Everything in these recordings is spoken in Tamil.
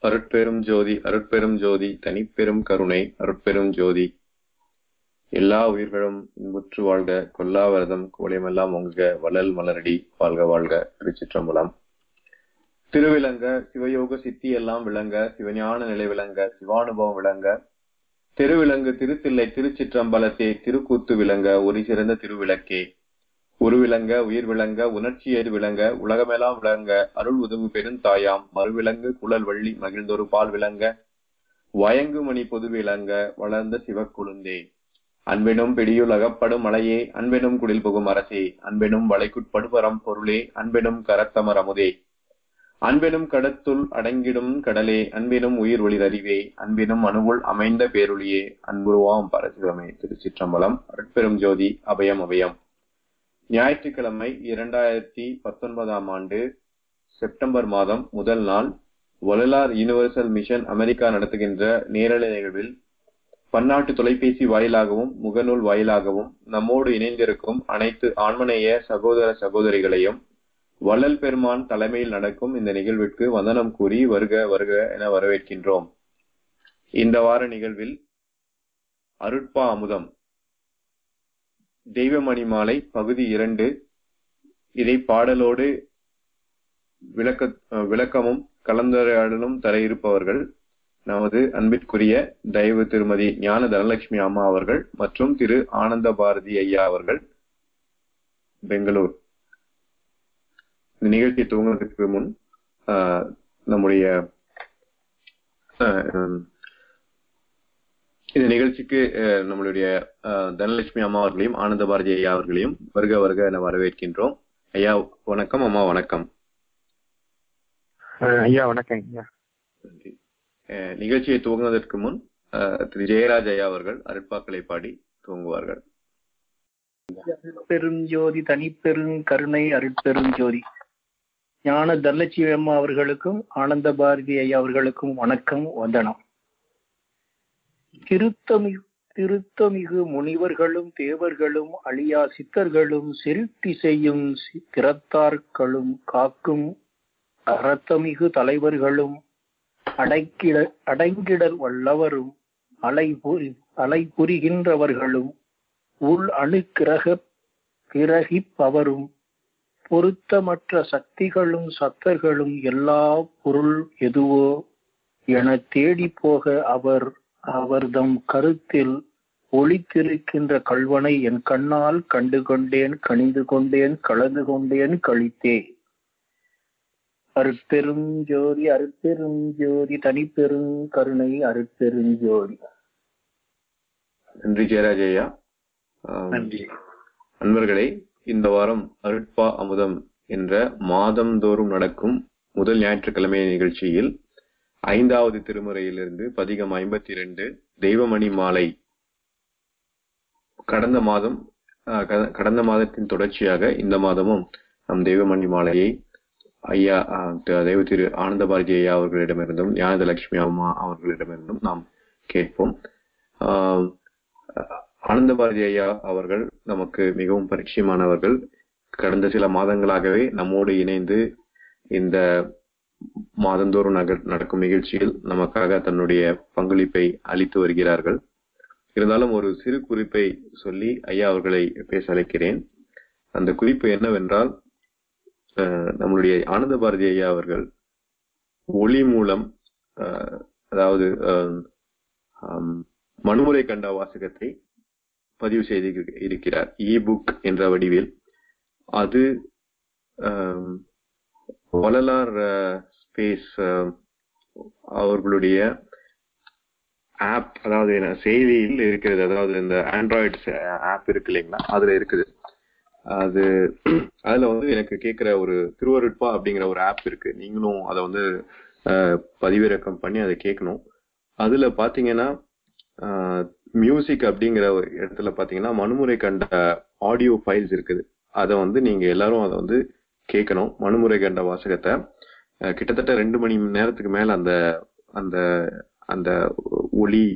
அருட்பெரும் ஜோதி அருட்பெரும் ஜோதி தனிப்பெரும் கருணை அருட்பெரும் ஜோதி எல்லா உயிர்களும் இன்புற்று வாழ்க கொல்லாவரதம் கோலியமெல்லாம் ஒங்குக வளல் மலரடி வாழ்க வாழ்க திருச்சிற்றம்பலம் திருவிளங்க சிவயோக சித்தி எல்லாம் விளங்க சிவஞான நிலை விளங்க சிவானுபவம் விளங்க திருவிலங்கு திருத்தில்லை திருச்சிற்றம்பலத்தே திருக்கூத்து விளங்க ஒரு சிறந்த திருவிளக்கே ஒரு விளங்க உயிர் விளங்க உணர்ச்சி ஏது விளங்க உலகமெல்லாம் விளங்க அருள் உதவு பெருந்தாயாம் மறுவிலங்கு குழல் வள்ளி மகிழ்ந்தொரு பால் விளங்க வயங்கு மணி பொது விளங்க வளர்ந்த சிவக்குழுந்தே அன்பெனும் பிடியுள் அகப்படும் மலையே அன்பெனும் குடில் புகும் அரசே அன்பெனும் வளைக்குட்படுபரம் பொருளே அன்பெனும் கரத்தமர் அமுதே அன்பெனும் கடத்துள் அடங்கிடும் கடலே அன்பினும் உயிர் ஒளிர் அறிவே அன்பினும் அணுவுள் அமைந்த பேருளியே அன்புருவாம் பரசிவமே திருச்சிற்றம்பலம் அருட்பெரும் ஜோதி அபயம் அபயம் ஞாயிற்றுக்கிழமை இரண்டாயிரத்தி பத்தொன்பதாம் ஆண்டு செப்டம்பர் மாதம் முதல் நாள் வள்ளலார் யூனிவர்சல் மிஷன் அமெரிக்கா நடத்துகின்ற நேரலை நிகழ்வில் பன்னாட்டு தொலைபேசி வாயிலாகவும் முகநூல் வாயிலாகவும் நம்மோடு இணைந்திருக்கும் அனைத்து ஆன்மநேய சகோதர சகோதரிகளையும் வள்ளல் பெருமான் தலைமையில் நடக்கும் இந்த நிகழ்விற்கு வந்தனம் கூறி வருக வருக என வரவேற்கின்றோம் இந்த வார நிகழ்வில் அருட்பா அமுதம் தெய்வமணி மாலை பகுதி இரண்டு இதை பாடலோடு விளக்க விளக்கமும் கலந்துரையாடலும் தர இருப்பவர்கள் நமது அன்பிற்குரிய தயவு திருமதி ஞான தனலட்சுமி அம்மா அவர்கள் மற்றும் திரு ஆனந்த பாரதி ஐயா அவர்கள் பெங்களூர் இந்த நிகழ்ச்சி துவங்குவதற்கு முன் நம்முடைய இந்த நிகழ்ச்சிக்கு நம்மளுடைய தனலட்சுமி அம்மா அவர்களையும் ஆனந்த பாரதி ஐயா அவர்களையும் வருக வருக என வரவேற்கின்றோம் ஐயா வணக்கம் அம்மா வணக்கம் ஐயா வணக்கம் ஐயா நன்றி நிகழ்ச்சியை துவங்குவதற்கு முன் திரு ஜெயராஜ் ஐயா அவர்கள் அருட்பாக்களை பாடி துவங்குவார்கள் பெரும் ஜோதி தனிப்பெரும் கருணை அருட்பெரும் ஜோதி ஞான தனலட்சுமி அம்மா அவர்களுக்கும் ஆனந்த பாரதி ஐயா அவர்களுக்கும் வணக்கம் வந்தனம் திருத்தமிகு திருத்தமிகு முனிவர்களும் தேவர்களும் அழியா சித்தர்களும் செருட்டி செய்யும் திறத்தார்களும் காக்கும் அறத்தமிகு தலைவர்களும் அடைக்கிட அடங்கிடல் வல்லவரும் அலை புரி அலை புரிகின்றவர்களும் உள் அணுக்கிரக கிரகிப்பவரும் பொருத்தமற்ற சக்திகளும் சத்தர்களும் எல்லா பொருள் எதுவோ என தேடி போக அவர் அவர்தம் கருத்தில் ஒளித்திருக்கின்ற கல்வனை என் கண்ணால் கண்டு கொண்டேன் கணிந்து கொண்டேன் கலந்து கொண்டேன் கழித்தே அருட்பெரும் ஜோதி அருட்பெரும் ஜோதி தனிப்பெரும் கருணை அருட்பெரும் ஜோதி நன்றி ஜெயராஜ் ஐயா நன்றி அன்பர்களே இந்த வாரம் அருட்பா அமுதம் என்ற மாதந்தோறும் நடக்கும் முதல் ஞாயிற்றுக்கிழமை நிகழ்ச்சியில் ஐந்தாவது திருமுறையிலிருந்து பதிகம் ஐம்பத்தி இரண்டு தெய்வமணி மாலை கடந்த மாதம் கடந்த மாதத்தின் தொடர்ச்சியாக இந்த மாதமும் நம் தெய்வமணி மாலையை ஐயா தெய்வ திரு ஆனந்த பாரதி ஐயா அவர்களிடமிருந்தும் ஞானதலட்சுமி அம்மா அவர்களிடமிருந்தும் நாம் கேட்போம் ஆனந்த பாரதி ஐயா அவர்கள் நமக்கு மிகவும் பரிச்சயமானவர்கள் கடந்த சில மாதங்களாகவே நம்மோடு இணைந்து இந்த மாதந்தோறும் நடக்கும் நிகழ்ச்சியில் நமக்காக தன்னுடைய பங்களிப்பை அளித்து வருகிறார்கள் இருந்தாலும் ஒரு சிறு குறிப்பை சொல்லி ஐயா அவர்களை பேச அழைக்கிறேன் அந்த குறிப்பு என்னவென்றால் நம்மளுடைய ஆனந்த பாரதி ஐயா அவர்கள் ஒளி மூலம் அதாவது மனுமுறை கண்ட வாசகத்தை பதிவு செய்து இருக்கிறார் இ புக் என்ற வடிவில் அது வள்ளலார் ஸ்பேஸ் அவர்களுடைய ஆப் அதாவது என்ன செயலியில் இருக்கிறது அதாவது இந்த ஆண்ட்ராய்டு ஆப் இருக்கு இல்லைங்களா அதுல இருக்குது அது அதுல வந்து எனக்கு கேட்கிற ஒரு திருவருட்பா அப்படிங்கிற ஒரு ஆப் இருக்கு நீங்களும் அதை வந்து பதிவிறக்கம் பண்ணி அதை கேட்கணும் அதுல பாத்தீங்கன்னா மியூசிக் அப்படிங்கிற ஒரு இடத்துல பாத்தீங்கன்னா மனுமுறை கண்ட ஆடியோ ஃபைல்ஸ் இருக்குது அதை வந்து நீங்க எல்லாரும் அதை வந்து கேட்கணும் மனுமுறை கண்ட வாசகத்தை கிட்டத்தட்ட ரெண்டு மணி நேரத்துக்கு மேல அந்த அந்த அந்த ஒளி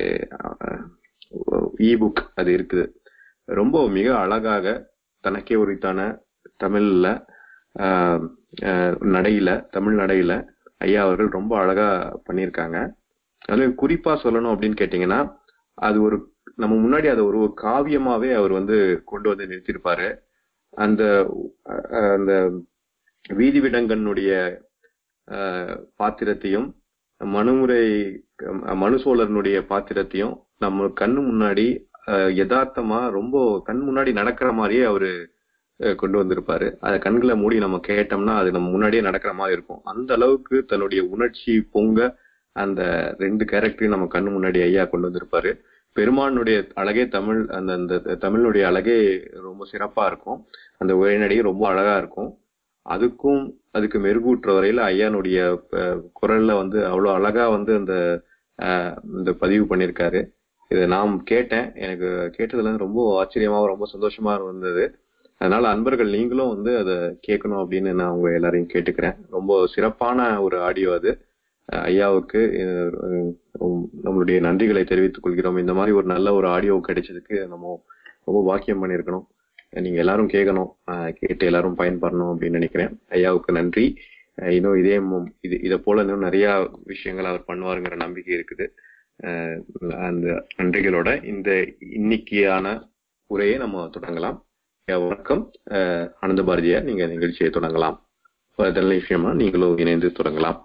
இ புக் அது இருக்குது ரொம்ப மிக அழகாக தனக்கே உரித்தான தமிழ்ல ஆஹ், ஆஹ், நடையில தமிழ் நடையில ஐயா அவர்கள் ரொம்ப அழகா பண்ணியிருக்காங்க அதுல குறிப்பா சொல்லணும் அப்படின்னு கேட்டீங்கன்னா அது ஒரு நம்ம முன்னாடி அதை ஒரு ஒரு காவியமாவே அவர் வந்து கொண்டு வந்து நிறுத்தியிருப்பாரு அந்த அஹ், அந்த வீதி விடங்கனுடைய அஹ், பாத்திரத்தையும் மனுமுறை அஹ், மனுசோழரனுடைய பாத்திரத்தையும் நம்ம கண்ணு முன்னாடி அஹ், யதார்த்தமா ரொம்ப கண் முன்னாடி நடக்கிற மாதிரியே அவரு அஹ், கொண்டு வந்திருப்பாரு அதை கண்களை மூடி நம்ம கேட்டோம்னா அது நம்ம முன்னாடியே நடக்கிற மாதிரி இருக்கும் அந்த அளவுக்கு தன்னுடைய உணர்ச்சி பொங்க அந்த ரெண்டு கேரக்டரையும் நம்ம கண்ணு முன்னாடி ஐயா கொண்டு வந்திருப்பாரு பெருமானுடைய அழகே தமிழ் அந்த அந்த தமிழுடைய அழகே ரொம்ப சிறப்பா இருக்கும் அந்த உரைநடையே ரொம்ப அழகா இருக்கும் அதுக்கும் அதுக்கு மெருகூட்டுற வரையில ஐயானுடைய அஹ், குரல்ல வந்து அவ்வளவு அழகா வந்து அந்த அஹ், இந்த பதிவு பண்ணியிருக்காரு இதை நான் கேட்டேன் எனக்கு கேட்டதுல இருந்து ரொம்ப ஆச்சரியமாவும் ரொம்ப சந்தோஷமா இருந்தது அதனால அன்பர்கள் நீங்களும் வந்து அதை கேட்கணும் அப்படின்னு நான் உங்க எல்லாரையும் கேட்டுக்கிறேன் ரொம்ப சிறப்பான ஒரு ஆடியோ அது அஹ், ஐயாவுக்கு அஹ், உம், நம்மளுடைய நன்றிகளை தெரிவித்துக் கொள்கிறோம் இந்த மாதிரி ஒரு நல்ல ஒரு ஆடியோ கிடைச்சதுக்கு நம்ம ரொம்ப பாக்கியம் பண்ணியிருக்கணும் நீங்க எல்லாரும் கேட்கணும் அஹ், கேட்டு எல்லாரும் பயன்படணும் அப்படின்னு நினைக்கிறேன் ஐயாவுக்கு நன்றி அஹ், இன்னும் இதே மு- இது இதை போல இன்னும் நிறைய விஷயங்கள் அவர் பண்ணுவாருங்கிற நம்பிக்கை இருக்குது அஹ், அந்த நன்றிகளோட இந்த இன்னைக்கான உரையை நம்ம தொடங்கலாம் ஐயா, வணக்கம் அஹ், ஆனந்த பாரதியா நீங்க நிகழ்ச்சியை தொடங்கலாம் அதெல்லாம் விஷயமா நீங்களும் இணைந்து தொடங்கலாம்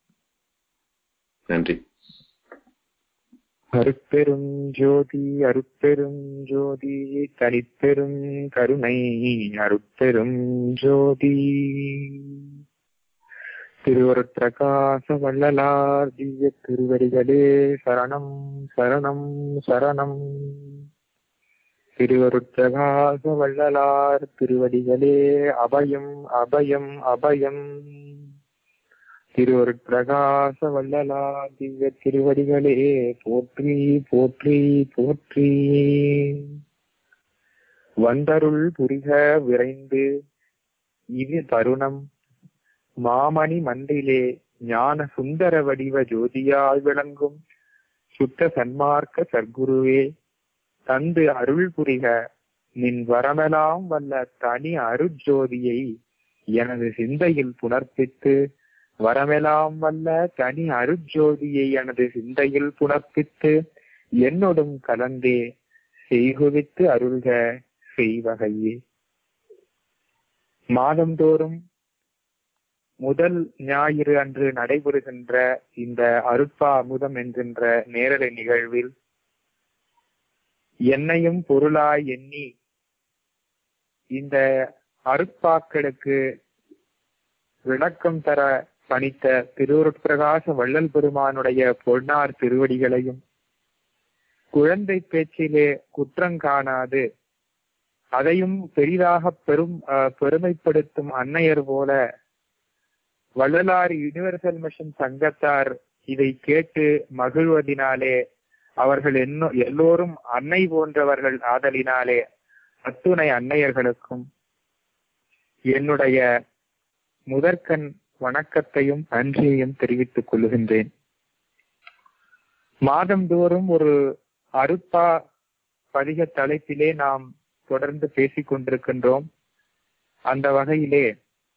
நன்றி அருட்பெரும் ஜோதி அருட்பெரும் ஜோதி தனிப்பெரும் கருணை அருட்பெரும் ஜோதி திருவருட்பிரகாச வள்ளலார் திவ்ய திருவடிகளே சரணம் சரணம் சரணம் திருவருட்பிரகாச வள்ளலார் திருவடிகளே அபயம் அபயம் அபயம் திருவருட்பிரகாச வள்ளலார் திவ்ய திருவடிகளே போற்றி போற்றி போற்றி வந்தருள் புரிக விரைந்து இது தருணம் மாமணி மன்றிலே ஞான சுந்தர வடிவ ஜோதியாய் விளங்கும் சுத்த சன்மார்க்க சர்க்குருவே தந்து அருள் புரிக நின் வரமெல்லாம் வல்ல தனி அருட்ஜோதியை எனது சிந்தையில் புணர்ப்பித்து வரமெல்லாம் வல்ல தனி அருட்ஜோதியை எனது சிந்தையில் புணர்ப்பித்து என்னோடும் கலந்தே செய்குவித்து அருள்க செய்வகையே மாதந்தோறும் முதல் ஞாயிறு அன்று நடைபெறுகின்ற இந்த அருட்பா அமுதம் என்கின்ற நேரலை நிகழ்வில் என்னையும் பொருளாய் எண்ணி இந்த அருட்பாக்களுக்கு விளக்கம் தர பணித்த திருவருட்பிரகாச வள்ளல் பெருமானுடைய பொன்னார் திருவடிகளையும் குழந்தை பேச்சிலே குற்றம் காணாது அதையும் பெரிதாக பெரும் அஹ், பெருமைப்படுத்தும் அன்னையர் போல வள்ளலார் யுனிவர்சல் மிஷன் சங்கத்தார் இதை கேட்டு மகிழ்வதினாலே அவர்கள் என்ன எல்லோரும் அன்னை போன்றவர்கள் ஆதலினாலே அத்துணை அன்னையர்களுக்கும் என்னுடைய முதற்கண் வணக்கத்தையும் நன்றியையும் தெரிவித்துக் கொள்கின்றேன் மாதந்தோறும் ஒரு அருப்பா பதிக தலைப்பிலே நாம் தொடர்ந்து பேசிக் கொண்டிருக்கின்றோம் அந்த வகையிலே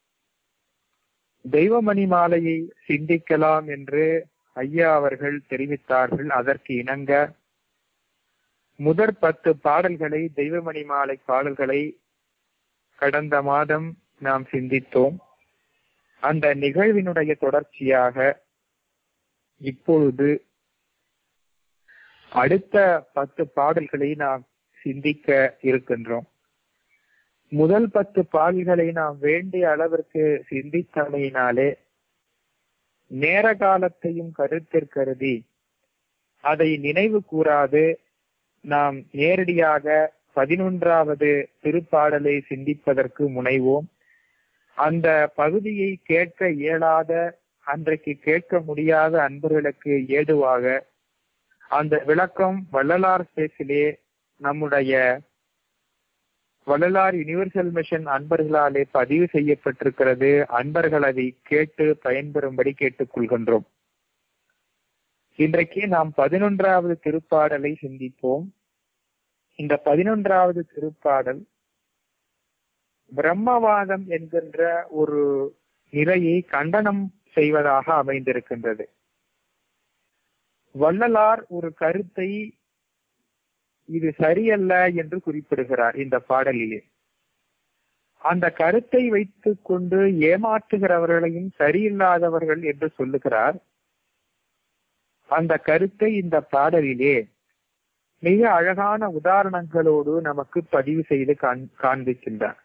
தெய்வமணி மாலையை சிந்திக்கலாம் என்று ஐயா அவர்கள் தெரிவித்தார்கள் அதற்கு இணங்க முதற் பத்து பாடல்களை தெய்வமணி மாலை பாடல்களை கடந்த மாதம் நாம் சிந்தித்தோம் அந்த நிகழ்வினுடைய தொடர்ச்சியாக இப்பொழுது அடுத்த பத்து பாடல்களை நாம் சிந்திக்க இருக்கின்றோம் முதல் பத்து பாடல்களை நாம் வேண்டிய அளவிற்கு சிந்தித்தமையினாலே நேர காலத்தையும் கருத்தில் கருதி அதை நினைவு கூறாது நாம் நேரடியாக பதினொன்றாவது திருப்பாடலை சிந்திப்பதற்கு முனைவோம் அந்த பகுதியை கேட்க இயலாத அன்றைக்கு கேட்க முடியாத அன்பர்களுக்கு ஏதுவாக அந்த விளக்கம் வள்ளலார் ஸ்பேஸிலே நம்முடைய வள்ளலார் யுனிவர்சல் மிஷன் அன்பர்களாலே பதிவு செய்யப்பட்டிருக்கிறது அன்பர்கள் அதை கேட்டு பயன்பெறும்படி கேட்டுக் கொள்கின்றோம் இன்றைக்கு நாம் பதினொன்றாவது திருப்பாடலை சிந்திப்போம் இந்த பதினொன்றாவது திருப்பாடல் பிரம்மவாதம் என்கின்ற ஒரு நிலையை கண்டனம் செய்வதாக அமைந்திருக்கின்றது வள்ளலார் ஒரு கருத்தை இது சரியல்ல என்று குறிப்பிடுகிறார் இந்த பாடலிலே அந்த கருத்தை வைத்துக் கொண்டு ஏமாற்றுகிறவர்களையும் சரியில்லாதவர்கள் என்று சொல்லுகிறார் அந்த கருத்தை இந்த பாடலிலே மிக அழகான உதாரணங்களோடு நமக்கு பதிவு செய்து காண்பிக்கின்றார்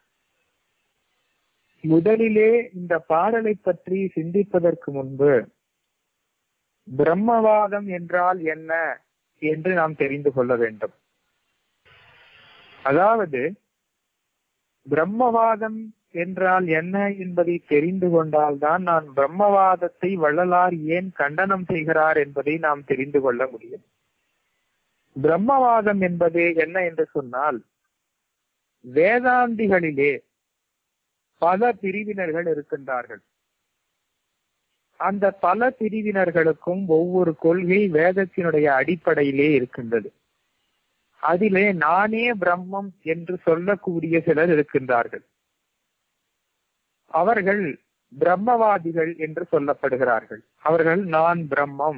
முதலிலே இந்த பாடலை பற்றி சிந்திப்பதற்கு முன்பு பிரம்மவாதம் என்றால் என்ன என்று நாம் தெரிந்து கொள்ள வேண்டும் அதாவது பிரம்மவாதம் என்றால் என்ன என்பதை தெரிந்து கொண்டால்தான் நான் பிரம்மவாதத்தை வள்ளலார் ஏன் கண்டனம் செய்கிறார் என்பதை நாம் தெரிந்து கொள்ள முடியும் பிரம்மவாதம் என்பது என்ன என்று சொன்னால் வேதாந்திகளிலே பல பிரிவினர்கள் இருக்கின்றார்கள் அந்த பல பிரிவினர்களுக்கும் ஒவ்வொரு கொள்கை வேதத்தினுடைய அடிப்படையிலே இருக்கின்றது அதிலே நானே பிரம்மம் என்று சொல்லக்கூடிய சிலர் இருக்கின்றார்கள் அவர்கள் பிரம்மவாதிகள் என்று சொல்லப்படுகிறார்கள் அவர்கள் நான் பிரம்மம்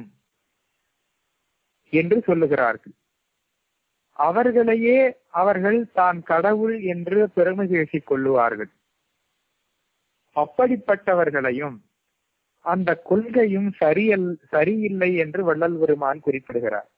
என்று சொல்லுகிறார்கள் அவர்களையே அவர்கள் தான் கடவுள் என்று பெருமை பேசிக் கொள்ளுவார்கள் அப்படிப்பட்டவர்களையும் அந்த கொள்கையும் சரியல் சரியில்லை என்று வள்ளல் பெருமான் குறிப்பிடுகிறார்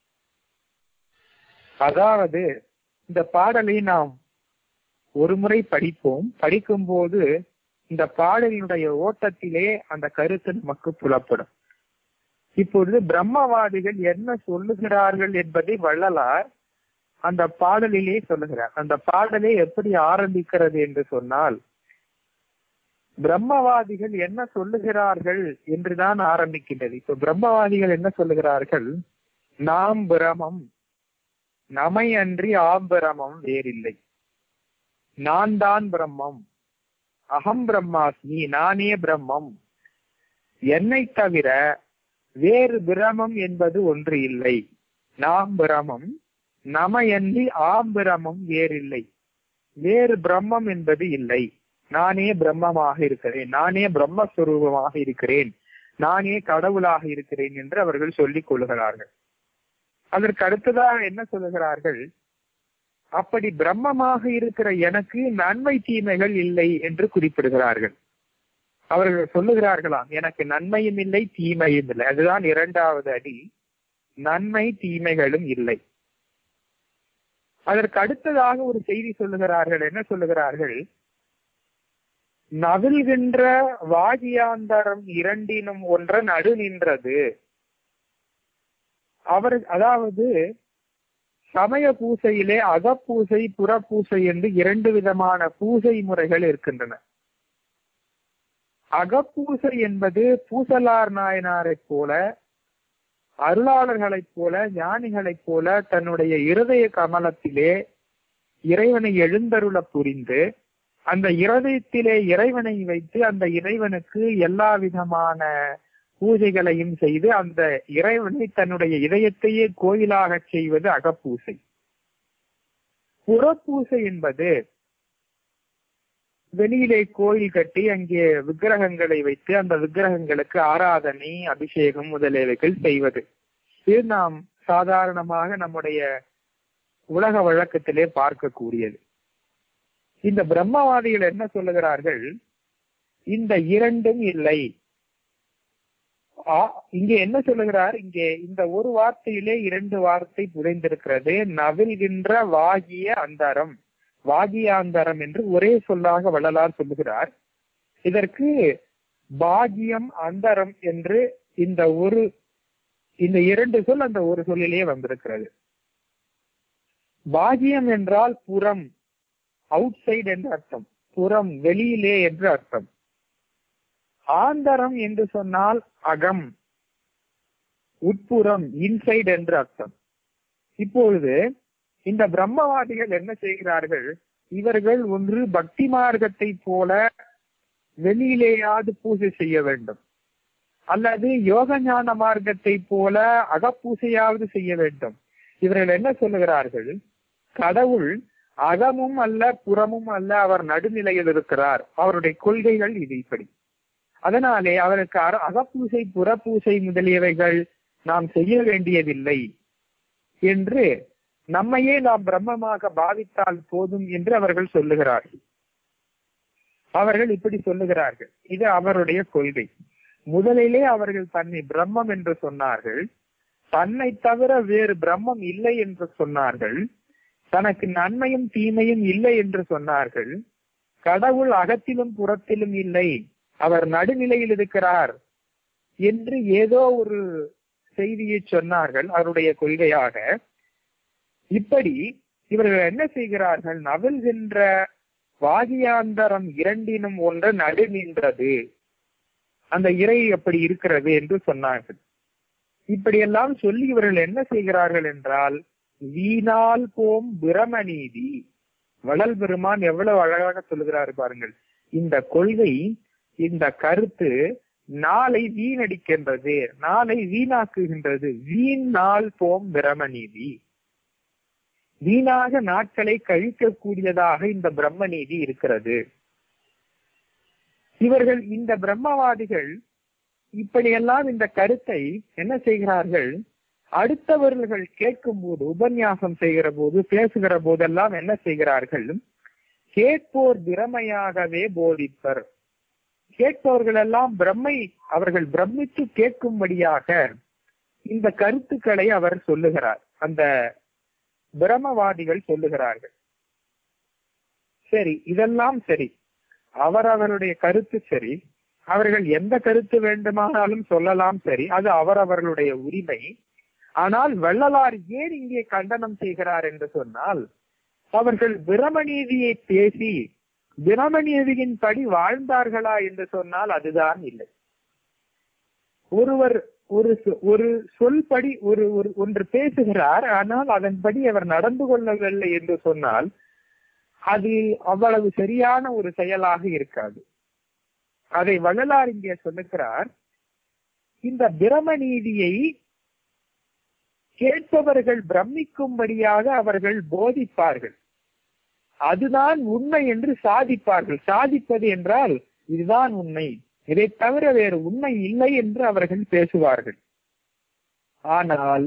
அதாவது இந்த பாடலை நாம் ஒரு முறை படிப்போம் படிக்கும் போது இந்த பாடலினுடைய ஓட்டத்திலே அந்த கருத்து நமக்கு புலப்படும் இப்பொழுது பிரம்மவாதிகள் என்ன சொல்லுகிறார்கள் என்பதை வள்ளலார் அந்த பாடலிலே சொல்லுகிறார் அந்த பாடலே எப்படி ஆரம்பிக்கிறது என்று சொன்னால் பிரம்மவாதிகள் என்ன சொல்லுகிறார்கள் என்றுதான் ஆரம்பிக்கின்றது இப்ப பிரம்மவாதிகள் என்ன சொல்லுகிறார்கள் நாம் பிரமம் நமை அன்றி ஆம்பிரமம் வேறில்லை நான் தான் பிரம்மம் அகம் பிரம்மாஸ்மி நானே பிரம்மம் என்னை தவிர வேறு பிரமம் என்பது ஒன்று இல்லை நாம் பிரமம் நமையன்றி ஆம்பிரமம் வேறில்லை வேறு பிரம்மம் என்பது இல்லை நானே பிரம்மமாக இருக்கிறேன் நானே பிரம்மஸ்வரூபமாக இருக்கிறேன் நானே கடவுளாக இருக்கிறேன் என்று அவர்கள் சொல்லிக் கொள்கிறார்கள் அதற்கு அடுத்ததாக என்ன சொல்லுகிறார்கள் அப்படி பிரம்மமாக இருக்கிற எனக்கு நன்மை தீமைகள் இல்லை என்று குறிப்பிடுகிறார்கள் அவர்கள் சொல்லுகிறார்களாம் எனக்கு நன்மையும் இல்லை தீமையும் இல்லை அதுதான் இரண்டாவது அடி நன்மை தீமைகளும் இல்லை அதற்கு அடுத்ததாக ஒரு செய்தி சொல்லுகிறார்கள் என்ன சொல்லுகிறார்கள் நவில்கின்ற வாகியாந்தரம் இரண்டினும் ஒன்ற நடு நின்றது அவர் அதாவது சமய பூசையிலே அகப்பூசை புறப்பூசை என்று இரண்டு விதமான பூசை முறைகள் இருக்கின்றன அகப்பூசை என்பது பூசலார் நாயனாரைப் போல அருளாளர்களைப் போல ஞானிகளைப் போல தன்னுடைய இருதய கமலத்திலே இறைவனை எழுந்தருள புரிந்து அந்த இருதயத்திலே இறைவனை வைத்து அந்த இறைவனுக்கு எல்லா விதமான பூஜைகளையும் செய்து அந்த இறைவனை தன்னுடைய இதயத்தையே கோயிலாக செய்வது அகப்பூசை புறப்பூசை என்பது வெளியிலே கோயில் கட்டி அங்கே விக்கிரகங்களை வைத்து அந்த விக்கிரகங்களுக்கு ஆராதனை அபிஷேகம் முதலியவைகள் செய்வது இது நாம் சாதாரணமாக நம்முடைய உலக வழக்கத்திலே பார்க்கக்கூடியது இந்த பிரம்மவாதிகள் என்ன சொல்லுகிறார்கள் இந்த இரண்டும் இல்லை இங்கே என்ன சொல்லுகிறார் இங்கே இந்த ஒரு வார்த்தையிலே இரண்டு வார்த்தை புதைந்திருக்கிறது நவில்கின்ற வாகிய அந்தரம் வாகியாந்தரம் என்று ஒரே சொல்லாக வள்ளலார் சொல்லுகிறார் இதற்கு பாகியம் அந்தரம் என்று இந்த ஒரு இந்த இரண்டு சொல் அந்த ஒரு சொல்லிலே வந்திருக்கிறது பாகியம் என்றால் புறம் அவுட் சைடு என்று அர்த்தம் புறம் வெளியிலே என்று அர்த்தம் ஆந்தரம் என்று சொன்னால் அகம் உட்புறம் இன்சைடு என்று அர்த்தம் இப்பொழுது இந்த பிரம்மவாதிகள் என்ன செய்கிறார்கள் இவர்கள் ஒன்று பக்தி மார்க்கத்தை போல வெளியிலேயாவது பூஜை செய்ய வேண்டும் அல்லது யோக ஞான மார்க்கத்தை போல அகப்பூசையாவது செய்ய வேண்டும் இவர்கள் என்ன சொல்லுகிறார்கள் கடவுள் அகமும் அல்ல புறமும் அல்ல அவர் நடுநிலையில் இருக்கிறார் அவருடைய கொள்கைகள் இது இப்படி அதனாலே அவருக்கு அற- அகப்பூசை புறப்பூசை முதலியவைகள் நாம் செய்ய வேண்டியதில்லை என்று நம்மையே நாம் பிரம்மமாக பாவித்தால் போதும் என்று அவர்கள் சொல்லுகிறார்கள் அவர்கள் இப்படி சொல்லுகிறார்கள் இது அவருடைய கொள்கை முதலிலே அவர்கள் தன்னை பிரம்மம் என்று சொன்னார்கள் தன்னை தவிர வேறு பிரம்மம் இல்லை என்று சொன்னார்கள் தனக்கு நன்மையும் தீமையும் இல்லை என்று சொன்னார்கள் கடவுள் அகத்திலும் புறத்திலும் இல்லை அவர் நடுநிலையில் இருக்கிறார் என்று ஏதோ ஒரு செய்தியை சொன்னார்கள் அவருடைய கொள்கையாக இப்படி இவர்கள் என்ன செய்கிறார்கள் நவில்கின்ற வாகியாந்தரம் இரண்டினும் ஒன்று நடு நின்றது அந்த இறை அப்படி இருக்கிறது என்று சொன்னார்கள் இப்படியெல்லாம் சொல்லி இவர்கள் என்ன செய்கிறார்கள் என்றால் வீணால் போம் பிரமநீதி வளல் பெருமான் எவ்வளவு அழகாக சொல்லுகிறார் பாருங்கள் இந்த கொள்கை இந்த கருத்து நாளை வீணடிக்கின்றது நாளை வீணாக்குகின்றது வீண் நாள் போம் பிரமநீதி வீணாக நாட்களை கழிக்கக்கூடியதாக இந்த பிரம்ம நீதி இருக்கிறது இவர்கள் இந்த பிரம்மவாதிகள் இப்படியெல்லாம் இந்த கருத்தை என்ன செய்கிறார்கள் அடுத்தவர்கள் கேட்கும் போது உபன்யாசம் செய்கிற போது பேசுகிற போதெல்லாம் என்ன செய்கிறார்கள் கேட்போர் திறமையாகவே போதிப்பர் கேட்பவர்கள் எல்லாம் பிரம்மை அவர்கள் பிரமித்து கேட்கும்படியாக இந்த கருத்துக்களை அவர் சொல்லுகிறார் அந்த பிரமவாதிகள் சொல்லுகிறார்கள் சரி இதெல்லாம் சரி அவரவருடைய கருத்து சரி அவர்கள் எந்த கருத்து வேண்டுமானாலும் சொல்லலாம் சரி அது அவரவர்களுடைய உரிமை ஆனால் வள்ளலார் ஏன் இங்கே கண்டனம் செய்கிறார் என்று சொன்னால் அவர்கள் பிரமநீதியை பேசி பிரமநீதியின் படி வாழ்ந்தார்களா என்று சொன்னால் அதுதான் இல்லை ஒருவர் ஒரு சொ- ஒரு சொல்படி ஒரு ஒரு ஒன்று பேசுகிறார் ஆனால் அதன்படி அவர் நடந்து கொள்ளவில்லை என்று சொன்னால் அது அவ்வளவு சரியான ஒரு செயலாக இருக்காது அதை வள்ளலார் இங்கே சொல்லுகிறார் இந்த பிரம நீதியை கேட்பவர்கள் பிரமிக்கும்படியாக அவர்கள் போதிப்பார்கள் அதுதான் உண்மை என்று சாதிப்பார்கள் சாதிப்பது என்றால் இதுதான் உண்மை இதை தவிர வேறு உண்மை இல்லை என்று அவர்கள் பேசுவார்கள் ஆனால்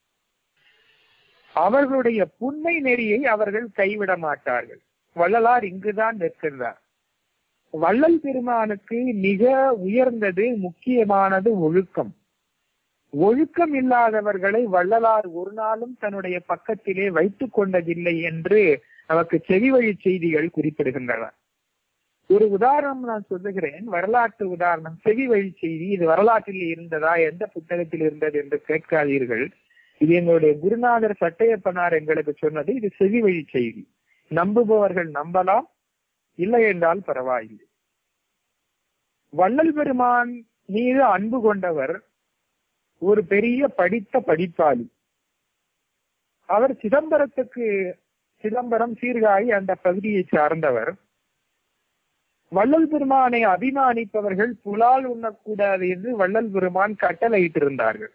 அவர்களுடைய புன்மை நெறியை அவர்கள் கைவிட மாட்டார்கள் வள்ளலார் இங்குதான் நிற்கின்றார் வள்ளல் பெருமானுக்கு மிக உயர்ந்தது முக்கியமானது ஒழுக்கம் ஒழுக்கம் இல்லாதவர்களை வள்ளலார் ஒரு நாளும் தன்னுடைய பக்கத்திலே வைத்துக் கொண்டதில்லை என்று நமக்கு செவிவழி செய்திகள் குறிப்பிடுகின்றன ஒரு உதாரணம் நான் சொல்லுகிறேன் வரலாற்று உதாரணம் செவி வழி செய்தி இது வரலாற்றில் இருந்ததா எந்த புத்தகத்தில் இருந்தது என்று கேட்காதீர்கள் இது எங்களுடைய குருநாதர் சட்டையப்பனார் எங்களுக்கு சொன்னது இது செவி வழி செய்தி நம்புபவர்கள் நம்பலாம் இல்லை என்றால் பரவாயில்லை வள்ளல் பெருமான் மீது அன்பு கொண்டவர் ஒரு பெரிய படித்த படிப்பாளி அவர் சிதம்பரத்துக்கு சிதம்பரம் சீர்காழி அந்த பகுதியை சார்ந்தவர் வள்ளல் பெருமானை அபிமானிப்பவர்கள் புலால் உண்ணக்கூடாது என்று வள்ளல் பெருமான் கட்டளையிட்டிருந்தார்கள்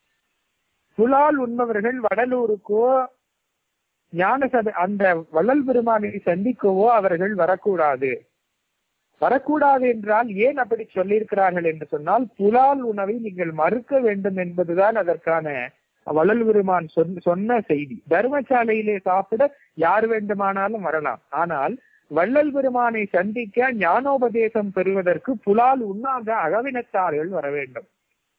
புலால் உண்பவர்கள் வடலூருக்கோ ஞானசபை அந்த வள்ளல் பெருமானை சந்திக்கவோ அவர்கள் வரக்கூடாது வரக்கூடாது என்றால் ஏன் அப்படி சொல்லியிருக்கிறார்கள் என்று சொன்னால் புலால் உணவை நீங்கள் மறுக்க வேண்டும் என்பதுதான் அதற்கான வள்ளல் பெருமான் சொன்ன சொன்ன செய்தி தர்மசாலையிலே சாப்பிட யார் வேண்டுமானாலும் வரலாம் ஆனால் வள்ளல் பெருமானை சந்திக்க ஞானோபதேசம் பெறுவதற்கு புலால் உண்ணாத அகவினத்தார்கள் வர வேண்டும்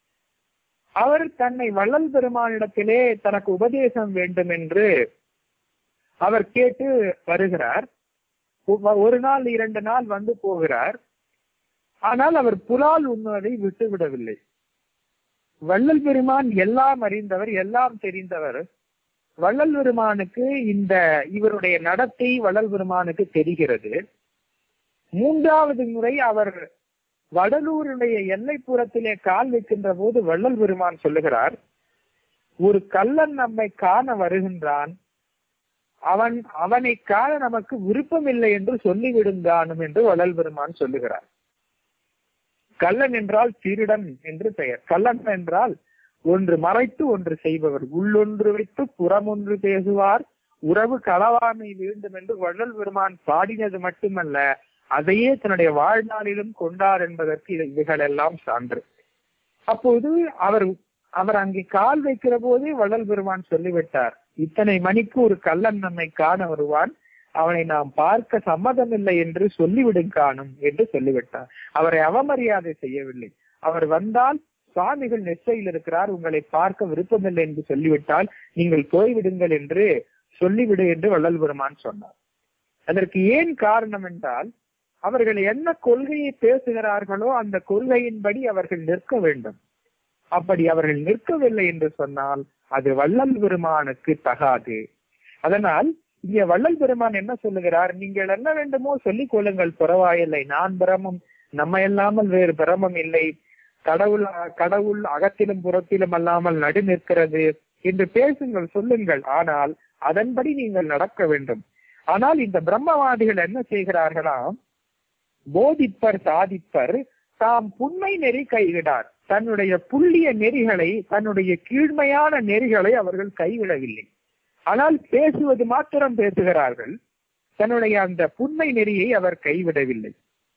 அவர் தன்னை வள்ளல் பெருமானிடத்திலே தனக்கு உபதேசம் வேண்டும் என்று அவர் கேட்டு வருகிறார் ஒ- ஒரு நாள் இரண்டு நாள் வந்து போகிறார் ஆனால் அவர் புலால் உண்ணுவதை விட்டு விடவில்லை வள்ளல் பெருமான் எல்லாம் அறிந்தவர் எல்லாம் தெரிந்தவர் வள்ளல் பெருமானுக்கு இந்த இவருடைய நடத்தை வள்ளல் பெருமானுக்கு தெரிகிறது மூன்றாவது முறை அவர் வடலூருடைய எல்லைப்புறத்திலே கால் வைக்கின்ற போது வள்ளல் பெருமான் சொல்லுகிறார் ஒரு கள்ளன் நம்மை காண வருகின்றான் அவன் அவனை காண நமக்கு விருப்பமில்லை என்று சொல்லிவிடுங்கானும் என்று வள்ளல் பெருமான் சொல்லுகிறார் கள்ளன் என்றால் திருடன் என்று பெயர் கள்ளன் என்றால் ஒன்று மறைத்து ஒன்று செய்பவர் உள்ளொன்று வைத்து புறமொன்று பேசுவார் உறவு களவாமை வேண்டும் என்று வள்ளல் பெருமான் பாடினது மட்டுமல்ல அதையே தன்னுடைய வாழ்நாளிலும் கொண்டார் என்பதற்கு இது- இவைகளெல்லாம் சான்று அப்போது அவர் அவர் அங்கே கால் வைக்கிற போதே வள்ளல் பெருமான் சொல்லிவிட்டார் இத்தனை மணிக்கு ஒரு கள்ளன் நம்மை காண வருவான் அவனை நாம் பார்க்க சம்மதமில்லை என்று சொல்லிவிடும் காணும் என்று சொல்லிவிட்டார் அவரை அவமரியாதை செய்யவில்லை அவர் வந்தால் சுவாமிகள் நெச்சையில் இருக்கிறார் உங்களை பார்க்க விருப்பமில்லை என்று சொல்லிவிட்டால் நீங்கள் போய்விடுங்கள் என்று சொல்லிவிடு என்று வள்ளல் பெருமான் சொன்னார் அதற்கு ஏன் காரணம் என்றால் அவர்கள் என்ன கொள்கையை பேசுகிறார்களோ அந்த கொள்கையின்படி அவர்கள் நிற்க வேண்டும் அப்படி அவர்கள் நிற்கவில்லை என்று சொன்னால் அது வள்ளல் பெருமானுக்கு தகாது அதனால் இங்க வள்ளல் பெருமான் என்ன சொல்லுகிறார் நீங்கள் என்ன வேண்டுமோ சொல்லிக் கொள்ளுங்கள் பரவாயில்லை நான் பிரமம் நம்ம இல்லாமல் வேறு பிரமம் இல்லை கடவுள் கடவுள் அகத்திலும் புறத்திலும் அல்லாமல் நடு நிற்கிறது என்று பேசுங்கள் சொல்லுங்கள் ஆனால் அதன்படி நீங்கள் நடக்க வேண்டும் ஆனால் இந்த பிரம்மவாதிகள் என்ன செய்கிறார்களாம் போதிப்பர் சாதிப்பர் தாம் புண்மை நெறி கைவிடார் தன்னுடைய புள்ளிய நெறிகளை தன்னுடைய கீழ்மையான நெறிகளை அவர்கள் கைவிடவில்லை ஆனால் பேசுவது மாத்திரம் பேசுகிறார்கள் தன்னுடைய அந்த புண்மை நெறியை அவர் கைவிடவில்லை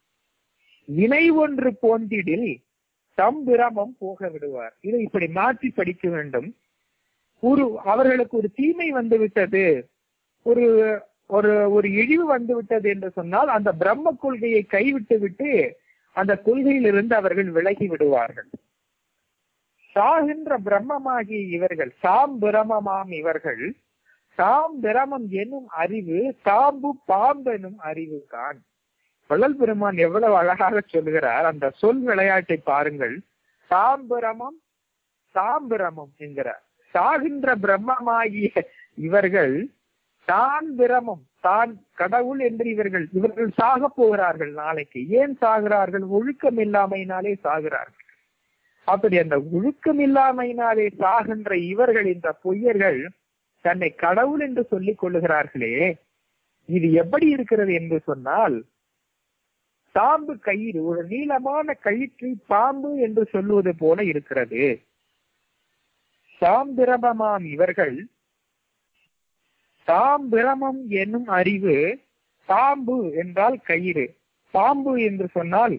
வினை ஒன்று போந்திடில் தம் பிரமம் போக விடுவார் இதை இப்படி மாற்றி படிக்க வேண்டும் ஒரு அவர்களுக்கு ஒரு தீமை வந்து விட்டது ஒரு ஒரு ஒரு இழிவு வந்து விட்டது என்று சொன்னால் அந்த பிரம்ம கொள்கையை கைவிட்டு விட்டு அந்த கொள்கையிலிருந்து அவர்கள் விலகி விடுவார்கள் சாகின்ற பிரம்மமாகிய இவர்கள் சாம் பிரமமாம் இவர்கள் தாம் பிரமம் எனும் அறிவு தாம்பு பாம்பெனும் அறிவு தான் வள்ளல் பெருமான் எவ்வளவு அழகாக சொல்கிறார் அந்த சொல் விளையாட்டை பாருங்கள் சாம்பிரமம் சாம்பிரமம் என்கிறார் சாகின்ற பிரம்மமாகிய இவர்கள் தான் பிரமம் தான் கடவுள் என்று இவர்கள் இவர்கள் சாக போகிறார்கள் நாளைக்கு ஏன் சாகிறார்கள் ஒழுக்கம் இல்லாமையினாலே சாகிறார்கள் அப்படி அந்த ஒழுக்கம் இல்லாமையினாலே சாகின்ற இவர்கள் இந்த பொய்யர்கள் தன்னை கடவுள் என்று சொல்லிக் கொள்ளுகிறார்களே இது எப்படி இருக்கிறது என்று சொன்னால் பாம்பு கயிறு ஒரு நீளமான கயிற்று பாம்பு என்று சொல்லுவது போல இருக்கிறது சாம்பிரமமாம் இவர்கள் சாம்பிரமம் என்னும் அறிவு பாம்பு என்றால் கயிறு பாம்பு என்று சொன்னால்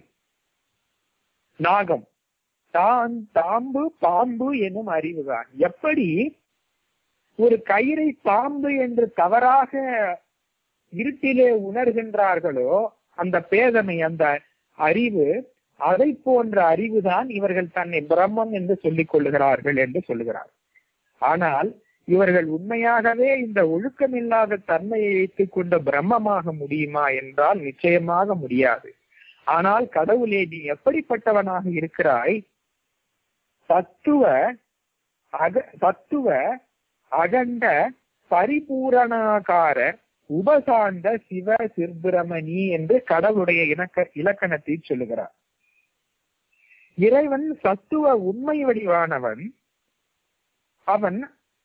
நாகம் தான் தாம்பு பாம்பு என்னும் அறிவுதான் எப்படி ஒரு கயிறை பாம்பு என்று தவறாக இருட்டிலே உணர்கின்றார்களோ அந்த பேதமை அந்த அறிவு அதை போன்ற அறிவுதான் இவர்கள் தன்னை பிரம்மம் என்று சொல்லிக் கொள்ளுகிறார்கள் என்று சொல்லுகிறார் ஆனால் இவர்கள் உண்மையாகவே இந்த ஒழுக்கமில்லாத தன்மையை வைத்துக் கொண்ட பிரம்மமாக முடியுமா என்றால் நிச்சயமாக முடியாது ஆனால் கடவுளே நீ எப்படிப்பட்டவனாக இருக்கிறாய் தத்துவ அக தத்துவ அகண்ட பரிபூரணாகார உபசாந்த சிவ சிற்பிரமணி என்று கடவுளுடைய இலக்க இலக்கணத்தை சொல்லுகிறார் இறைவன் சத்துவ உண்மை வடிவானவன் அவன்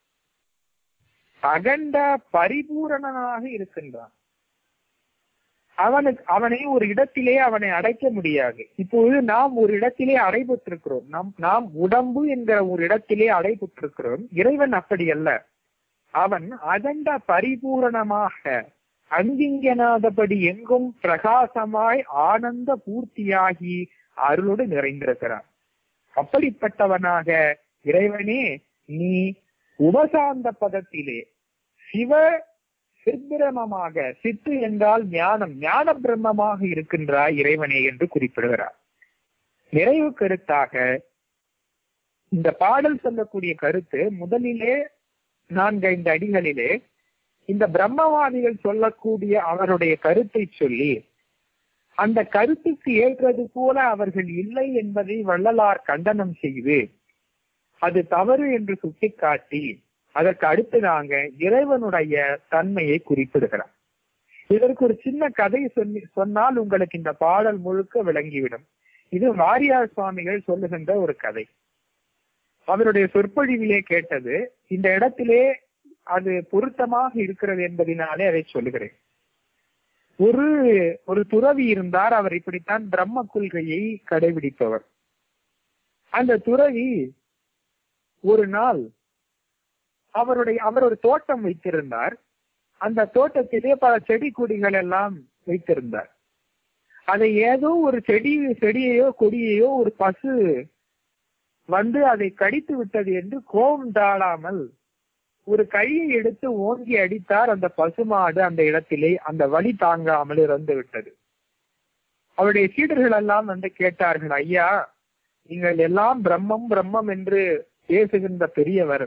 அகண்ட பரிபூரணனாக இருக்கின்றான் அவனுக்கு அவனை ஒரு இடத்திலே அவனை அடைக்க முடியாது இப்பொழுது நாம் ஒரு இடத்திலே அடைபட்டிருக்கிறோம் நம் நாம் உடம்பு என்கிற ஒரு இடத்திலே அடைபட்டிருக்கிறோம் இறைவன் அப்படி அல்ல அவன் அகண்ட பரிபூரணமாக அங்கிங்கனாதபடி எங்கும் பிரகாசமாய் ஆனந்த பூர்த்தியாகி அருளோடு நிறைந்திருக்கிறான் அப்படிப்பட்டவனாக இறைவனே நீ உபசாந்த பதத்திலே சிவ சிற்பிரமமாக சித்து என்றால் ஞானம் ஞான பிரம்மமாக இருக்கின்றாய் இறைவனே என்று குறிப்பிடுகிறார் நிறைவு கருத்தாக இந்த பாடல் சொல்லக்கூடிய கருத்து முதலிலே நான்கைந்து அடிகளிலே இந்த பிரம்மவாதிகள் சொல்லக்கூடிய அவருடைய கருத்தை சொல்லி அந்த கருத்துக்கு ஏற்றது போல அவர்கள் இல்லை என்பதை வள்ளலார் கண்டனம் செய்து அது தவறு என்று சுட்டிக்காட்டி அதற்கு அடுத்ததாக இறைவனுடைய தன்மையை குறிப்பிடுகிறார் இதற்கு ஒரு சின்ன கதை சொல்லி சொன்னால் உங்களுக்கு இந்த பாடல் முழுக்க விளங்கிவிடும் இது வாரியார் சுவாமிகள் சொல்லுகின்ற ஒரு கதை அவருடைய சொற்பொழிவிலே கேட்டது இந்த இடத்திலே அது பொருத்தமாக இருக்கிறது என்பதனாலே அதை சொல்லுகிறேன் ஒரு ஒரு துறவி இருந்தார் அவர் இப்படித்தான் பிரம்ம கொள்கையை கடைபிடிப்பவர் அந்த துறவி ஒரு நாள் அவருடைய அவர் ஒரு தோட்டம் வைத்திருந்தார் அந்த தோட்டத்திலே பல செடி கொடிகள் எல்லாம் வைத்திருந்தார் அதை ஏதோ ஒரு செடி செடியையோ கொடியையோ ஒரு பசு வந்து அதை கடித்து விட்டது என்று கோபம் தாழாமல் ஒரு கையை எடுத்து ஓங்கி அடித்தார் அந்த பசுமாடு அந்த இடத்திலே அந்த வலி தாங்காமல் இறந்து விட்டது அவருடைய சீடர்கள் எல்லாம் வந்து கேட்டார்கள் ஐயா நீங்கள் எல்லாம் பிரம்மம் பிரம்மம் என்று பேசுகின்ற பெரியவர்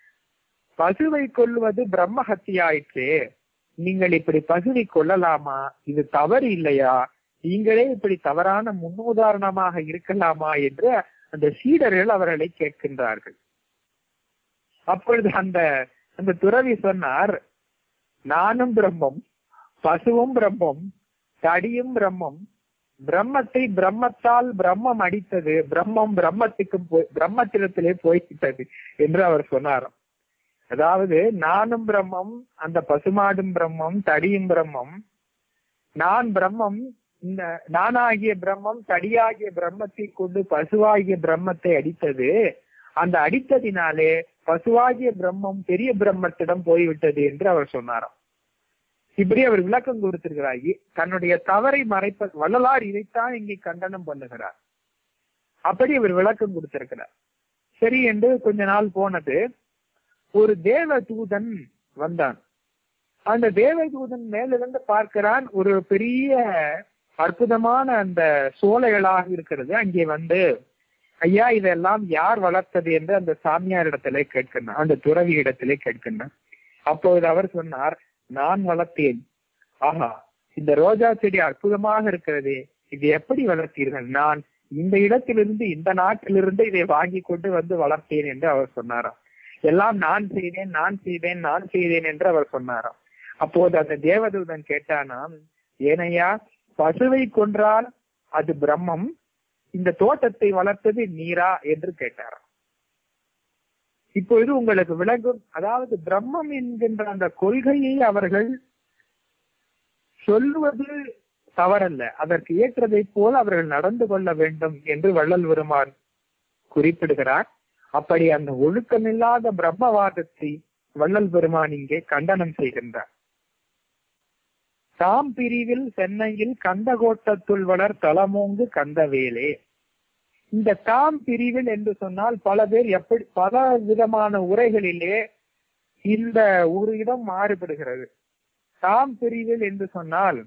பசுவை கொள்வது பிரம்ம ஹத்தியாயிற்றே நீங்கள் இப்படி பசுவை கொள்ளலாமா இது தவறு இல்லையா நீங்களே இப்படி தவறான முன்னுதாரணமாக இருக்கலாமா என்று அந்த சீடர்கள் அவர்களை கேட்கின்றார்கள் அப்பொழுது அந்த அந்த துறவி சொன்னார் நானும் பிரம்மம் பசுவும் பிரம்மம் தடியும் பிரம்மம் பிரம்மத்தை பிரம்மத்தால் பிரம்மம் அடித்தது பிரம்மம் பிரம்மத்துக்கு போய் பிரம்மத்திடத்திலே போய்விட்டது என்று அவர் சொன்னாராம் அதாவது நானும் பிரம்மம் அந்த பசுமாடும் பிரம்மம் தடியும் பிரம்மம் நான் பிரம்மம் இந்த நானாகிய பிரம்மம் தடியாகிய பிரம்மத்தை கொண்டு பசுவாகிய பிரம்மத்தை அடித்தது அந்த அடித்ததினாலே பசுவாகிய பிரம்மம் பெரிய பிரம்மத்திடம் போய்விட்டது என்று அவர் சொன்னாராம் இப்படி அவர் விளக்கம் கொடுத்திருக்கிறார் தன்னுடைய தவறை மறைப்ப வள்ளலார் இதைத்தான் இங்கே கண்டனம் பண்ணுகிறார் அப்படி அவர் விளக்கம் கொடுத்திருக்கிறார் சரி என்று கொஞ்ச நாள் போனது ஒரு தேவ தூதன் வந்தான் அந்த தேவ தூதன் மேலிருந்து பார்க்கிறான் ஒரு பெரிய அற்புதமான அந்த சோலைகளாக இருக்கிறது அங்கே வந்து ஐயா இதெல்லாம் யார் வளர்த்தது என்று அந்த சாமியார் இடத்திலே கேட்கின்றான் அந்த துறவி இடத்திலே கேட்கின்றான் அப்பொழுது அவர் சொன்னார் நான் வளர்த்தேன் ஆஹா இந்த ரோஜா செடி அற்புதமாக இருக்கிறது இது எப்படி வளர்த்தீர்கள் நான் இந்த இடத்திலிருந்து இந்த நாட்டிலிருந்து இதை வாங்கி கொண்டு வந்து வளர்த்தேன் என்று அவர் சொன்னாராம் எல்லாம் நான் செய்தேன் நான் செய்தேன் நான் செய்தேன் என்று அவர் சொன்னாராம் அப்போது அந்த தேவதூதன் கேட்டானாம் ஏனையா பசுவை கொன்றால் அது பிரம்மம் இந்த தோட்டத்தை வளர்த்தது நீரா என்று கேட்டாராம் இப்பொழுது உங்களுக்கு விளங்கும் அதாவது பிரம்மம் என்கின்ற அந்த கொள்கையை அவர்கள் சொல்லுவது தவறல்ல அதற்கு ஏற்றதை போல் அவர்கள் நடந்து கொள்ள வேண்டும் என்று வள்ளல் பெருமான் குறிப்பிடுகிறார் அப்படி அந்த ஒழுக்கமில்லாத பிரம்மவாதத்தை வள்ளல் பெருமான் இங்கே கண்டனம் செய்கின்றார் தாம் பிரிவில் சென்னையில் கந்தகோட்டத்துள் வளர் தலமோங்கு கந்தவேலே இந்த தாம் பிரிவில் என்று சொன்னால் பல பேர் எப்படி பல விதமான உரைகளிலே இந்த ஒரு இடம் மாறுபடுகிறது தாம் பிரிவில் என்று சொன்னால்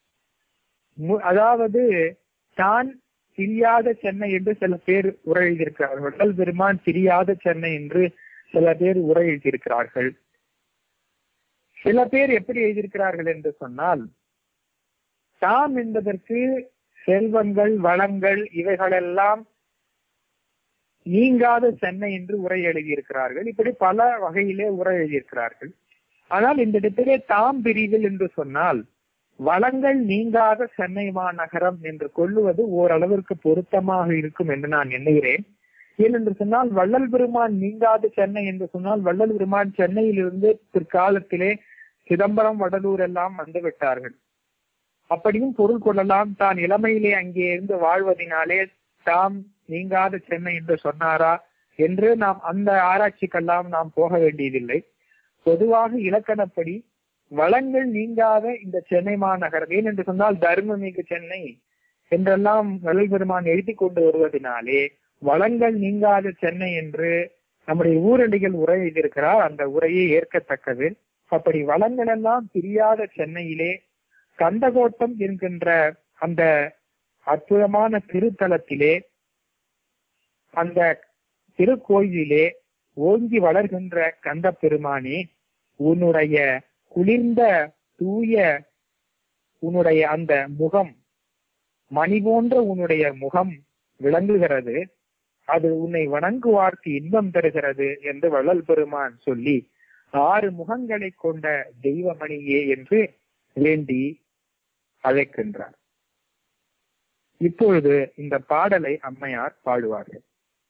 அதாவது தான் சிரியாத சென்னை என்று சில பேர் உரை எழுதியிருக்கிறார்கள் வள்ளல் பெருமான் சிரியாத சென்னை என்று சில பேர் உரை எழுதியிருக்கிறார்கள் சில பேர் எப்படி எழுதியிருக்கிறார்கள் என்று சொன்னால் தாம் என்பதற்கு செல்வங்கள் வளங்கள் இவைகளெல்லாம் நீங்காத சென்னை என்று உரை எழுதியிருக்கிறார்கள் இப்படி பல வகையிலே உரை எழுதியிருக்கிறார்கள் ஆனால் இந்த இடத்திலே தாம் பிரிவில் என்று சொன்னால் வளங்கள் நீங்காத சென்னை மாநகரம் என்று கொள்ளுவது ஓரளவிற்கு பொருத்தமாக இருக்கும் என்று நான் எண்ணுகிறேன் ஏனென்று சொன்னால் வள்ளல் பெருமான் நீங்காத சென்னை என்று சொன்னால் வள்ளல் பெருமான் சென்னையிலிருந்து பிற்காலத்திலே சிதம்பரம் வடலூர் எல்லாம் வந்து விட்டார்கள் அப்படியும் பொருள் கொள்ளலாம் தான் இளமையிலே அங்கே இருந்து வாழ்வதனாலே தாம் நீங்காத சென்னை என்று சொன்னாரா என்று நாம் அந்த ஆராய்ச்சிக்கெல்லாம் நாம் போக வேண்டியதில்லை பொதுவாக இலக்கணப்படி வளங்கள் நீங்காத இந்த சென்னை மாநகரம் ஏனென்று சொன்னால் தர்மமிகு சென்னை என்றெல்லாம் வள்ளல் பெருமான் எழுதி கொண்டு வருவதனாலே வளங்கள் நீங்காத சென்னை என்று நம்முடைய ஊரடிகள் உரை எழுதியிருக்கிறார் அந்த உரையை ஏற்கத்தக்கது அப்படி வளங்கள் எல்லாம் பிரியாத சென்னையிலே கந்தகோட்டம் என்கின்ற அந்த அற்புதமான திருத்தலத்திலே அந்த திருக்கோயிலே ஓங்கி வளர்கின்ற கந்த பெருமானே உன்னுடைய குளிர்ந்த தூய உன்னுடைய அந்த முகம் மணி போன்ற உன்னுடைய முகம் விளங்குகிறது அது உன்னை வணங்குவார்க்கு இன்பம் தருகிறது என்று வள்ளல் பெருமான் சொல்லி ஆறு முகங்களை கொண்ட தெய்வமணியே என்று வேண்டி அழைக்கின்றார் இப்பொழுது இந்த பாடலை அம்மையார் பாடுவார்கள்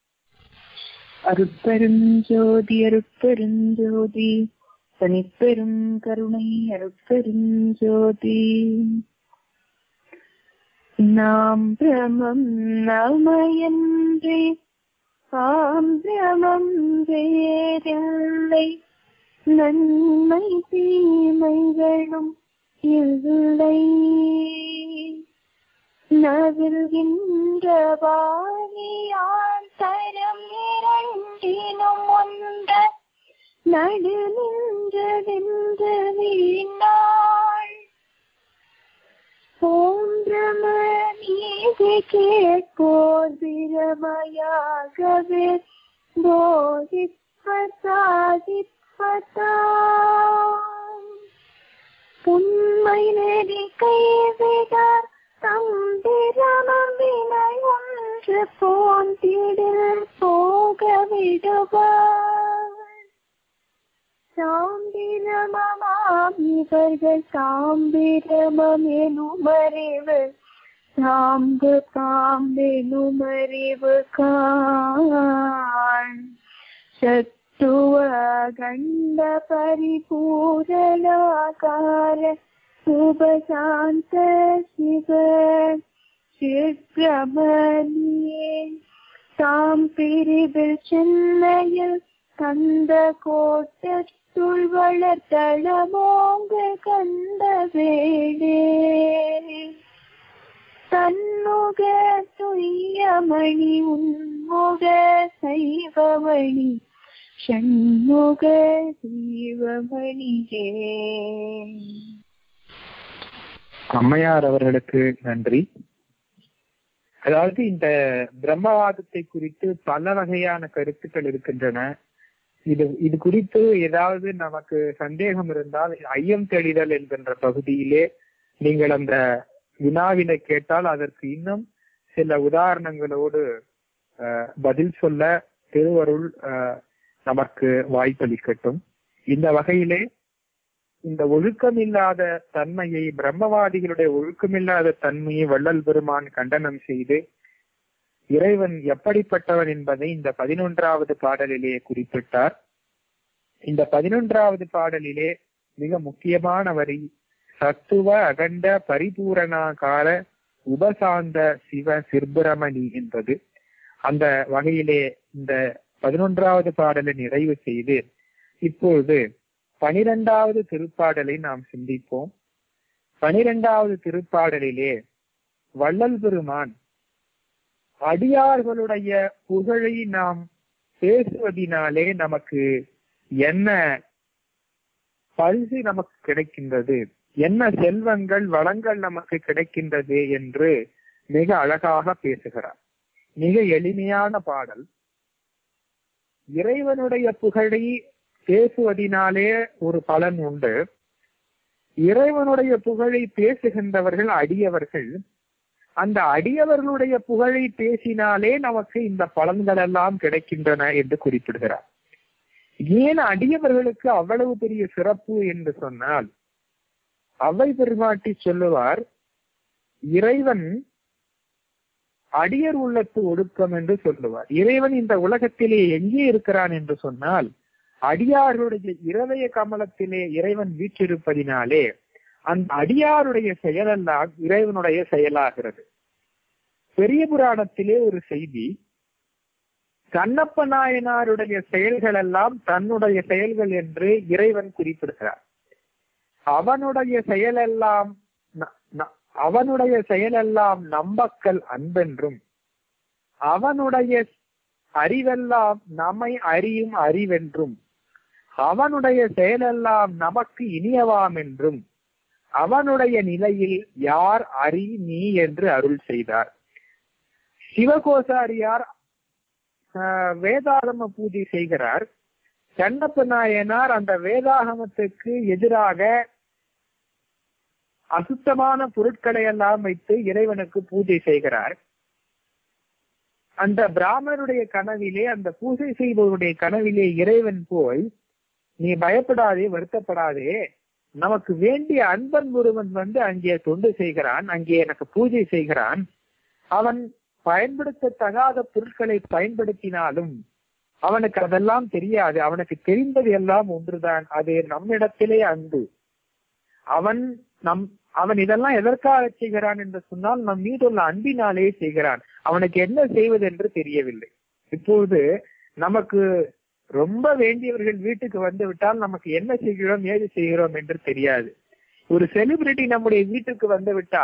அருட்பெருஞ்சோதி அருட்பெருஞ்சோதி தனிப்பெரும் கருணை அருட்பெருஞ்சோதி நாம் பிரமம் நமயன்றே ஆம் பிரமம் வேறில்லை நன்மை தீமைகளும் இல்லை நவில்கின்ற வாணியான் தரம் இரண்டினும் ஒன்ற நடு நின்றதென்று வீணாள் போன்ற நீதி கேட்போர் பிரமையாகவே போதிப்பதாதிப்பதாம் உண்மை நெறி கைவிட தம்பிரமம் வினை ஒன்று போந்திடில் போக விடுவார் சாம்பிரமமாம் இவர்கள் சாம்பிரமம் எனுமறிவு சாம்பு பாம்பெனுமறிவு காண் சத்துவ கண்ட பரிபூரணாகார உபசாந்த சிவ சிற்பிரமணியே தாம் பிரிவில் சென்னையில் கந்த கோட்டத்துள் வளர்த்தளமோங்க கந்த வேடே தன்முக துய்யமணி உன்முக சைவமணி ஷண்முக சீவமணியே அம்மையார் அவர்களுக்கு நன்றி அதாவது இந்த பிரம்மவாதத்தை குறித்து பல வகையான கருத்துக்கள் இருக்கின்றன இது இது குறித்து ஏதாவது நமக்கு சந்தேகம் இருந்தால் ஐயம் தெளிதல் என்கின்ற பகுதியிலே நீங்கள் அந்த வினாவினை கேட்டால் அதற்கு இன்னும் சில உதாரணங்களோடு அஹ், பதில் சொல்ல திருவருள் அஹ், நமக்கு வாய்ப்பளிக்கட்டும் இந்த வகையிலே இந்த ஒழுக்கமில்லாத தன்மையை பிரம்மவாதிகளுடைய ஒழுக்கமில்லாத தன்மையை வள்ளல் பெருமான் கண்டனம் செய்து இறைவன் எப்படிப்பட்டவன் என்பதை இந்த பதினொன்றாவது பாடலிலே குறிப்பிட்டார் இந்த பதினொன்றாவது பாடலிலே மிக முக்கியமான வரி சத்துவ அகண்ட பரிபூரணாகார உபசாந்த சிவ சிற்பரமணி என்பது அந்த வகையிலே இந்த பதினொன்றாவது பாடலை நிறைவு செய்து இப்பொழுது பனிரெண்டாவது திருப்பாடலை நாம் சிந்திப்போம் பனிரெண்டாவது திருப்பாடலிலே வள்ளல் பெருமான் அடியார்களுடைய புகழை நாம் பேசுவதினாலே நமக்கு என்ன பரிசு நமக்கு கிடைக்கின்றது என்ன செல்வங்கள் வளங்கள் நமக்கு கிடைக்கின்றது என்று மிக அழகாக பேசுகிறார் மிக எளிமையான பாடல் இறைவனுடைய புகழை பேசுவதினாலே ஒரு பலன் உண்டு இறைவனுடைய புகழை பேசுகின்றவர்கள் அடியவர்கள் அந்த அடியவர்களுடைய புகழை பேசினாலே நமக்கு இந்த பலன்கள் எல்லாம் கிடைக்கின்றன என்று குறிப்பிடுகிறார் ஏன் அடியவர்களுக்கு அவ்வளவு பெரிய சிறப்பு என்று சொன்னால் அவை பெருமாட்டி சொல்லுவார் இறைவன் அடியர் உள்ளத்து ஒடுக்கம் என்று சொல்லுவார் இறைவன் இந்த உலகத்திலே எங்கே இருக்கிறான் என்று சொன்னால் அடியாருடைய இரவய கமலத்திலே இறைவன் வீற்றிருப்பதினாலே அந்த அடியாருடைய செயலெல்லாம் இறைவனுடைய செயலாகிறது பெரிய புராணத்திலே ஒரு செய்தி கண்ணப்ப நாயனாருடைய செயல்கள் எல்லாம் தன்னுடைய செயல்கள் என்று இறைவன் குறிப்பிடுகிறார் அவனுடைய செயலெல்லாம் ந- ந- அவனுடைய செயலெல்லாம் நம்பக்கல் அன்பென்றும் அவனுடைய அறிவெல்லாம் நம்மை அறியும் அறிவென்றும் அவனுடைய செயலெல்லாம் நமக்கு இனியவாம் என்றும் அவனுடைய நிலையில் யார் அறி நீ என்று அருள் செய்தார் சிவகோசாரியார் ஆஹ், வேதாகம பூஜை செய்கிறார் கண்ணப்ப நாயனார் அந்த வேதாகமத்துக்கு எதிராக அசுத்தமான பொருட்களை எல்லாம் வைத்து இறைவனுக்கு பூஜை செய்கிறார் அந்த பிராமணருடைய கனவிலே அந்த பூஜை செய்பவருடைய கனவிலே இறைவன் போய் நீ பயப்படாதே வருத்தப்படாதே நமக்கு வேண்டிய அன்பன் ஒருவன் வந்து அங்கே தொண்டு செய்கிறான் அங்கே எனக்கு பூஜை செய்கிறான் அவன் பயன்படுத்த தகாத பொருட்களை பயன்படுத்தினாலும் அவனுக்கு அதெல்லாம் தெரியாது அவனுக்கு தெரிந்தது எல்லாம் ஒன்றுதான் அது நம்மிடத்திலே அன்பு அவன் நம் அவன் இதெல்லாம் எதற்காக செய்கிறான் என்று சொன்னால் நம் மீதுள்ள அன்பினாலே செய்கிறான் அவனுக்கு என்ன செய்வது என்று தெரியவில்லை இப்போது நமக்கு ரொம்ப வேண்டியவர்கள் வீட்டுக்கு வந்து விட்டால் நமக்கு என்ன செய்கிறோம் ஏது செய்கிறோம் என்று தெரியாது ஒரு செலிபிரிட்டி நம்முடைய வீட்டுக்கு வந்து விட்டால்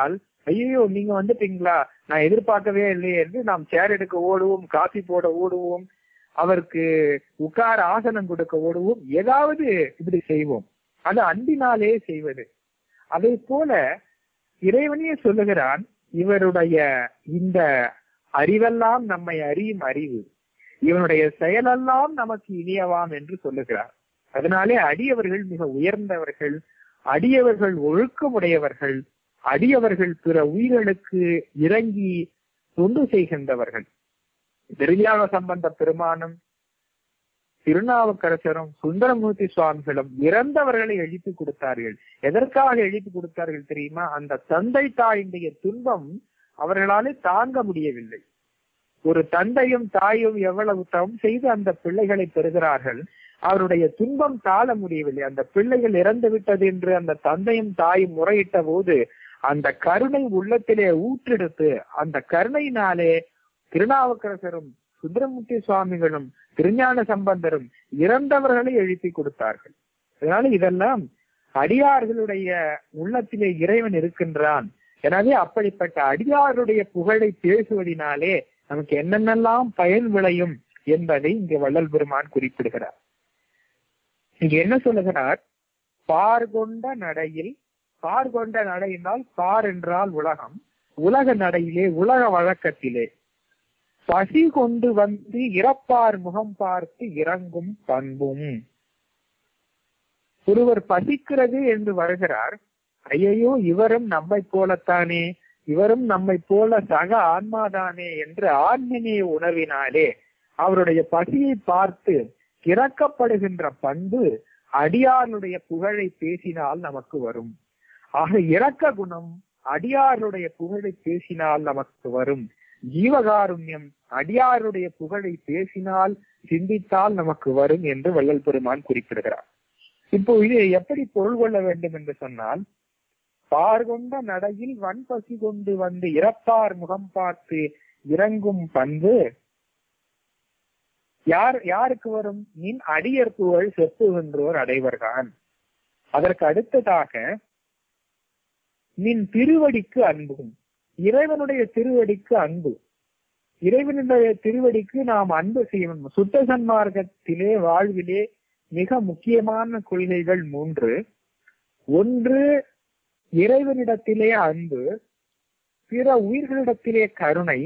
ஐயோ நீங்க வந்துட்டீங்களா நான் எதிர்பார்க்கவே இல்லையே என்று நாம் சேர் எடுக்க ஓடுவோம் காஃபி போட ஓடுவோம் அவருக்கு உட்கார ஆசனம் கொடுக்க ஓடுவோம் ஏதாவது இப்படி செய்வோம் அது அன்பினாலே செய்வது அதே போல இறைவனே சொல்லுகிறான் இவருடைய இந்த அறிவெல்லாம் நம்மை அறியும் அறிவு இவனுடைய செயலெல்லாம் நமக்கு இனியவாம் என்று சொல்லுகிறார் அதனாலே அடியவர்கள் மிக உயர்ந்தவர்கள் அடியவர்கள் ஒழுக்கமுடையவர்கள் அடியவர்கள் பிற உயிர்களுக்கு இறங்கி தொண்டு செய்கின்றவர்கள் திருஞான சம்பந்த பெருமானும் திருநாவுக்கரசரும் சுந்தரமூர்த்தி சுவாமிகளும் இறந்தவர்களை எழுப்பி கொடுத்தார்கள் எதற்காக எழுப்பி கொடுத்தார்கள் தெரியுமா அந்த தந்தை தாயினுடைய துன்பம் அவர்களாலே தாங்க முடியவில்லை ஒரு தந்தையும் தாயும் எவ்வளவு தவம் செய்து அந்த பிள்ளைகளை பெறுகிறார்கள் அவருடைய துன்பம் தாழ முடியவில்லை அந்த பிள்ளைகள் இறந்து விட்டது என்று அந்த தந்தையும் தாயும் முறையிட்ட போது அந்த கருணை உள்ளத்திலே ஊற்றெடுத்து அந்த கருணையினாலே திருநாவுக்கரசரும் சுந்தரமூர்த்தி சுவாமிகளும் திருஞான சம்பந்தரும் இறந்தவர்களை எழுப்பி கொடுத்தார்கள் அதனால இதெல்லாம் அடியார்களுடைய உள்ளத்திலே இறைவன் இருக்கின்றான் எனவே அப்படிப்பட்ட அடியாருடைய புகழை பேசுவதினாலே நமக்கு என்னென்னலாம் பயன் விளையும் என்பதை இங்கு வள்ளல் பெருமான் குறிப்பிடுகிறார் இங்க என்ன சொல்லுகிறார் பார் கொண்ட நடையில் பார் கொண்ட நடையினால் பார் என்றால் உலகம் உலக நடையிலே உலக வழக்கத்திலே பசி கொண்டு வந்து இறப்பார் முகம் பார்த்து இறங்கும் பண்பும் ஒருவர் பசிக்கிறது என்று வருகிறார் ஐயையோ இவரும் நம்மை போலத்தானே இவரும் நம்மை போல சக ஆன்மாதானே என்று ஆன்மினிய உணர்வினாலே அவருடைய பசியை பார்த்து இறக்கப்படுகின்ற பண்பு அடியாருடைய புகழை பேசினால் நமக்கு வரும் ஆக இரக்க குணம் அடியாருடைய புகழை பேசினால் நமக்கு வரும் ஜீவகாருண்யம் அடியாருடைய புகழை பேசினால் சிந்தித்தால் நமக்கு வரும் என்று வள்ளல் பெருமான் குறிப்பிடுகிறார் இப்போ இது எப்படி பொருள் கொள்ள வேண்டும் என்று சொன்னால் பார்கொண்ட நடையில் வன்பசி கொண்டு வந்து இறப்பார் முகம் பார்த்து இறங்கும் பண்பு யார் யாருக்கு வரும் நின் அடியர் புகழ் செப்புகின்றோர் அடைவர்தான் அதற்கு அடுத்ததாக நின் திருவடிக்கு அன்பும் இறைவனுடைய திருவடிக்கு அன்பு இறைவனுடைய திருவடிக்கு நாம் அன்பு செய்யணும் சுத்த சன்மார்க்கத்திலே வாழ்விலே மிக முக்கியமான கொள்கைகள் மூன்று ஒன்று இறைவனிடத்திலே அன்பு பிற உயிர்களிடத்திலே கருணை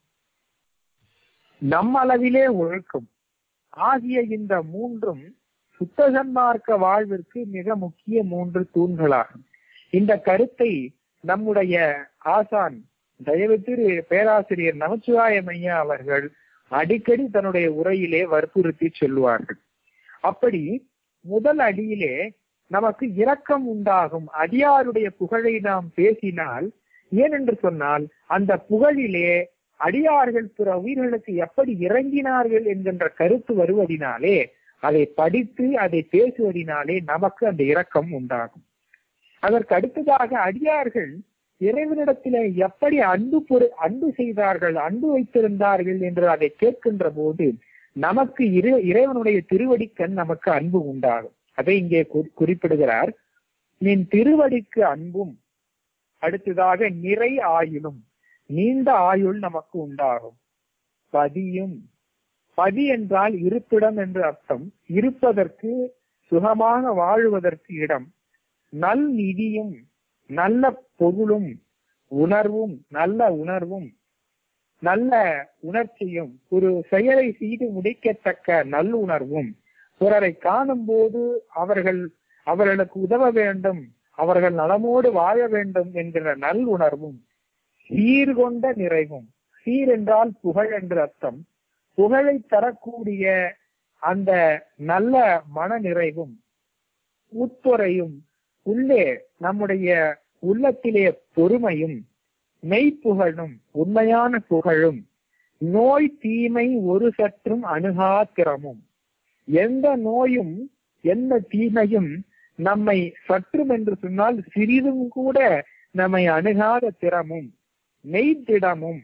நம்மளவிலே ஒழுக்கம் ஆகிய இந்த மூன்றும் சுத்த சன்மார்க்க வாழ்விற்கு மிக முக்கிய மூன்று தூண்களாகும் இந்த கருத்தை நம்முடைய ஆசான் தயவு திரு பேராசிரியர் நமச்சிவாய மையா அவர்கள் அடிக்கடி தன்னுடைய உரையிலே வற்புறுத்தி சொல்லுவார்கள் அப்படி முதல் அடியிலே நமக்கு இரக்கம் உண்டாகும் அடியாருடைய புகழை நாம் பேசினால் ஏனென்று சொன்னால் அந்த புகழிலே அடியார்கள் பிற உயிர்களுக்கு எப்படி இறங்கினார்கள் என்கின்ற கருத்து வருவதினாலே அதை படித்து அதை பேசுவதினாலே நமக்கு அந்த இரக்கம் உண்டாகும் அதற்கு அடுத்ததாக அடியார்கள் இறைவனிடத்திலே எப்படி அன்பு பொரு அன்பு செய்தார்கள் அன்பு வைத்திருந்தார்கள் என்று அதை கேட்கின்ற போது நமக்கு இறை இறைவனுடைய திருவடிக்கண் நமக்கு அன்பு உண்டாகும் அதை இங்கே குறிப்பிடுகிறார் நின் திருவடிக்கு அன்பும் அடுத்ததாக நிறை ஆயுளும் நீண்ட ஆயுள் நமக்கு உண்டாகும் பதியும் பதி என்றால் இருப்பிடம் என்று அர்த்தம் இருப்பதற்கு சுகமாக வாழுவதற்கு இடம் நல் நிதியும் நல்ல பொருளும் உணர்வும் நல்ல உணர்வும் நல்ல உணர்ச்சியும் ஒரு செயலை செய்து முடிக்கத்தக்க நல்லுணர்வும் பிறரை காணும் போது அவர்கள் அவர்களுக்கு உதவ வேண்டும் அவர்கள் நலமோடு வாழ வேண்டும் என்கிற நல்லுணர்வும் சீர்கொண்ட நிறைவும் சீர் என்றால் புகழ் என்று அர்த்தம் புகழை தரக்கூடிய அந்த நல்ல மன நிறைவும் உட்புறையும் உள்ளே நம்முடைய உள்ளத்திலே பொறுமையும் மெய்ப்புகழும் உண்மையான புகழும் நோய் தீமை ஒரு சற்றும் அணுகாத்திரமும் எந்த நோயும் எந்த தீமையும் நம்மை சற்றும் என்று சொன்னால் சிறிதும் கூட நம்மை அணுகாத திறமும் மெய்த்திடமும்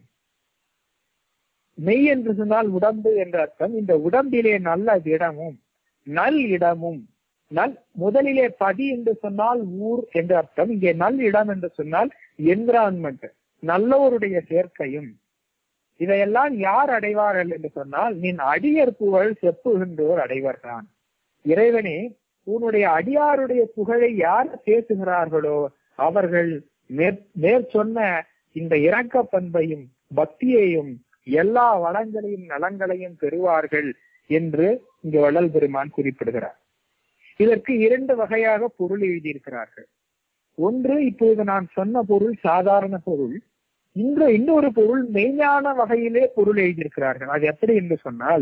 மெய் என்று சொன்னால் உடம்பு என்ற அர்த்தம் இந்த உடம்பிலே நல்ல திடமும் நல் இடமும் நல் முதலிலே பதி என்று சொன்னால் ஊர் என்று அர்த்தம் இங்கே நல் இடம் என்று சொன்னால் என்விரான்மெண்ட் நல்லோருடைய சேர்க்கையும் இதையெல்லாம் யார் அடைவார்கள் என்று சொன்னால் நின் அடியர் புகழ் செப்புகின்றோர் அடைவர்தான் இறைவனே உன்னுடைய அடியாருடைய புகழை யார் பேசுகிறார்களோ அவர்கள் மேற் மேற்சொன்ன இந்த இரக்க பண்பையும் பக்தியையும் எல்லா வளங்களையும் நலங்களையும் பெறுவார்கள் என்று இங்கு வள்ளல் பெருமான் குறிப்பிடுகிறார் இதற்கு இரண்டு வகையாக பொருள் எழுதியிருக்கிறார்கள் ஒன்று இப்போது நான் சொன்ன பொருள் சாதாரண பொருள் இன்று இன்னொரு பொருள் மெய்ஞான வகையிலே பொருள் எழுதியிருக்கிறார்கள் அது எப்படி என்று சொன்னால்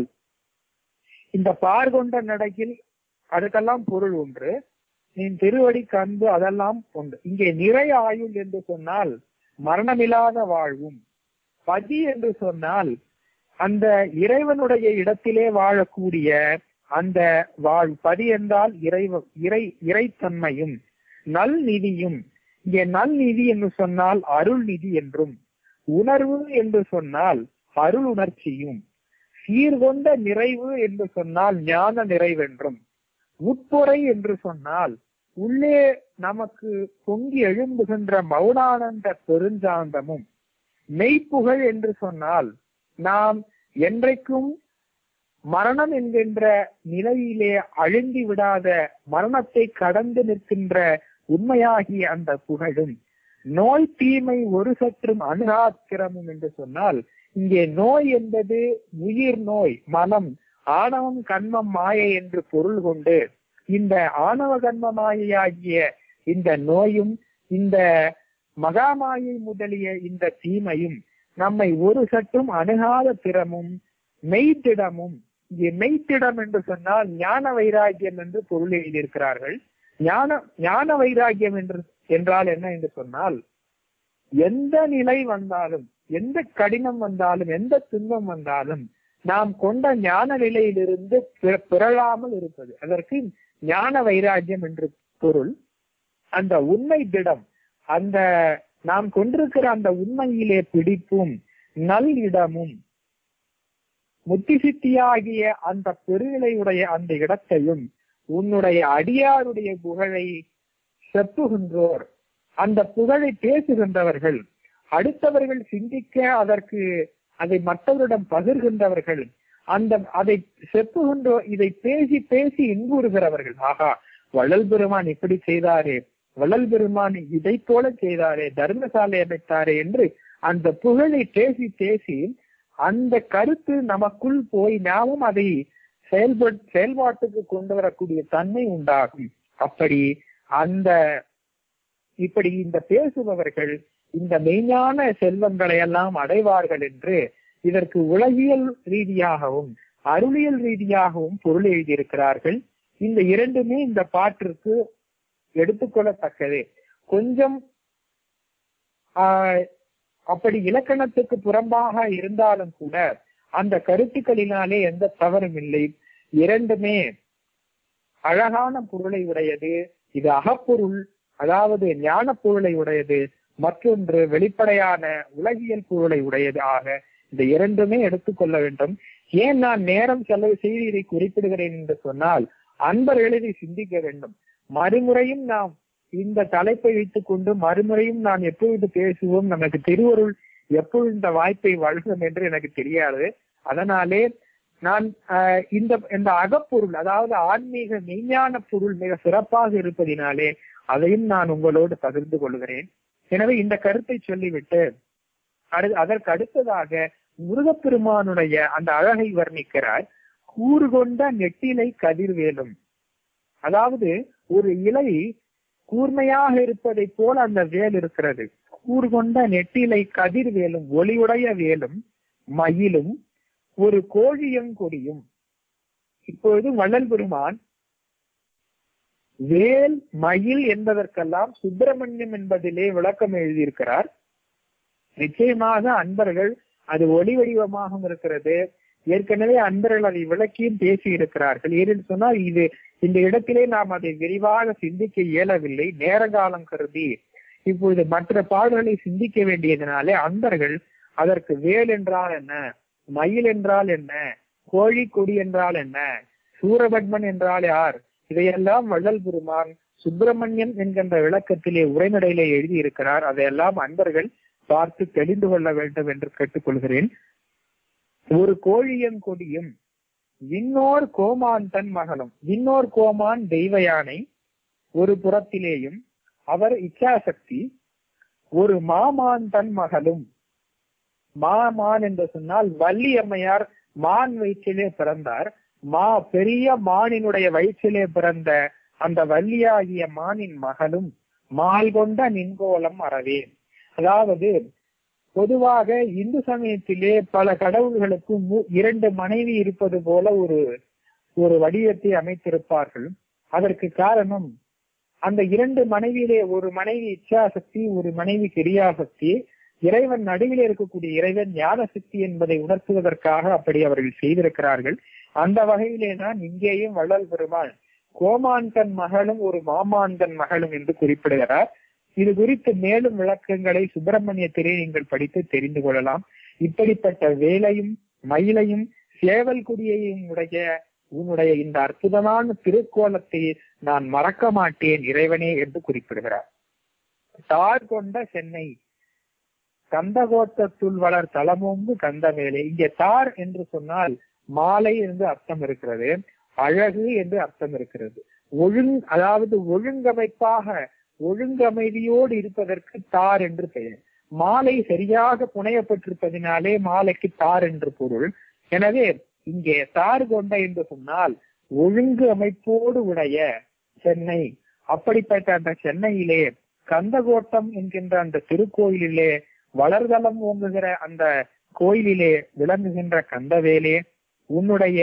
இந்த பார்கொண்ட நடையில் அதுக்கெல்லாம் பொருள் ஒன்று நீ திருவடி கண்பு அதெல்லாம் ஒன்று இங்கே நிறை ஆயுள் என்று சொன்னால் மரணமில்லாத வாழ்வும் பதி என்று சொன்னால் அந்த இறைவனுடைய இடத்திலே வாழக்கூடிய அந்த வாழ் பதி என்றால் இறைவ இறை இறைத்தன்மையும் நல் நிதியும் இங்கே நல் நிதி என்று சொன்னால் அருள் நிதி என்றும் உணர்வு என்று சொன்னால் அருள் உணர்ச்சியும் சீர்கொண்ட நிறைவு என்று சொன்னால் ஞான நிறைவென்றும் உட்பொறை என்று சொன்னால் உள்ளே நமக்கு பொங்கி எழும்புகின்ற மௌனானந்த பெருஞ்சாந்தமும் மெய்ப்புகழ் என்று சொன்னால் நாம் என்றைக்கும் மரணம் என்கின்ற நிலையிலே அழுந்தி விடாத மரணத்தை கடந்து நிற்கின்ற உண்மையாகிய அந்த புகழும் நோய் தீமை ஒரு சற்றும் அணுகாத்திரமும் என்று சொன்னால் இங்கே நோய் என்பது உயிர் நோய் மனம் ஆணவம் கண்மம் மாயை என்று பொருள் கொண்டு இந்த ஆணவ கண்ம மாயையாகிய இந்த நோயும் இந்த மகாமாயை முதலிய இந்த தீமையும் நம்மை ஒரு சற்றும் அணுகாத திறமும் மெய்த்திடமும் இங்கே மெய்த்திடம் என்று சொன்னால் ஞான வைராகியம் என்று பொருள் எழுதியிருக்கிறார்கள் ஞான ஞான வைராகியம் என்று என்றால் என்ன என்று சொன்னால் எந்த நிலை வந்தாலும் எந்த கடினம் வந்தாலும் எந்த துன்பம் வந்தாலும் நாம் கொண்ட ஞான நிலையிலிருந்து பிற- பிறழாமல் இருப்பது அதற்கு ஞான வைராகியம் என்று பொருள் அந்த உண்மை திடம் அந்த நாம் கொண்டிருக்கிற அந்த உண்மையிலே பிடிப்பும் நல் இடமும் முத்தி சித்தியாகிய அந்த பெருநிலையுடைய அந்த இடத்தையும் உன்னுடைய அடியாருடைய புகழை செப்புகின்றோர் அந்த புகழை பேசுகின்றவர்கள் அடுத்தவர்கள் சிந்திக்க அதற்கு அதை மற்றவரிடம் பகிர்கின்றவர்கள் அந்த அதை செப்புகின்றோர் இதை பேசி பேசி இன்புறுகிறவர்கள் ஆகா வள்ளல் பெருமான் இப்படி செய்தாரே வள்ளல் பெருமான் இதை போல செய்தாரே தர்மசாலை அமைத்தாரே என்று அந்த புகழை பேசி பேசி அந்த கருத்து நமக்குள் போய் நாமும் அதை செயல்பட் செயல்பாட்டுக்கு கொண்டு வரக்கூடிய தன்மை உண்டாகும் அப்படி அந்த இப்படி இந்த பேசுபவர்கள் இந்த மெய்ஞான செல்வங்களை எல்லாம் அடைவார்கள் என்று இதற்கு உலகியல் ரீதியாகவும் அருளியல் ரீதியாகவும் பொருள் எழுதியிருக்கிறார்கள் இந்த இரண்டுமே இந்த பாட்டிற்கு எடுத்துக்கொள்ளத்தக்கது கொஞ்சம் ஆஹ், அப்படி இலக்கணத்துக்கு புறம்பாக இருந்தாலும் கூட அந்த கருத்துக்களினாலே எந்த தவறும் இல்லை இரண்டுமே அழகான பொருளை உடையது இது அகப்பொருள் அதாவது ஞான பொருளை உடையது மற்றொன்று வெளிப்படையான உலகியல் பொருளை உடையது ஆக இந்த இரண்டுமே எடுத்துக்கொள்ள வேண்டும் ஏன் நான் நேரம் செலவு செய்து இதை குறிப்பிடுகிறேன் என்று சொன்னால் அன்பர்கள் இதை சிந்திக்க வேண்டும் மறுமுறையும் நாம் இந்த தலைப்பை வைத்துக் கொண்டு மறுமுறையும் நான் எப்பொழுது பேசுவோம் நமக்கு திருவருள் எப்பொழுது இந்த வாய்ப்பை வழங்கும் என்று எனக்கு தெரியாது அதனாலே நான் ஆஹ், இந்த இந்த அகப்பொருள் அதாவது ஆன்மீக மெய்ஞான பொருள் மிக சிறப்பாக இருப்பதினாலே அதையும் நான் உங்களோடு பகிர்ந்து கொள்கிறேன் எனவே இந்த கருத்தை சொல்லிவிட்டு அடு- அதற்கு அடுத்ததாக முருகப்பெருமானுடைய அந்த அழகை வர்ணிக்கிறார் கூறுகொண்ட நெட்டிலை கதிர்வேலும் அதாவது ஒரு இலை கூர்மையாக இருப்பதை போல அந்த வேல் இருக்கிறது கூர்கொண்ட நெட்டிலை கதிர்வேலும் ஒளியுடைய வேலும் மயிலும் ஒரு கோழியங்கொடியும் இப்பொழுது வள்ளல் பெருமான் வேல் மயில் என்பதற்கெல்லாம் சுப்பிரமணியம் என்பதிலே விளக்கம் எழுதியிருக்கிறார் நிச்சயமாக அன்பர்கள் அது ஒளி வடிவமாகவும் இருக்கிறது ஏற்கனவே அன்பர்கள் அதை விளக்கியும் பேசி இருக்கிறார்கள் ஏனென்று சொன்னால் இது இந்த இடத்திலே நாம் அதை விரிவாக சிந்திக்க இயலவில்லை நேர காலம் கருதி இப்பொழுது மற்ற பாடல்களை சிந்திக்க வேண்டியதனாலே அன்பர்கள் அதற்கு வேல் என்றால் என்ன மயில் என்றால் என்ன கோழி கொடி என்றால் என்ன சூரபத்மன் என்றால் யார் இதையெல்லாம் வள்ளல் பெருமான் சுப்பிரமணியன் என்கின்ற விளக்கத்திலே உரைநடையிலே எழுதியிருக்கிறார் அதையெல்லாம் அன்பர்கள் பார்த்து தெரிந்து கொள்ள வேண்டும் என்று கேட்டுக்கொள்கிறேன் ஒரு கோழியங்கொடியும் விண்ணோர் கோமான் தன் மகளும் விண்ணோர் கோமான் தெய்வ யானை ஒரு புறத்திலேயும் அவர் இச்சாசக்தி ஒரு மாமான் தன் மகளும் மாமான் என்று சொன்னால் வள்ளி அம்மையார் மான் வயிற்றிலே பிறந்தார் மா பெரிய மானினுடைய வயிற்றிலே பிறந்த அந்த வள்ளியாகிய மானின் மகளும் மால் கொண்ட நின்கோலம் அறவே அதாவது பொதுவாக இந்து சமயத்திலே பல கடவுள்களுக்கு மு- இரண்டு மனைவி இருப்பது போல ஒரு ஒரு வடிவத்தை அமைத்திருப்பார்கள் அதற்கு காரணம் அந்த இரண்டு மனைவியிலே ஒரு மனைவி இச்சாசக்தி ஒரு மனைவி கிரியாசக்தி இறைவன் நடுவில் இருக்கக்கூடிய இறைவன் ஞான சக்தி என்பதை உணர்த்துவதற்காக அப்படி அவர்கள் செய்திருக்கிறார்கள் அந்த வகையிலே தான் இங்கேயும் வள்ளல் பெருமாள் கோமான்கன் மகளும் ஒரு மாமான்கன் மகளும் என்று குறிப்பிடுகிறார் இது குறித்து மேலும் விளக்கங்களை சுப்பிரமணியத்திலே நீங்கள் படித்து தெரிந்து கொள்ளலாம் இப்படிப்பட்ட வேலையும் மயிலையும் சேவல் குடியையும் உடைய உன்னுடைய இந்த அற்புதமான திருக்கோலத்தை நான் மறக்க மாட்டேன் இறைவனே என்று குறிப்பிடுகிறார் தார் கொண்ட சென்னை கந்தகோட்டத்துள் வளர் தலமோங்கு கந்தமேலே இங்கே தார் என்று சொன்னால் மாலை என்று அர்த்தம் இருக்கிறது அழகு என்று அர்த்தம் இருக்கிறது ஒழுங் அதாவது ஒழுங்கமைப்பாக ஒழுங்கமைதியோடு இருப்பதற்கு தார் என்று பெயர் மாலை சரியாக புனையப்பட்டிருப்பதினாலே மாலைக்கு தார் என்று பொருள் எனவே இங்கே தார் கொண்ட என்று சொன்னால் ஒழுங்கு அமைப்போடு உடைய சென்னை அப்படிப்பட்ட அந்த சென்னையிலே கந்தகோட்டம் என்கின்ற அந்த திருக்கோயிலிலே வளர்தலம் ஓங்குகிற அந்த கோயிலிலே விளங்குகின்ற கந்தவேலே உன்னுடைய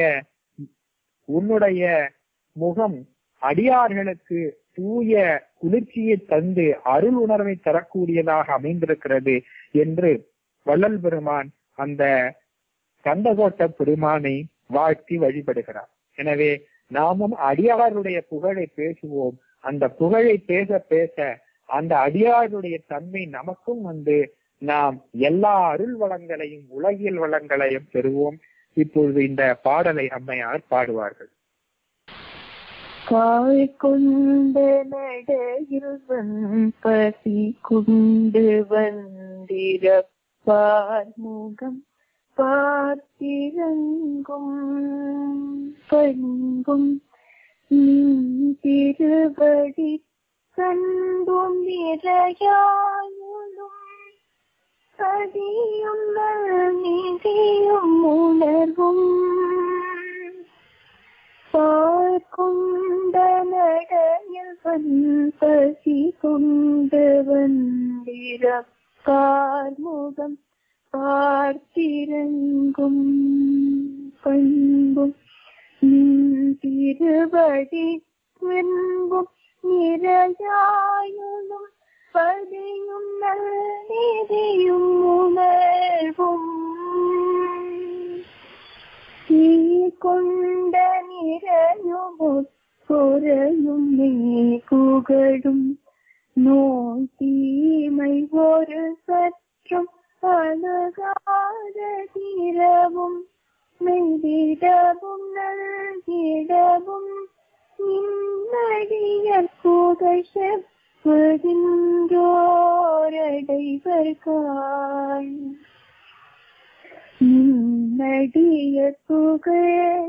உன்னுடைய முகம் அடியார்களுக்கு தூய குளிர்ச்சியை தந்து அருள் உணர்வை தரக்கூடியதாக அமைந்திருக்கிறது என்று வள்ளல் பெருமான் அந்த கந்தகோட்ட பெருமானை வாழ்த்தி வழிபடுகிறார் எனவே நாமும் அடியாருடைய புகழை பேசுவோம் அந்த புகழை பேச பேச அந்த அடியாருடைய தன்மை நமக்கும் வந்து நாம் எல்லா அருள் வளங்களையும் உலகியல் வளங்களையும் பெறுவோம் இப்பொழுது இந்த பாடலை அம்மையார் பாடுவார்கள் காய் கொண்ட நடையில் பசி கொண்டு வந்திரப்பார் முகம் பார்த்திரங்கும் பண்பும் திருவடி கண்டும் நிறையாயுளும் பதியும் நிதியும் உணர்வும் பார்க்கொண்ட நடையில் பசி கொண்டு வந்திரப்பார் முகம் பார்த்திரங்கும் பண்பும் நின் திருவடி வெண்பும் நிறையாயுளும் பதியும் நல்லிதியும் உணர்வும் தீ கொண்ட நிறையும் பொறையும் நீ புகழும் நோய் தீமை ஒரு சற்றும் அணுகாத தீரவும் மெய்திடவும் நல்கிடவும் நிம்மடியர் புகழ் செப்பதின்றோரடைவர்காள் நிம்மடிய புகழ்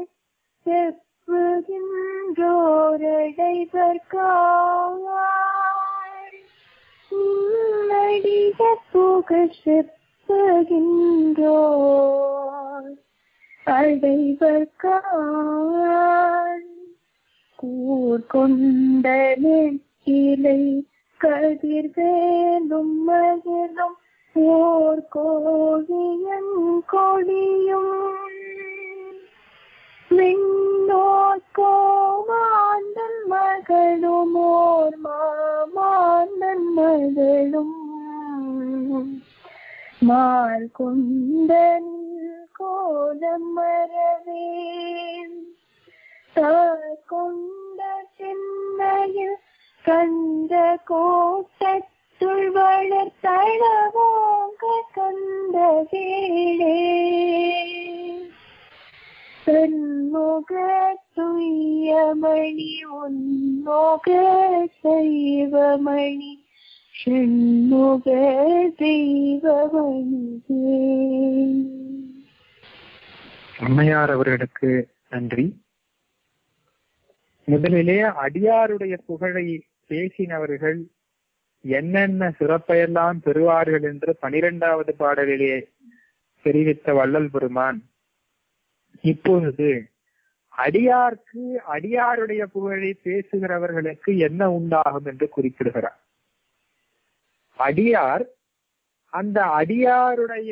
செப்புகின்றோரடைவர்காள் நிம்மடிய புகழ் செப்புகின்றோர் அடைவர்காள் கூர்கொண்ட நெற்றிலை கதிர்வேலும் மகிழும் ஓர் கோழியன் கொடியும் விண்ணோர் கோமாந்தன் மகளும் ஓர் மாமாந்தன் மகளும் மால் கொண்டன் கோலம் மறவேன் தாய் கொண்ட சென்னையில் கந்த கோட்டத்துள் வளர்த்தளவோங்க கந்த வேளே சண்முக துய்யமணி உன்முக சைவமணி ஷண்முக தெய்வமணியே அம்மையார் அவர்களுக்கு நன்றி முதலிலே அடியாருடைய புகழை பேசினவர்கள் என்னென்ன சிறப்பையெல்லாம் பெறுவார்கள் என்று பனிரெண்டாவது பாடலிலே தெரிவித்த வள்ளல் பெருமான் இப்பொழுது அடியார்க்கு அடியாருடைய புகழை பேசுகிறவர்களுக்கு என்ன உண்டாகும் என்று குறிப்பிடுகிறார் அடியார் அந்த அடியாருடைய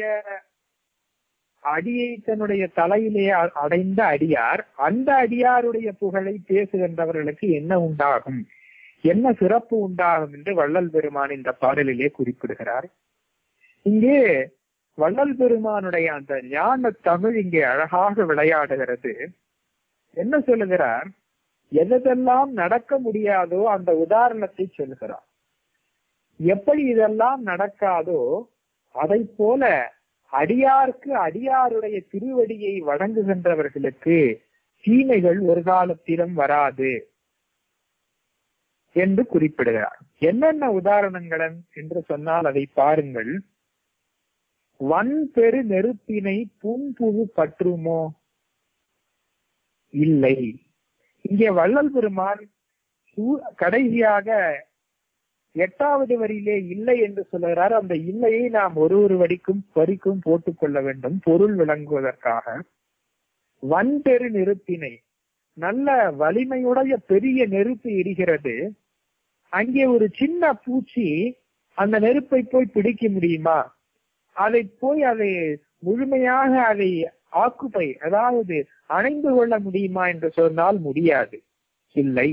அடியை தன்னுடைய தலையிலே அ- அடைந்த அடியார் அந்த அடியாருடைய புகழை பேசுகின்றவர்களுக்கு என்ன உண்டாகும் என்ன சிறப்பு உண்டாகும் என்று வள்ளல் பெருமான் இந்த பாடலிலே குறிப்பிடுகிறார் இங்கே வள்ளல் பெருமானுடைய அந்த ஞான தமிழ் இங்கே அழகாக விளையாடுகிறது என்ன சொல்லுகிறார் எதெல்லாம் நடக்க முடியாதோ அந்த உதாரணத்தை சொல்லுகிறார் எப்படி இதெல்லாம் நடக்காதோ அதை போல அடியார்க்கு அடியாருடைய திருவடியை வழங்குகின்றவர்களுக்கு தீமைகள் ஒரு காலத்திலும் வராது என்று குறிப்பிடுகிறார் என்னென்ன உதாரணங்கள் என்று சொன்னால் அதை பாருங்கள் வன் பெரு நெருப்பினை புன்புழு பற்றுமோ இல்லை இங்கே வள்ளல் பெருமான் சூ- கடைசியாக எட்டாவது வரியிலே இல்லை என்று சொல்லுகிறார் அந்த இல்லையை நாம் ஒரு ஒரு வடிக்கும் வரிக்கும் போட்டுக் கொள்ள வேண்டும் பொருள் விளங்குவதற்காக வன்பெரு நெருப்பினை நல்ல வலிமையுடைய பெரிய நெருப்பு எரிகிறது அங்கே ஒரு சின்ன பூச்சி அந்த நெருப்பை போய் பிடிக்க முடியுமா அதை போய் அதை முழுமையாக அதை ஆக்குப்பை அதாவது அணைந்து கொள்ள முடியுமா என்று சொன்னால் முடியாது இல்லை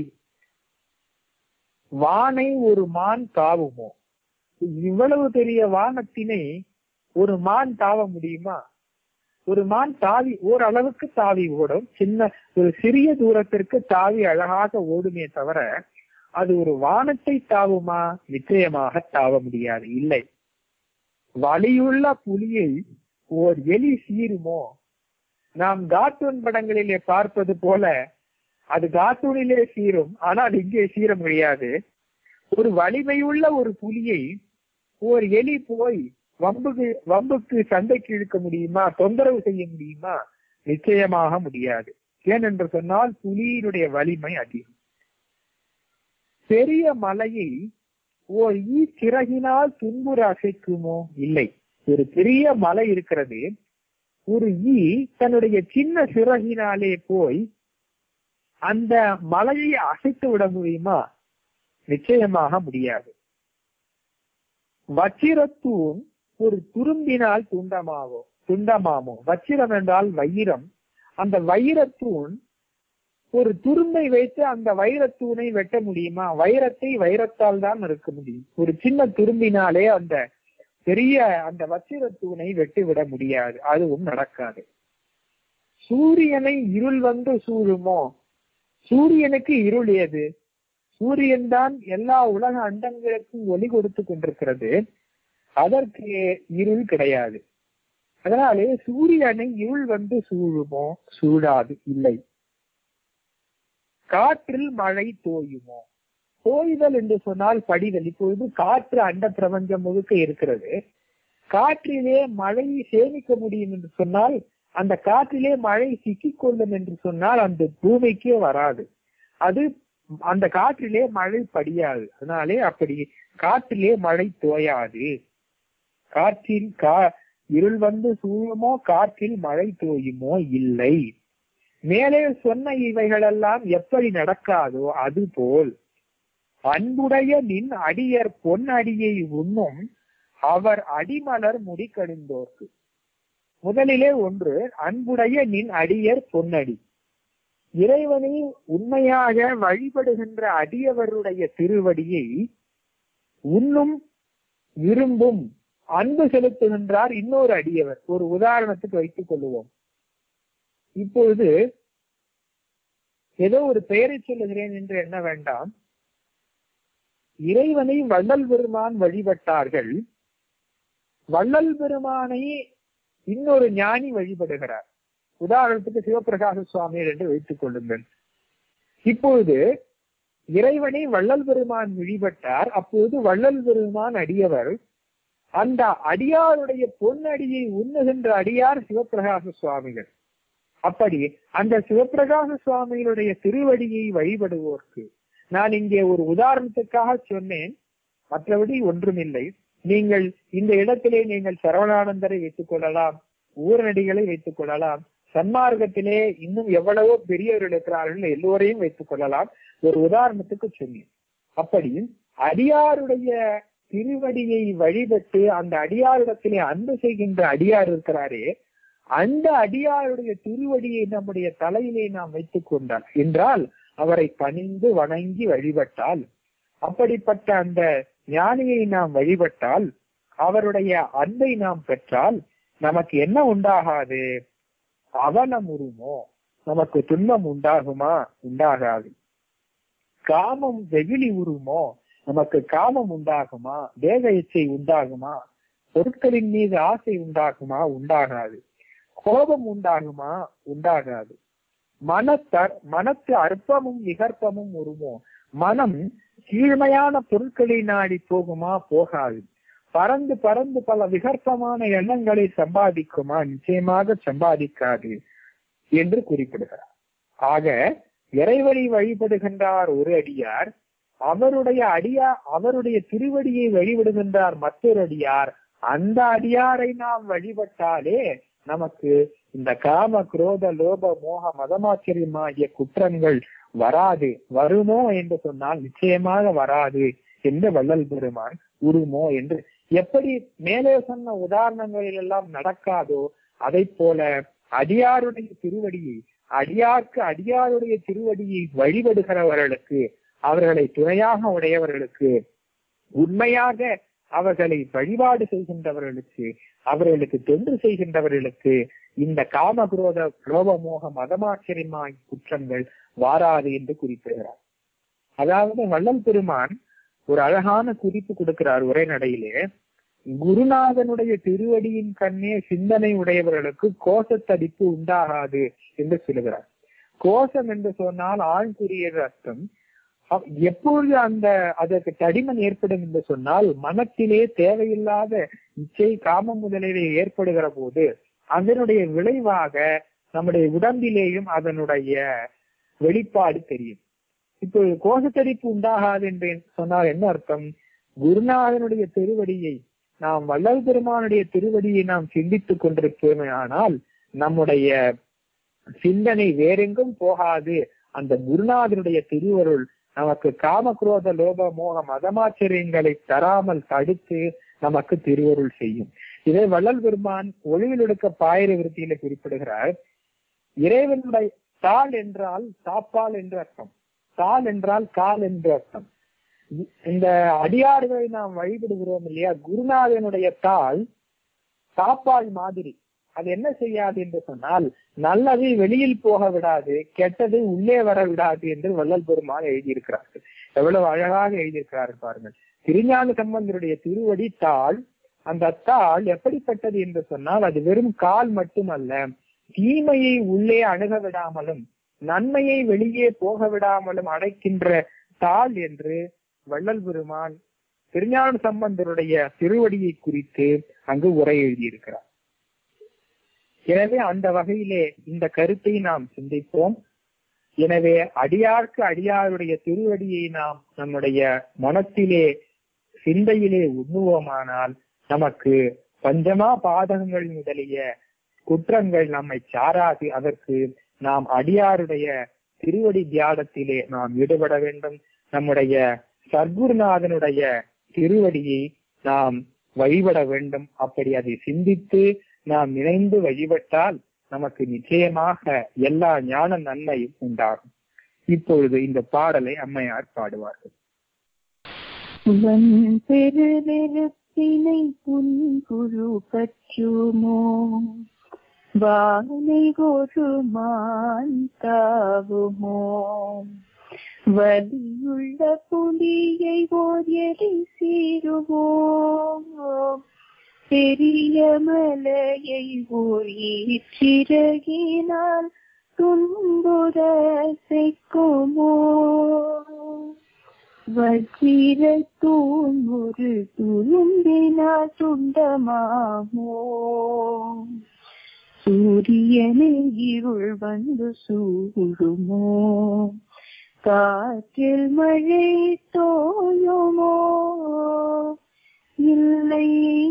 வானை ஒரு மான் தாவுமோ இவ்வளவு பெரிய வானத்தினை ஒரு மான் தாவ முடியுமா ஒரு மான் தாவி ஓரளவுக்கு தாவி ஓடும் சின்ன ஒரு சிறிய தூரத்திற்கு தாவி அழகாக ஓடுமே தவிர அது ஒரு வானத்தை தாவுமா நிச்சயமாக தாவ முடியாது இல்லை வலியுள்ள புலியை ஓர் எலி சீருமோ நாம் கார்ட்டூன் படங்களிலே பார்ப்பது போல அது கார்ட்டூனிலே சீரும் ஆனால் இங்கே சீர முடியாது ஒரு வலிமையுள்ள ஒரு புலியை ஒரு எலி போய் வம்புக்கு வம்புக்கு சண்டைக்கு இழுக்க முடியுமா தொந்தரவு செய்ய முடியுமா நிச்சயமாக முடியாது ஏனென்று சொன்னால் புலியினுடைய வலிமை அதிகம் பெரிய மலையை ஓர் ஈ சிறகினால் துன்புற அசைக்குமோ இல்லை ஒரு பெரிய மலை இருக்கிறது ஒரு ஈ தன்னுடைய சின்ன சிறகினாலே போய் அந்த மலையை அசைத்து விட முடியுமா நிச்சயமாக முடியாது வச்சிரத்தூண் ஒரு துரும்பினால் துண்டமாவோ துண்டமாமோ வச்சிரம் என்றால் வைரம் அந்த வைரத்தூண் ஒரு துரும்பை வைத்து அந்த வைரத்தூணை வெட்ட முடியுமா வைரத்தை வைரத்தால் தான் இருக்க முடியும் ஒரு சின்ன துரும்பினாலே அந்த பெரிய அந்த வச்சிரத்தூணை வெட்டி விட முடியாது அதுவும் நடக்காது சூரியனை இருள் வந்து சூழுமோ சூரியனுக்கு இருள் ஏது சூரியன் தான் எல்லா உலக அண்டங்களுக்கும் ஒளி கொடுத்து கொண்டிருக்கிறது அதற்கு இருள் கிடையாது அதனாலே சூரியனை இருள் வந்து சூழுமோ சூழாது இல்லை காற்றில் மழை தோயுமோ தோய்தல் என்று சொன்னால் படிதல் இப்பொழுது காற்று அண்ட பிரபஞ்சம் முழுக்க இருக்கிறது காற்றிலே மழை சேமிக்க முடியும் என்று சொன்னால் அந்த காற்றிலே மழை சிக்கிக் கொள்ளும் என்று சொன்னால் அந்த பூமிக்கே வராது அது அந்த காற்றிலே மழை படியாது அதனாலே அப்படி காற்றிலே மழை தோயாது காற்றில் கா இருள் வந்து சூழுமோ காற்றில் மழை தோயுமோ இல்லை மேலே சொன்ன இவைகளெல்லாம் எப்படி நடக்காதோ அதுபோல் அன்புடைய நின் அடியர் பொன் அடியை உண்ணும் அவர் அடிமலர் முடி கடிந்தோர்க்கு முதலிலே ஒன்று அன்புடைய நின் அடியர் பொன்னடி இறைவனை உண்மையாக வழிபடுகின்ற அடியவருடைய திருவடியை உண்ணும் விரும்பும் அன்பு செலுத்துகின்றார் இன்னொரு அடியவர் ஒரு உதாரணத்துக்கு வைத்துக் கொள்ளுவோம் இப்பொழுது ஏதோ ஒரு பெயரை சொல்லுகிறேன் என்று எண்ண வேண்டாம் இறைவனை வள்ளல் பெருமான் வழிபட்டார்கள் வள்ளல் பெருமானை இன்னொரு ஞானி வழிபடுகிறார் உதாரணத்துக்கு சிவபிரகாச சுவாமிகள் என்று வைத்துக் கொள்ளுங்கள் இப்பொழுது இறைவனை வள்ளல் பெருமான் வழிபட்டார் அப்போது வள்ளல் பெருமான் அடியவர் அந்த அடியாருடைய பொன்னடியை உண்ணுகின்ற அடியார் சிவபிரகாச சுவாமிகள் அப்படி அந்த சிவபிரகாச சுவாமிகளுடைய திருவடியை வழிபடுவோர்க்கு நான் இங்கே ஒரு உதாரணத்துக்காக சொன்னேன் மற்றபடி ஒன்றுமில்லை நீங்கள் இந்த இடத்திலே நீங்கள் சரவணானந்தரை வைத்துக் கொள்ளலாம் ஊரடிகளை வைத்துக் கொள்ளலாம் சன்மார்க்கத்திலே இன்னும் எவ்வளவோ பெரியவர்கள் இருக்கிறார்கள் எல்லோரையும் வைத்துக் கொள்ளலாம் ஒரு உதாரணத்துக்கு சொன்னேன் அப்படி அடியாருடைய திருவடியை வழிபட்டு அந்த அடியாரிடத்திலே அன்பு செய்கின்ற அடியார் இருக்கிறாரே அந்த அடியாருடைய திருவடியை நம்முடைய தலையிலே நாம் வைத்துக் கொண்டால் என்றால் அவரை பணிந்து வணங்கி வழிபட்டால் அப்படிப்பட்ட அந்த ஞானியை நாம் வழிபட்டால் அவருடைய அன்பை நாம் பெற்றால் நமக்கு என்ன உண்டாகாது அவனம் உருமோ நமக்கு துன்பம் உண்டாகுமா உண்டாகாது காமம் வெகுளி உருமோ நமக்கு காமம் உண்டாகுமா தேக இச்சை உண்டாகுமா பொருட்களின் மீது ஆசை உண்டாகுமா உண்டாகாது கோபம் உண்டாகுமா உண்டாகாது மனத்தர் மனத்து அற்பமும் விகற்பமும் உருமோ மனம் கீழ்மையான பொருட்களை நாடி போகுமா போகாது பறந்து பறந்து பல விகற்பமான எண்ணங்களை சம்பாதிக்குமா நிச்சயமாக சம்பாதிக்காது என்று குறிப்பிடுகிறார் ஆக இறைவனை வழிபடுகின்றார் ஒரு அடியார் அவருடைய அடியா அவருடைய திருவடியை வழிபடுகின்றார் மற்றொரு அடியார் அந்த அடியாரை நாம் வழிபட்டாலே நமக்கு இந்த காம குரோத லோப மோக மதமாச்சரியம் ஆகிய குற்றங்கள் வராது வருமோ என்று சொன்னால் நிச்சயமாக வராது என்று வள்ளல் பெருமான் உருமோ என்று எப்படி மேலே சொன்ன உதாரணங்களில் எல்லாம் நடக்காதோ அதை போல அடியாருடைய திருவடியை அடியார்க்கு அடியாருடைய திருவடியை வழிபடுகிறவர்களுக்கு அவர்களை துணையாக உடையவர்களுக்கு உண்மையாக அவர்களை வழிபாடு செய்கின்றவர்களுக்கு அவர்களுக்கு தொண்டு செய்கின்றவர்களுக்கு இந்த காமகுரோத லோபமோக மதமாச்சரியமாய் குற்றங்கள் வாராது என்று குறிப்பிடுகிறார் அதாவது வள்ளல் பெருமான் ஒரு அழகான குறிப்பு கொடுக்கிறார் உரைநடையிலே குருநாதனுடைய திருவடியின் கண்ணே சிந்தனை உடையவர்களுக்கு கோஷத்தடிப்பு உண்டாகாது என்று சொல்லுகிறார் கோஷம் என்று சொன்னால் ஆண்குரிய அர்த்தம் எப்பொழுது அந்த அதற்கு தடிமன் ஏற்படும் என்று சொன்னால் மனத்திலே தேவையில்லாத இச்சை காமம் முதலிலே ஏற்படுகிற போது அதனுடைய விளைவாக நம்முடைய உடம்பிலேயும் அதனுடைய வெளிப்பாடு தெரியும் இப்போ கோஷத்தடிப்பு உண்டாகாது என்று சொன்னால் என்ன அர்த்தம் குருநாதனுடைய திருவடியை நாம் வள்ளல் பெருமானுடைய திருவடியை நாம் சிந்தித்துக் கொண்டிருப்போமே ஆனால் நம்முடைய சிந்தனை வேறெங்கும் போகாது அந்த குருநாதனுடைய திருவருள் நமக்கு காமக்ரோத லோப மோக மதமாச்சரியங்களை தராமல் தடுத்து நமக்கு திருவருள் செய்யும் இதை வள்ளல் பெருமான் ஒளிவில் எடுக்க பாயிர விருத்தியில குறிப்பிடுகிறார் இறைவனுடைய தாள் என்றால் தாப்பால் என்று அர்த்தம் தாள் என்றால் கால் என்று அர்த்தம் இந்த அடியார்களை நாம் வழிபடுகிறோம் இல்லையா குருநாதனுடைய தாள் தாப்பால் மாதிரி அது என்ன செய்யாது என்று சொன்னால் நல்லதை வெளியில் போக விடாது கெட்டது உள்ளே வர விடாது என்று வள்ளல் பெருமான் எழுதியிருக்கிறார்கள் எவ்வளவு அழகாக எழுதியிருக்கிறார்கள் பாருங்கள் திருஞான சம்பந்தருடைய திருவடி தாள் அந்த தாள் எப்படிப்பட்டது என்று சொன்னால் அது வெறும் கால் மட்டுமல்ல தீமையை உள்ளே அணுக விடாமலும் நன்மையை வெளியே போக விடாமலும் அடைக்கின்ற தாள் என்று வள்ளல் பெருமான் திருஞான சம்பந்தருடைய திருவடியை குறித்து அங்கு உரை எழுதியிருக்கிறார் எனவே அந்த வகையிலே இந்த கருத்தை நாம் சிந்திப்போம் எனவே அடியார்க்கு அடியாருடைய திருவடியை நாம் நம்முடைய மனத்திலே சிந்தையிலே உண்ணுவோமானால் நமக்கு பஞ்சமா பாதகங்கள் முதலிய குற்றங்கள் நம்மை சாராது அதற்கு நாம் அடியாருடைய திருவடி தியானத்திலே நாம் ஈடுபட வேண்டும் நம்முடைய சர்க்குருநாதனுடைய திருவடியை நாம் வழிபட வேண்டும் அப்படி அதை சிந்தித்து நாம் இணைந்து வழிபட்டால் நமக்கு நிச்சயமாக எல்லா ஞான நன்மையும் உண்டாகும் இப்பொழுது இந்த பாடலை அம்மையார் பாடுவார்கள் பெருவெருப்பினை புன்குழு பற்றுமோ வானை ஒரு மான் தாவுமோ வலியுள்ள புலியை ஓர் எரி சீருவோம் பெரிய மலையை ஊறிச்சிறகினால் துன்புற செய்க்குமோ வஜ்ர தூண்முரு துரும்பினால் துண்டமாமோ சூரியனை இருள் வந்து சூடுமோ காற்றில் மழை தோயுமோ இல்லை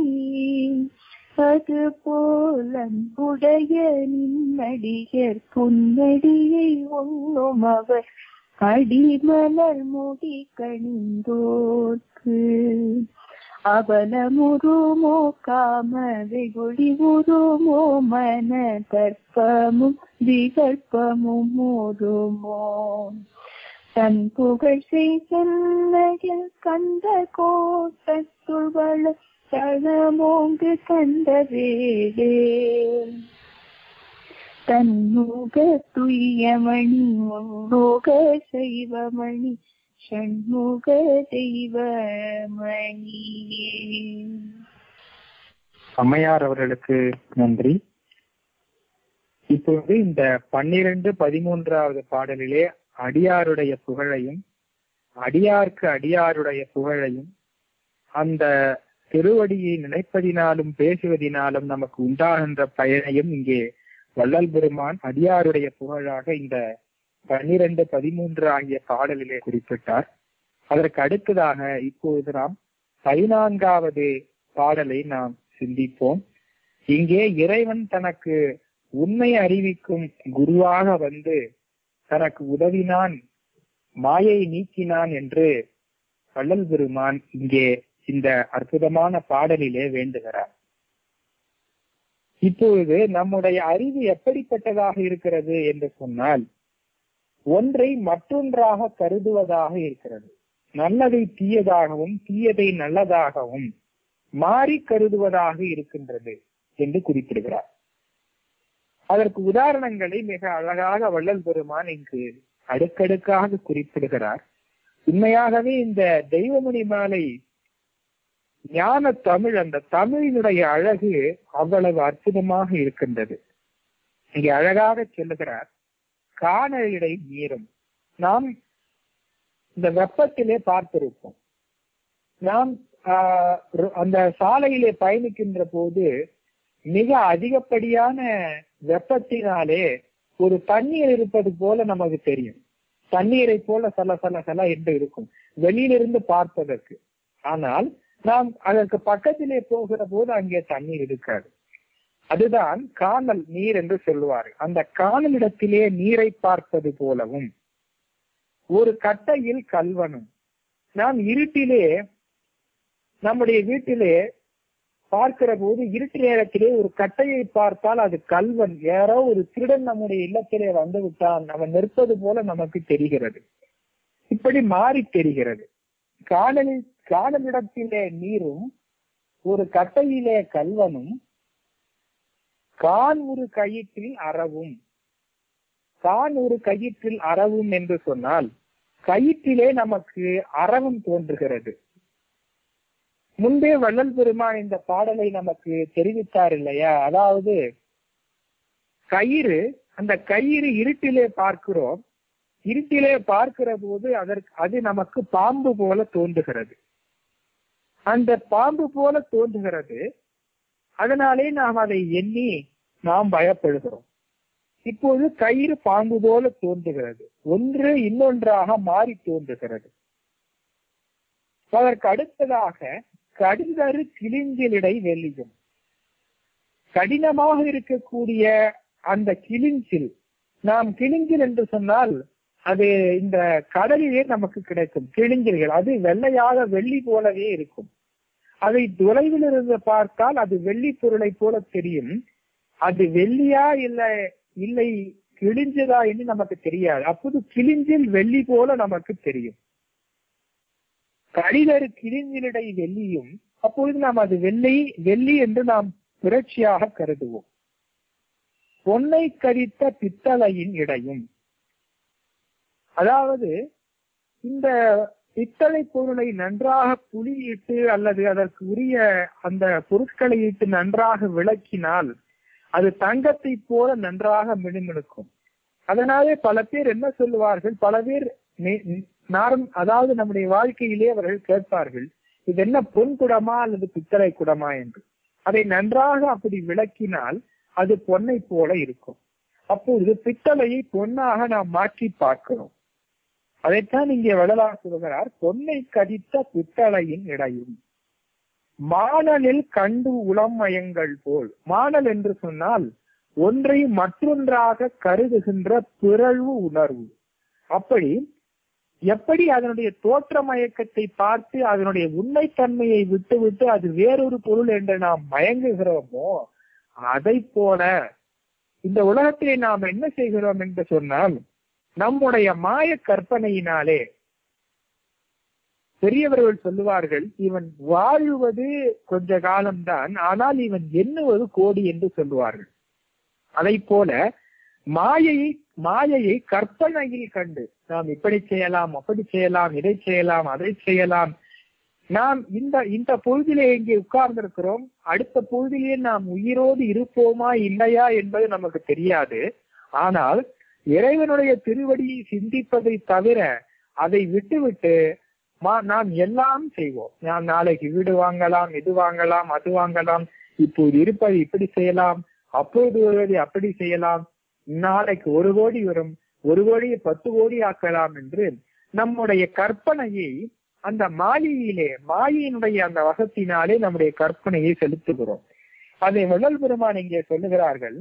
அது போல அன்புடைய நின்னடியர் புன்னடியை உண்ணும் அவர் அடிமலர் முடி கணிந்தோர்க்கு அவலமுருமோ காம வெகுளி உருமோ மன தர்ப்பமும் விகல்பமும் முருமோ தன் புகழ் செய்தல் கந்த கோட்டத்துள் வள தளமோங்கு கந்த வேடே தன்முக துய்யமணி முன்முக செய்வமணி ஷண்முக தெய்வமணியே அம்மையார் அவர்களுக்கு நன்றி இப்பொழுது இந்த பன்னிரண்டு பதிமூன்றாவது பாடலிலே அடியாருடைய புகழையும் அடியார்க்கு அடியாருடைய புகழையும் அந்த திருவடியை நினைப்பதினாலும் பேசுவதினாலும் நமக்கு உண்டாகின்ற பயனையும் இங்கே வள்ளல் பெருமான் அடியாருடைய புகழாக இந்த பன்னிரண்டு பதிமூன்று ஆகிய பாடலிலே குறிப்பிட்டார் அதற்கு அடுத்ததாக இப்பொழுது நாம் பதினான்காவது பாடலை நாம் சிந்திப்போம் இங்கே இறைவன் தனக்கு உண்மை அறிவிக்கும் குருவாக வந்து தனக்கு உதவினான் மாயை நீக்கினான் என்று வள்ளல் பெருமான் இங்கே இந்த அற்புதமான பாடலிலே வேண்டுகிறார் இப்பொழுது நம்முடைய அறிவு எப்படிப்பட்டதாக இருக்கிறது என்று சொன்னால் ஒன்றை மற்றொன்றாக கருதுவதாக இருக்கிறது நல்லதை தீயதாகவும் தீயதை நல்லதாகவும் மாறி கருதுவதாக இருக்கின்றது என்று குறிப்பிடுகிறார் அதற்கு உதாரணங்களை மிக அழகாக வள்ளல் பெருமான் இங்கு அடுக்கடுக்காக குறிப்பிடுகிறார் உண்மையாகவே இந்த தெய்வமணி மாலை ஞான தமிழ் அந்த தமிழினுடைய அழகு அவ்வளவு அற்புதமாக இருக்கின்றது இங்கே அழகாக சொல்லுகிறார் காணலிடை நீரும் நாம் இந்த வெப்பத்திலே பார்த்திருப்போம் நாம் ஆஹ் அந்த சாலையிலே பயணிக்கின்ற போது மிக அதிகப்படியான வெப்பத்தினாலே ஒரு தண்ணீர் இருப்பது போல நமக்கு தெரியும் தண்ணீரை போல சல சல சல என்று இருக்கும் வெளியிலிருந்து பார்ப்பதற்கு ஆனால் நாம் அதற்கு பக்கத்திலே போகிற போது அங்கே தண்ணீர் இருக்காது அதுதான் காணல் நீர் என்று சொல்லுவார் அந்த காணலிடத்திலே நீரை பார்ப்பது போலவும் ஒரு கட்டையில் கல்வனும் நாம் இருட்டிலே நம்முடைய வீட்டிலே பார்க்கிற போது இருட்டு நேரத்திலே ஒரு கட்டையை பார்த்தால் அது கல்வன் யாரோ ஒரு திருடன் நம்முடைய இல்லத்திலே வந்து விட்டான் அவன் நிற்பது போல நமக்கு தெரிகிறது இப்படி மாறி தெரிகிறது காணலில் காணலிடத்திலே நீரும் ஒரு கட்டையிலே கல்வனும் கான் ஒரு கயிற்றில் அறவும் கான் ஒரு கயிற்றில் அறவும் என்று சொன்னால் கயிற்றிலே நமக்கு அறவும் தோன்றுகிறது முன்பே வள்ளல் பெருமான் இந்த பாடலை நமக்கு தெரிவித்தார் இல்லையா அதாவது கயிறு அந்த கயிறு இருட்டிலே பார்க்கிறோம் இருட்டிலே பார்க்கிற போது அதற்கு அது நமக்கு பாம்பு போல தோன்றுகிறது அந்த பாம்பு போல தோன்றுகிறது அதனாலே நாம் அதை எண்ணி நாம் பயப்படுகிறோம் இப்போது கயிறு பாம்பு போல தோன்றுகிறது ஒன்று இன்னொன்றாக மாறி தோன்றுகிறது அதற்கு அடுத்ததாக கடிதரு கிளிஞ்சிலிடை வெள்ளியும் கடினமாக இருக்கக்கூடிய அந்த கிளிஞ்சில் நாம் கிளிஞ்சில் என்று சொன்னால் அது இந்த கடலிலே நமக்கு கிடைக்கும் கிழிஞ்சில்கள் அது வெள்ளையாக வெள்ளி போலவே இருக்கும் அதை தொலைவில் இருந்து பார்த்தால் அது வெள்ளி பொருளை போல தெரியும் அது வெள்ளியா இல்லை இல்லை கிழிஞ்சதா என்று நமக்கு தெரியாது அப்போது கிழிஞ்சில் வெள்ளி போல நமக்கு தெரியும் கடிதரு கிழிஞ்சிலிடை வெள்ளியும் அப்பொழுது நாம் அது வெள்ளி வெள்ளி என்று நாம் புரட்சியாக கருதுவோம் பொன்னை கரித்த பித்தளையின் இடையும் அதாவது இந்த பித்தளை பொருளை நன்றாக புளியிட்டு அல்லது அதற்கு உரிய அந்த பொருட்களை இட்டு நன்றாக விளக்கினால் அது தங்கத்தை போல நன்றாக மினுமினுக்கும் அதனாலே பல பேர் என்ன சொல்லுவார்கள் பல பேர் நே- நார்ம் அதாவது நம்முடைய வாழ்க்கையிலே அவர்கள் கேட்பார்கள் இது என்ன பொன் குடமா அல்லது பித்தளை குடமா என்று அதை நன்றாக அப்படி விளக்கினால் அது பொன்னை போல இருக்கும் அப்பொழுது பித்தளையை பொன்னாக நாம் மாற்றி பார்க்கிறோம் அதைத்தான் இங்கே வள்ளலார் சொல்கிறார் பொன்னை கதித்த பித்தளையின் இடையும் மானலில் கண்டு உளமயங்கள் போல் மானல் என்று சொன்னால் ஒன்றை மற்றொன்றாக கருதுகின்ற பிறழ்வு உணர்வு அப்படி எப்படி அதனுடைய தோற்ற மயக்கத்தை பார்த்து அதனுடைய உண்மைத்தன்மையை விட்டுவிட்டு அது வேறொரு பொருள் என்று நாம் மயங்குகிறோமோ அதை போல இந்த உலகத்திலே நாம் என்ன செய்கிறோம் என்று சொன்னால் நம்முடைய மாய கற்பனையினாலே பெரியவர்கள் சொல்லுவார்கள் இவன் வாழுவது கொஞ்ச காலம்தான் ஆனால் இவன் எண்ணுவது கோடி என்று சொல்லுவார்கள் அதை போல மாயையை மாயையை கற்பனையில் கண்டு நாம் இப்படி செய்யலாம் அப்படி செய்யலாம் இதை செய்யலாம் அதை செய்யலாம் நாம் இந்த இந்த பொழுதிலே இங்கே உட்கார்ந்திருக்கிறோம் அடுத்த பொழுதிலே நாம் உயிரோடு இருப்போமா இல்லையா என்பது நமக்கு தெரியாது ஆனால் இறைவனுடைய திருவடியை சிந்திப்பதை தவிர அதை விட்டுவிட்டு மா- நாம் எல்லாம் செய்வோம் நாம் நாளைக்கு வீடு வாங்கலாம் இது வாங்கலாம் அது வாங்கலாம் இப்போது இருப்பது இப்படி செய்யலாம் அப்போது வருவதை அப்படி செய்யலாம் நாளைக்கு ஒரு கோடி வரும் ஒரு கோடியை பத்து கோடி ஆக்கலாம் என்று நம்முடைய கற்பனையை அந்த மாயையிலே மாயினுடைய அந்த வகத்தினாலே நம்முடைய கற்பனையை செலுத்துகிறோம் அதை வள்ளல் பெருமான் இங்கே சொல்லுகிறார்கள்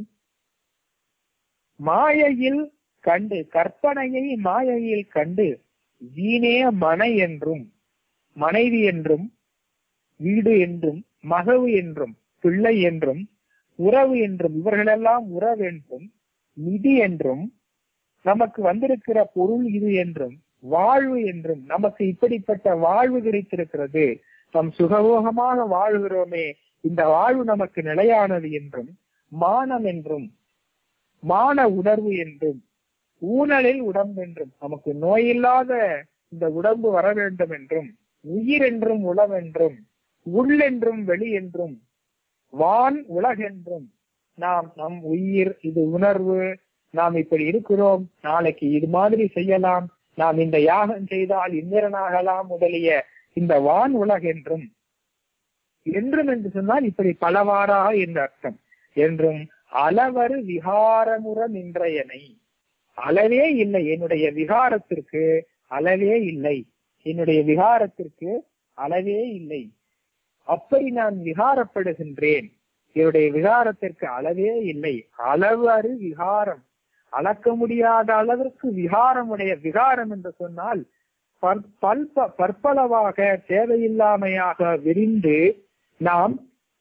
மாயையில் கண்டு கற்பனையை மாயையில் கண்டு வீணே மனை என்றும் மனைவி என்றும் வீடு என்றும் மகவு என்றும் பிள்ளை என்றும் உறவு என்றும் இவர்களெல்லாம் உறவு என்றும் நிதி என்றும் நமக்கு வந்திருக்கிற பொருள் இது என்றும் வாழ்வு என்றும் நமக்கு இப்படிப்பட்ட வாழ்வு கிடைத்திருக்கிறது நம் சுகபோகமாக வாழ்கிறோமே இந்த வாழ்வு நமக்கு நிலையானது என்றும் மானம் என்றும் மான உணர்வு என்றும் ஊனலில் உடம்பு என்றும் நமக்கு நோயில்லாத இந்த உடம்பு வர வேண்டும் என்றும் உயிர் என்றும் உளவென்றும் உள்ளென்றும் வெளி என்றும் வான் உலகென்றும் நாம் நம் உயிர் இது உணர்வு நாம் இப்படி இருக்கிறோம் நாளைக்கு இது மாதிரி செய்யலாம் நாம் இந்த யாகம் செய்தால் இந்திரனாகலாம் முதலிய இந்த வான் உலகென்றும் என்றும் என்று சொன்னால் இப்படி பலவாறாக என்ற அர்த்தம் என்றும் அளவரு விகாரமுற நின்றையனை அளவே இல்லை என்னுடைய விகாரத்திற்கு அளவே இல்லை என்னுடைய விகாரத்திற்கு அளவே இல்லை அப்படி நான் விகாரப்படுகின்றேன் என்னுடைய விகாரத்திற்கு அளவே இல்லை அளவு அறி விகாரம் அளக்க முடியாத அளவிற்கு விகாரமுடைய விகாரம் என்று சொன்னால் பற்- பல்ப பற்பளவாக தேவையில்லாமையாக விரிந்து நாம்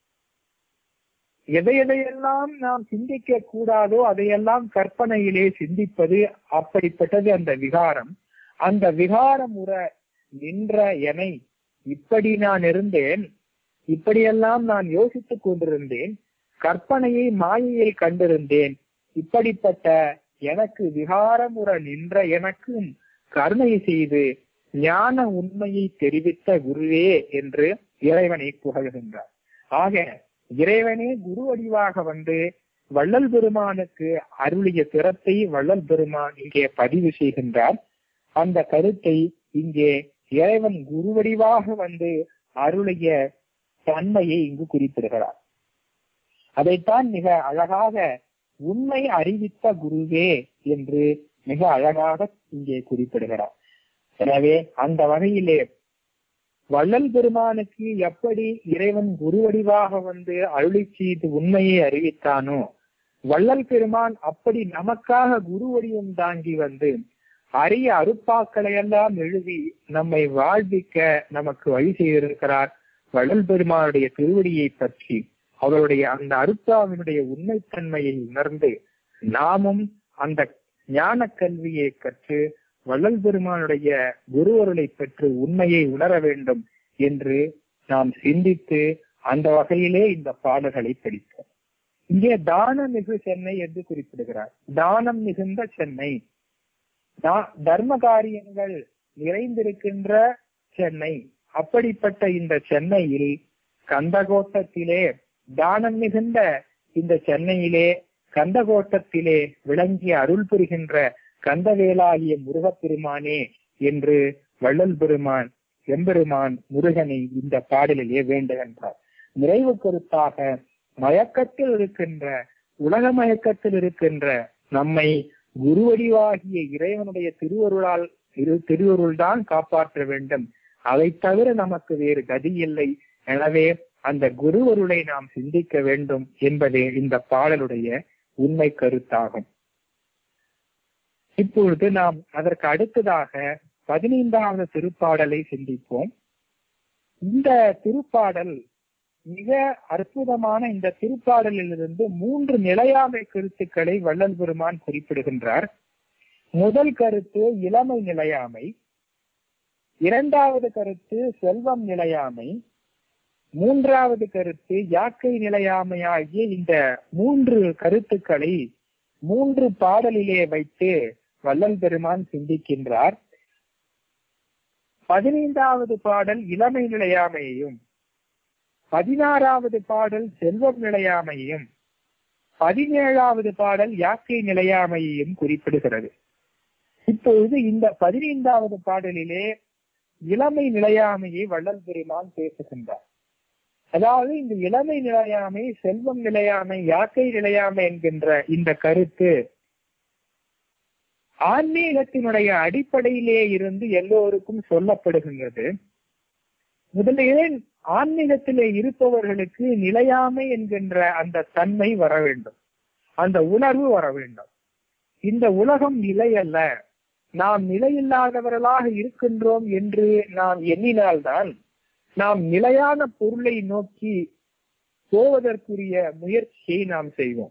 எதை எதையெல்லாம் நாம் சிந்திக்க கூடாதோ அதையெல்லாம் கற்பனையிலே சிந்திப்பது அப்படிப்பட்டது அந்த விகாரம் அந்த விகாரம் உற நின்ற எனை இப்படி நான் இருந்தேன் இப்படியெல்லாம் நான் யோசித்துக் கொண்டிருந்தேன் கற்பனையை மாயையில் கண்டிருந்தேன் இப்படிப்பட்ட எனக்கு விகாரமுற நின்ற எனக்கும் கருணை செய்து ஞான உண்மையை தெரிவித்த குருவே என்று இறைவனை புகழ்கின்றார் ஆக இறைவனே குரு வடிவாக வந்து வள்ளல் பெருமானுக்கு அருளிய திறத்தை வள்ளல் பெருமான் இங்கே பதிவு செய்கின்றார் அந்த கருத்தை இங்கே இறைவன் குரு வடிவாக வந்து அருளிய தன்மையை இங்கு குறிப்பிடுகிறார் அதைத்தான் மிக அழகாக உண்மை அறிவித்த குருவே என்று மிக அழகாக இங்கே குறிப்பிடுகிறார் எனவே அந்த வகையிலே வள்ளல் பெருமானுக்கு எப்படி இறைவன் குரு வடிவாக வந்து அருளி செய்து உண்மையை அறிவித்தானோ வள்ளல் பெருமான் அப்படி நமக்காக குரு வடிவம் தாங்கி வந்து அரிய அருப்பாக்களை எல்லாம் எழுதி நம்மை வாழ்விக்க நமக்கு வழி செய்திருக்கிறார் வள்ளல் பெருமானுடைய திருவடியை பற்றி அவருடைய அந்த அருப்பாவினுடைய உண்மைத்தன்மையை உணர்ந்து நாமும் அந்த ஞான கல்வியை கற்று வள்ளல் பெருமானுடைய குருவருளை பெற்று உண்மையை உணர வேண்டும் என்று நாம் சிந்தித்து அந்த வகையிலே இந்த பாடல்களை படித்தோம் இங்கே தானம் மிகு சென்னை என்று குறிப்பிடுகிறார் தானம் மிகுந்த சென்னை தா- தர்ம காரியங்கள் நிறைந்திருக்கின்ற சென்னை அப்படிப்பட்ட இந்த சென்னையில் கந்தகோட்டத்திலே தானம் மிகுந்த இந்த சென்னையிலே கந்தகோட்டத்திலே விளங்கி அருள் புரிகின்ற கந்தவேலாகிய முருகப்பெருமானே என்று வள்ளல் பெருமான் எம்பெருமான் முருகனை இந்த பாடலிலே வேண்டுகின்றார் நிறைவு கருத்தாக மயக்கத்தில் இருக்கின்ற உலக மயக்கத்தில் இருக்கின்ற நம்மை குருவடிவாகிய இறைவனுடைய திருவருளால் இரு திருவருள்தான் காப்பாற்ற வேண்டும் அதை தவிர நமக்கு வேறு கதி இல்லை எனவே அந்த குருவருளை நாம் சிந்திக்க வேண்டும் என்பதே இந்த பாடலுடைய உண்மை கருத்தாகும் இப்பொழுது நாம் அதற்கு அடுத்ததாக பதினைந்தாவது திருப்பாடலை சிந்திப்போம் இந்த திருப்பாடல் மிக அற்புதமான இந்த திருப்பாடலிலிருந்து மூன்று நிலையாமை கருத்துக்களை வள்ளல் பெருமான் குறிப்பிடுகின்றார் முதல் கருத்து இளமை நிலையாமை இரண்டாவது கருத்து செல்வம் நிலையாமை மூன்றாவது கருத்து யாக்கை நிலையாமை ஆகிய இந்த மூன்று கருத்துக்களை மூன்று பாடலிலே வைத்து வள்ளல் பெருமான் சிந்திக்கின்றார் பதினைந்தாவது பாடல் இளமை நிலையாமையையும் பதினாறாவது பாடல் செல்வம் நிலையாமையும் பதினேழாவது பாடல் யாக்கை நிலையாமையையும் குறிப்பிடுகிறது இப்பொழுது இந்த பதினைந்தாவது பாடலிலே இளமை நிலையாமையை வள்ளல் பெருமான் பேசுகின்றார் அதாவது இந்த இளமை நிலையாமை செல்வம் நிலையாமை யாக்கை நிலையாமை என்கின்ற இந்த கருத்து ஆன்மீகத்தினுடைய அடிப்படையிலே இருந்து எல்லோருக்கும் சொல்லப்படுகின்றது முதலிலே ஆன்மீகத்திலே இருப்பவர்களுக்கு நிலையாமை என்கின்ற அந்த தன்மை வர வேண்டும் அந்த உணர்வு வர வேண்டும் இந்த உலகம் நிலை அல்ல நாம் நிலையில்லாதவர்களாக இருக்கின்றோம் என்று நாம் எண்ணினால்தான் நாம் நிலையான பொருளை நோக்கி போவதற்குரிய முயற்சியை நாம் செய்வோம்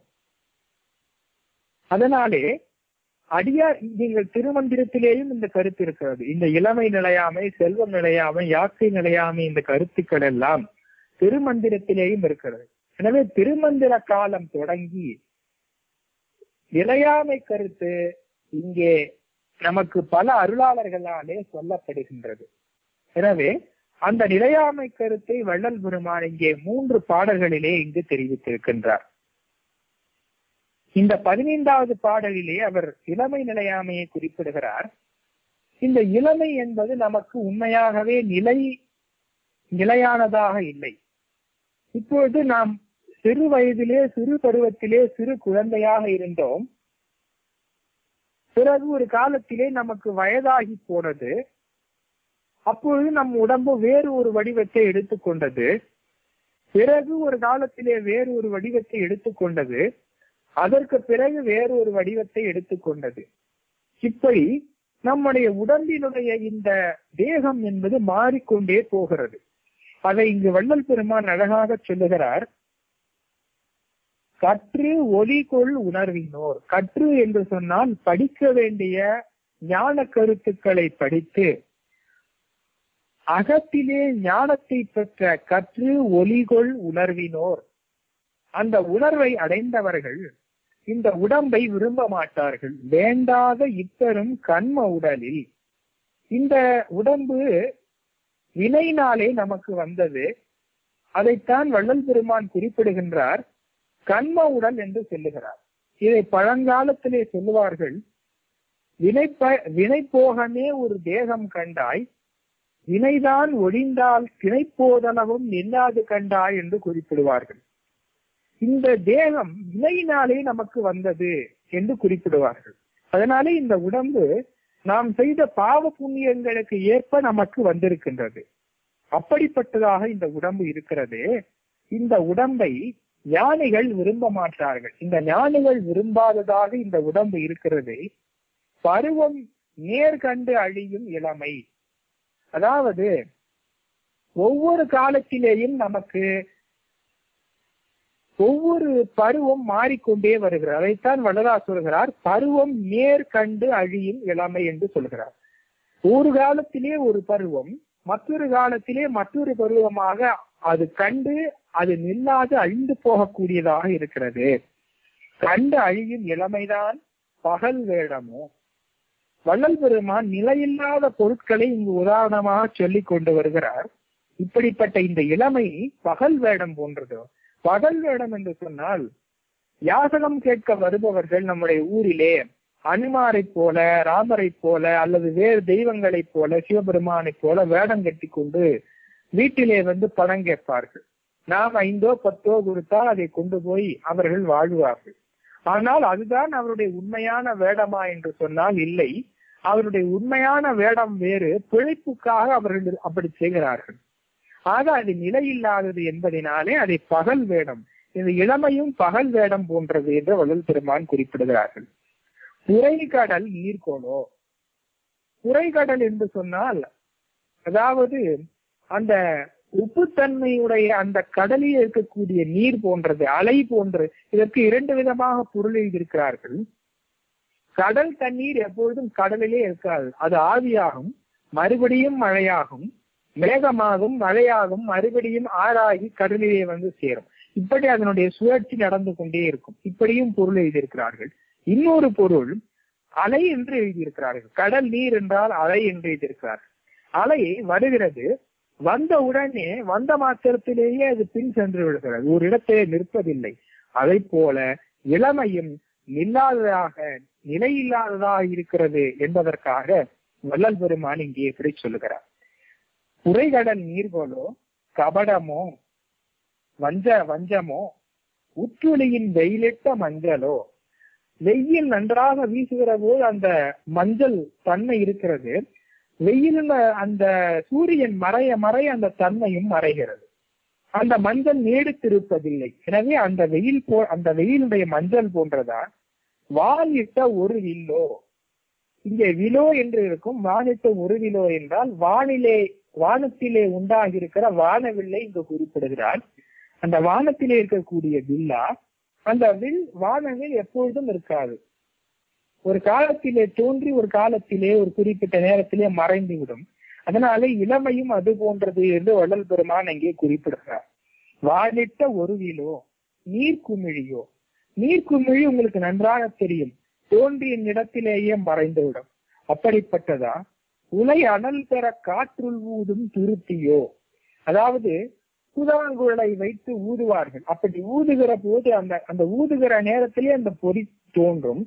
அதனாலே அடியார் நீங்கள் திருமந்திரத்திலேயும் இந்த கருத்து இருக்கிறது இந்த இளமை நிலையாமை செல்வம் நிலையாமை யாக்கை நிலையாமை இந்த கருத்துக்கள் எல்லாம் திருமந்திரத்திலேயும் இருக்கிறது எனவே திருமந்திர காலம் தொடங்கி நிலையாமை கருத்து இங்கே நமக்கு பல அருளாளர்களாலே சொல்லப்படுகின்றது எனவே அந்த நிலையாமை கருத்தை வள்ளல் பெருமான் இங்கே மூன்று பாடல்களிலே இங்கு தெரிவித்திருக்கின்றார் இந்த பதினைந்தாவது பாடலிலே அவர் இளமை நிலையாமையை குறிப்பிடுகிறார் இந்த இளமை என்பது நமக்கு உண்மையாகவே நிலை நிலையானதாக இல்லை இப்பொழுது நாம் சிறு வயதிலே சிறு பருவத்திலே சிறு குழந்தையாக இருந்தோம் பிறகு ஒரு காலத்திலே நமக்கு வயதாகி போனது அப்பொழுது நம் உடம்பு வேறு ஒரு வடிவத்தை எடுத்துக்கொண்டது பிறகு ஒரு காலத்திலே வேறு ஒரு வடிவத்தை எடுத்துக்கொண்டது அதற்கு பிறகு வேறு ஒரு வடிவத்தை எடுத்துக்கொண்டது இப்படி நம்முடைய உடம்பினுடைய இந்த தேகம் என்பது மாறிக்கொண்டே போகிறது அதை இங்கு வள்ளல் பெருமான் அழகாக சொல்லுகிறார் கற்று ஒலிகொள் உணர்வினோர் கற்று என்று சொன்னால் படிக்க வேண்டிய ஞான கருத்துக்களை படித்து அகத்திலே ஞானத்தை பெற்ற கற்று ஒலிகொள் உணர்வினோர் அந்த உணர்வை அடைந்தவர்கள் இந்த உடம்பை விரும்ப மாட்டார்கள் வேண்டாத இத்தரும் கண்ம உடலில் இந்த உடம்பு வினையினாலே நமக்கு வந்தது அதைத்தான் வள்ளல் பெருமான் குறிப்பிடுகின்றார் கண்ம உடல் என்று சொல்லுகிறார் இதை பழங்காலத்திலே சொல்லுவார்கள் வினைப்ப வினை போகமே ஒரு தேகம் கண்டாய் வினைதான் ஒழிந்தால் திணைப்போதளவும் நில்லாது கண்டாய் என்று குறிப்பிடுவார்கள் இந்த தேகம் வினையினாலே நமக்கு வந்தது என்று குறிப்பிடுவார்கள் அதனாலே இந்த உடம்பு நாம் செய்த பாவ புண்ணியங்களுக்கு ஏற்ப நமக்கு வந்திருக்கின்றது அப்படிப்பட்டதாக இந்த உடம்பு இருக்கிறது இந்த உடம்பை ஞானிகள் விரும்ப மாட்டார்கள் இந்த ஞானிகள் விரும்பாததாக இந்த உடம்பு இருக்கிறது பருவம் நேர்கண்டு அழியும் இளமை அதாவது ஒவ்வொரு காலத்திலேயும் நமக்கு ஒவ்வொரு பருவம் மாறிக்கொண்டே வருகிறது அதைத்தான் வள்ளலா சொல்கிறார் பருவம் நேர் கண்டு அழியும் இளமை என்று சொல்கிறார் ஒரு காலத்திலே ஒரு பருவம் மற்றொரு காலத்திலே மற்றொரு பருவமாக அது கண்டு அது நில்லாது அழிந்து போகக்கூடியதாக இருக்கிறது கண்டு அழியும் இளமைதான் பகல் வேடமோ வள்ளல் பெருமான் நிலையில்லாத பொருட்களை இங்கு உதாரணமாக சொல்லிக் கொண்டு வருகிறார் இப்படிப்பட்ட இந்த இளமை பகல் வேடம் போன்றது பகல் வேடம் என்று சொன்னால் யாசகம் கேட்க வருபவர்கள் நம்முடைய ஊரிலே அனுமாரை போல ராமரை போல அல்லது வேறு தெய்வங்களைப் போல சிவபெருமானைப் போல வேடம் கட்டி கொண்டு வீட்டிலே வந்து பணம் கேட்பார்கள் நாம் ஐந்தோ பத்தோ கொடுத்தால் அதை கொண்டு போய் அவர்கள் வாழ்வார்கள் ஆனால் அதுதான் அவருடைய உண்மையான வேடமா என்று சொன்னால் இல்லை அவருடைய உண்மையான வேடம் வேறு பிழைப்புக்காக அவர்கள் அப்படி செய்கிறார்கள் ஆக அது நிலையில்லாதது என்பதனாலே அதை பகல் வேடம் இந்த இளமையும் பகல் வேடம் போன்றது என்று வள்ளல் பெருமான் குறிப்பிடுகிறார்கள் புரைகடல் நீர்கோளோ புரைகடல் என்று சொன்னால் அதாவது அந்த உப்புத்தன்மையுடைய அந்த கடலில் இருக்கக்கூடிய நீர் போன்றது அலை போன்றது இதற்கு இரண்டு விதமாக பொருள் எழுதியிருக்கிறார்கள் கடல் தண்ணீர் எப்பொழுதும் கடலிலே இருக்காது அது ஆவியாகும் மறுபடியும் மழையாகும் மேகமாகும் மழையாகும் மறுபடியும் ஆறாகி கடலிலே வந்து சேரும் இப்படி அதனுடைய சுழற்சி நடந்து கொண்டே இருக்கும் இப்படியும் பொருள் எழுதியிருக்கிறார்கள் இன்னொரு பொருள் அலை என்று எழுதியிருக்கிறார்கள் கடல் நீர் என்றால் அலை என்று எழுதியிருக்கிறார்கள் அலை வருகிறது வந்த உடனே வந்த மாத்திரத்திலேயே அது பின் சென்று விடுகிறது ஒரு இடத்திலே நிற்பதில்லை அதை போல இளமையும் நில்லாததாக நிலையில்லாததாக இருக்கிறது என்பதற்காக வள்ளல் பெருமான் இங்கே இப்படி சொல்லுகிறார் குறைகடல் நீர்கோலோ கபடமோ வஞ்ச வஞ்சமோ உற்றுளியின் வெயிலிட்ட மஞ்சளோ வெயில் நன்றாக வீசுகிற போது அந்த மஞ்சள் தன்மை இருக்கிறது வெயிலில் அந்த சூரியன் மறைய மறைய அந்த தன்மையும் மறைகிறது அந்த மஞ்சள் நீடித்திருப்பதில்லை எனவே அந்த வெயில் போ அந்த வெயிலுடைய மஞ்சள் போன்றதா வானிட்ட ஒரு வில்லோ இங்கே விலோ என்று இருக்கும் வானிட்ட ஒரு விலோ என்றால் வானிலே வானத்திலே உண்டாகி இருக்கிற வானவில்லை இங்கு குறிப்பிடுகிறார் அந்த வானத்திலே இருக்கக்கூடிய வில்லா அந்த வில் வானவில் எப்பொழுதும் இருக்காது ஒரு காலத்திலே தோன்றி ஒரு காலத்திலே ஒரு குறிப்பிட்ட நேரத்திலே மறைந்து விடும் அதனால இளமையும் அது போன்றது என்று வள்ளல் பெருமான் அங்கே குறிப்பிடுகிறார் வானிட்ட ஒரு விலோ நீர்க்குமிழியோ நீர்க்குமிழி உங்களுக்கு நன்றாக தெரியும் தோன்றிய இடத்திலேயே மறைந்துவிடும் அப்படிப்பட்டதா உலை அனல் பெற காற்றுள் ஊதும் துருத்தியோ அதாவது புதாங்குழலை வைத்து ஊதுவார்கள் அப்படி ஊதுகிற போது அந்த அந்த ஊதுகிற நேரத்திலே அந்த பொறி தோன்றும்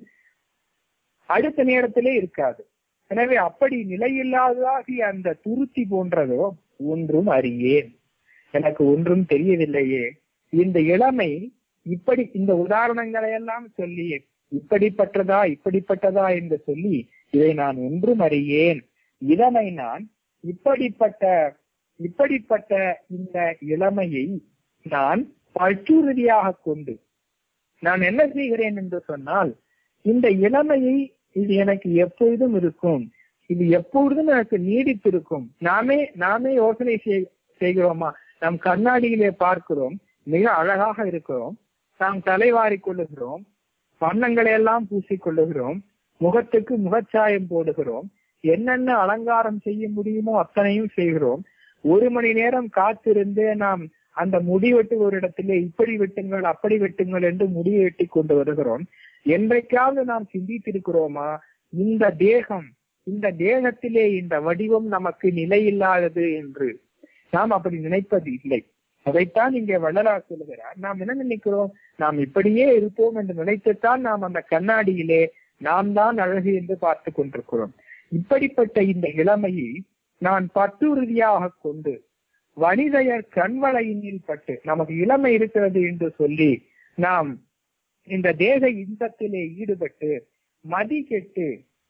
அடுத்த நேரத்திலே இருக்காது எனவே அப்படி நிலையில்லாததாகிய அந்த துருத்தி போன்றதோ ஒன்றும் அறியேன் எனக்கு ஒன்றும் தெரியவில்லையே இந்த இளமை இப்படி இந்த உதாரணங்களை எல்லாம் சொல்லி இப்படிப்பட்டதா இப்படிப்பட்டதா என்று சொல்லி இதை நான் ஒன்றும் அறியேன் இதனை நான் இப்படிப்பட்ட இப்படிப்பட்ட இந்த இளமையை நான் பற்றுறுதியாக கொண்டு நான் என்ன செய்கிறேன் என்று சொன்னால் இந்த இளமையை இது எனக்கு எப்பொழுதும் இருக்கும் இது எப்பொழுதும் எனக்கு நீடித்திருக்கும் நாமே நாமே யோசனை செய்கிறோமா நாம் கண்ணாடியிலே பார்க்கிறோம் மிக அழகாக இருக்கிறோம் நாம் தலைவாரி கொள்ளுகிறோம் வண்ணங்களை எல்லாம் பூசிக்கொள்ளுகிறோம் முகத்துக்கு முகச்சாயம் போடுகிறோம் என்னென்ன அலங்காரம் செய்ய முடியுமோ அத்தனையும் செய்கிறோம் ஒரு மணி நேரம் காத்திருந்து நாம் அந்த முடி வெட்டு ஒரு இடத்திலே இப்படி வெட்டுங்கள் அப்படி வெட்டுங்கள் என்று முடி வெட்டி கொண்டு வருகிறோம் என்றைக்காவது நாம் சிந்தித்திருக்கிறோமா இந்த தேகம் இந்த தேகத்திலே இந்த வடிவம் நமக்கு நிலையில்லாதது என்று நாம் அப்படி நினைப்பது இல்லை அதைத்தான் இங்கே வள்ளலார் சொல்லுகிறார் நாம் என்ன நினைக்கிறோம் நாம் இப்படியே இருப்போம் என்று நினைத்துத்தான் நாம் அந்த கண்ணாடியிலே நாம் தான் அழகு என்று பார்த்து கொண்டிருக்கிறோம் இப்படிப்பட்ட இந்த இளமையை நான் பட்டுறுதியாக கொண்டு வனிதையர் கண்வளையினில் பட்டு நமக்கு இளமை இருக்கிறது என்று சொல்லி நாம் இந்த தேக இன்பத்திலே ஈடுபட்டு மதி கெட்டு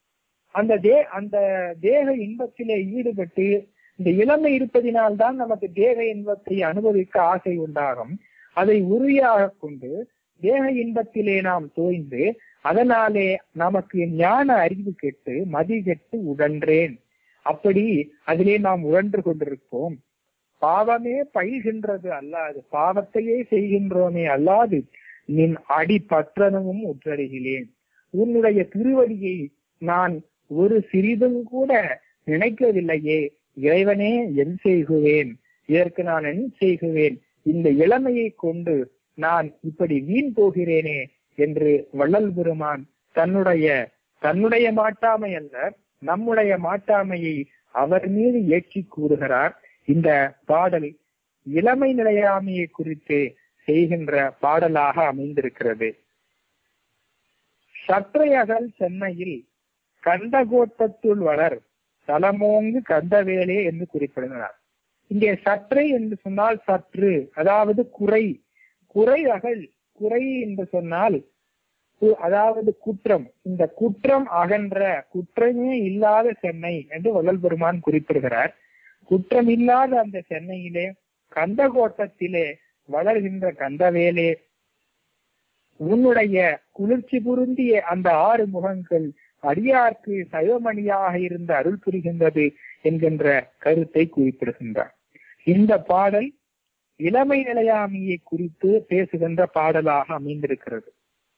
அந்த தே அந்த தேக இன்பத்திலே ஈடுபட்டு இந்த இளமை இருப்பதினால் தான் நமக்கு தேக இன்பத்தை அனுபவிக்க ஆசை உண்டாகும் அதை உறுதியாக கொண்டு தேக இன்பத்திலே நாம் தோய்ந்து அதனாலே நமக்கு ஞான அறிவு கெட்டு மதி கெட்டு உடன்றேன் அப்படி அதிலே நாம் உழன்று கொண்டிருப்போம் பாவமே பயில்கின்றது அல்லாது பாவத்தையே செய்கின்றோமே அல்லாது நின் அடி பற்றனவும் உற்றறிகிறேன் உன்னுடைய திருவடியை நான் ஒரு சிறிதும் கூட நினைக்கவில்லையே இறைவனே என் செய்குவேன் இதற்கு நான் என்ன செய்குவேன் இந்த இளமையை கொண்டு நான் இப்படி வீண் போகிறேனே என்று வள்ளல் பெருமான் தன்னுடைய தன்னுடைய மாட்டாமை அல்ல நம்முடைய மாட்டாமையை அவர் மீது ஏற்றி கூறுகிறார் இந்த பாடல் இளமை நிலையாமையை குறித்து செய்கின்ற பாடலாக அமைந்திருக்கிறது சற்றையகல் சென்னையில் கந்தகோட்டத்துள் வளர் தலமோங்கு கந்தவேலே என்று குறிப்பிடுகிறார் இங்கே சற்றை என்று சொன்னால் சற்று அதாவது குறை குறை அகல் குறை என்று சொன்னால் கு- அதாவது குற்றம் இந்த குற்றம் அகன்ற குற்றமே இல்லாத சென்னை என்று வள்ளல் பெருமான் குறிப்பிடுகிறார் குற்றம் இல்லாத அந்த சென்னையிலே கந்தகோட்டத்திலே வளர்கின்ற கந்தவேலே உன்னுடைய குளிர்ச்சி புருந்திய அந்த ஆறு முகங்கள் அடியார்க்கு சைவமணியாக இருந்த அருள் புரிகின்றது என்கின்ற கருத்தை குறிப்பிடுகின்றார் இந்த பாடல் இளமை நிலையாமையை குறித்து பேசுகின்ற பாடலாக அமைந்திருக்கிறது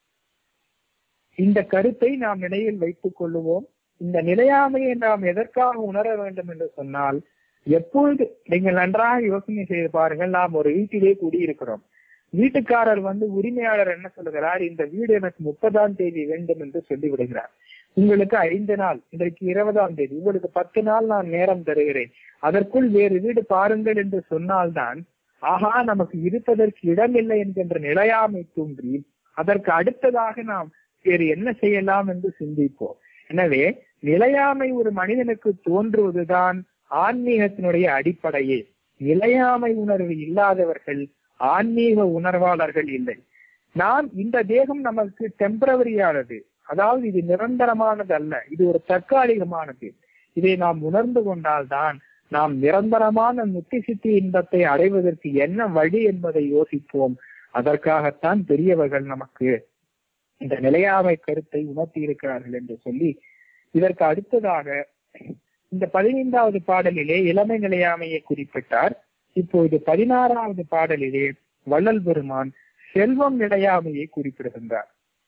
இந்த கருத்தை நாம் நினைவில் வைத்துக் கொள்ளுவோம் இந்த நிலையாமையை நாம் எதற்காக உணர வேண்டும் என்று சொன்னால் எப்பொழுது நீங்கள் நன்றாக யோசனை செய்து பாருங்கள் நாம் ஒரு வீட்டிலே குடியிருக்கிறோம் வீட்டுக்காரர் வந்து உரிமையாளர் என்ன சொல்லுகிறார் இந்த வீடு எனக்கு முப்பதாம் தேதி வேண்டும் என்று சொல்லி விடுகிறார் உங்களுக்கு ஐந்து நாள் இன்றைக்கு இருபதாம் தேதி உங்களுக்கு பத்து நாள் நான் நேரம் தருகிறேன் அதற்குள் வேறு வீடு பாருங்கள் என்று சொன்னால்தான் ஆஹா நமக்கு இருப்பதற்கு இடமில்லை என்கின்ற நிலையாமை தோன்றி அதற்கு அடுத்ததாக நாம் வேறு என்ன செய்யலாம் என்று சிந்திப்போம் எனவே நிலையாமை ஒரு மனிதனுக்கு தோன்றுவதுதான் ஆன்மீகத்தினுடைய அடிப்படையே நிலையாமை உணர்வு இல்லாதவர்கள் ஆன்மீக உணர்வாளர்கள் இல்லை நாம் இந்த தேகம் நமக்கு டெம்பரவரியானது அதாவது இது நிரந்தரமானது அல்ல இது ஒரு தற்காலிகமானது இதை நாம் உணர்ந்து கொண்டால்தான் நாம் நிரந்தரமான முத்தி சித்தி இன்பத்தை அடைவதற்கு என்ன வழி என்பதை யோசிப்போம் அதற்காகத்தான் பெரியவர்கள் நமக்கு இந்த நிலையாமை கருத்தை உணர்த்தி இருக்கிறார்கள் என்று சொல்லி இதற்கு அடுத்ததாக இந்த பதினைந்தாவது பாடலிலே இளமை நிலையாமையை குறிப்பிட்டார் இப்போது பதினாறாவது பாடலிலே வள்ளல் பெருமான் செல்வம் நிலையாமையை குறிப்பிடுகின்றார்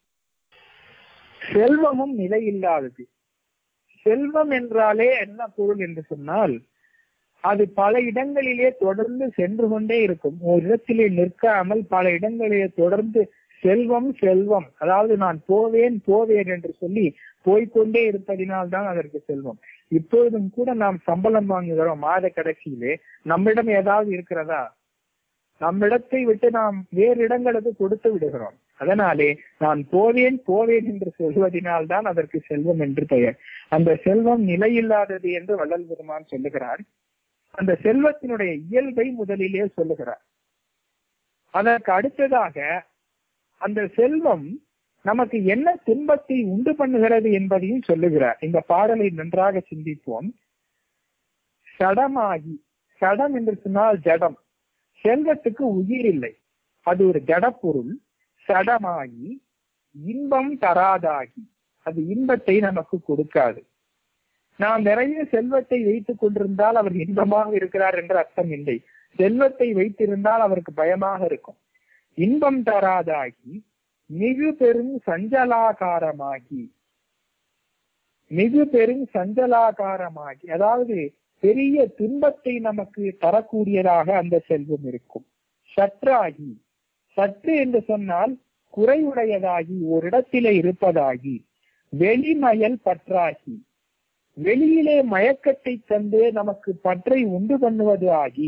செல்வமும் நிலையில்லாதது செல்வம் என்றாலே என்ன பொருள் என்று சொன்னால் அது பல இடங்களிலே தொடர்ந்து சென்று கொண்டே இருக்கும் ஒரு இடத்திலே நிற்காமல் பல இடங்களிலே தொடர்ந்து செல்வம் செல்வம் அதாவது நான் போவேன் போவேன் என்று சொல்லி போய்க்கொண்டே இருப்பதினால் தான் அதற்கு செல்வம் இப்பொழுதும் கூட நாம் சம்பளம் வாங்குகிறோம் மாத கடைசியிலே நம்மிடம் ஏதாவது இருக்கிறதா நம்மிடத்தை விட்டு நாம் வேறு இடங்களுக்கு கொடுத்து விடுகிறோம் அதனாலே நான் போவேன் போவேன் என்று சொல்வதனால் தான் அதற்கு செல்வம் என்று பெயர் அந்த செல்வம் நிலையில்லாதது என்று வள்ளல் பெருமான் சொல்லுகிறார் அந்த செல்வத்தினுடைய இயல்பை முதலிலே சொல்லுகிறார் அதற்கு அடுத்ததாக அந்த செல்வம் நமக்கு என்ன துன்பத்தை உண்டு பண்ணுகிறது என்பதையும் சொல்லுகிறார் இந்த பாடலை நன்றாக சிந்திப்போம் சடமாகி சடம் என்று சொன்னால் ஜடம் செல்வத்துக்கு உயிர் இல்லை அது ஒரு ஜடப்பொருள் சடமாகி இன்பம் தராதாகி அது இன்பத்தை நமக்கு கொடுக்காது நாம் நிறைய செல்வத்தை வைத்துக் கொண்டிருந்தால் அவர் இன்பமாக இருக்கிறார் என்ற அர்த்தம் இல்லை செல்வத்தை வைத்திருந்தால் அவருக்கு பயமாக இருக்கும் இன்பம் தராதாகி மிகு பெரும் சஞ்சலாகாரமாகி மிகு பெரும் சஞ்சலாகாரமாகி அதாவது பெரிய துன்பத்தை நமக்கு தரக்கூடியதாக அந்த செல்வம் இருக்கும் சற்றாகி சற்று என்று சொன்னால் குறைவுடையதாகி ஒரு இடத்திலே இருப்பதாகி வெளிமயல் பற்றாகி வெளியிலே மயக்கத்தை தந்து நமக்கு பற்றை உண்டு பண்ணுவது ஆகி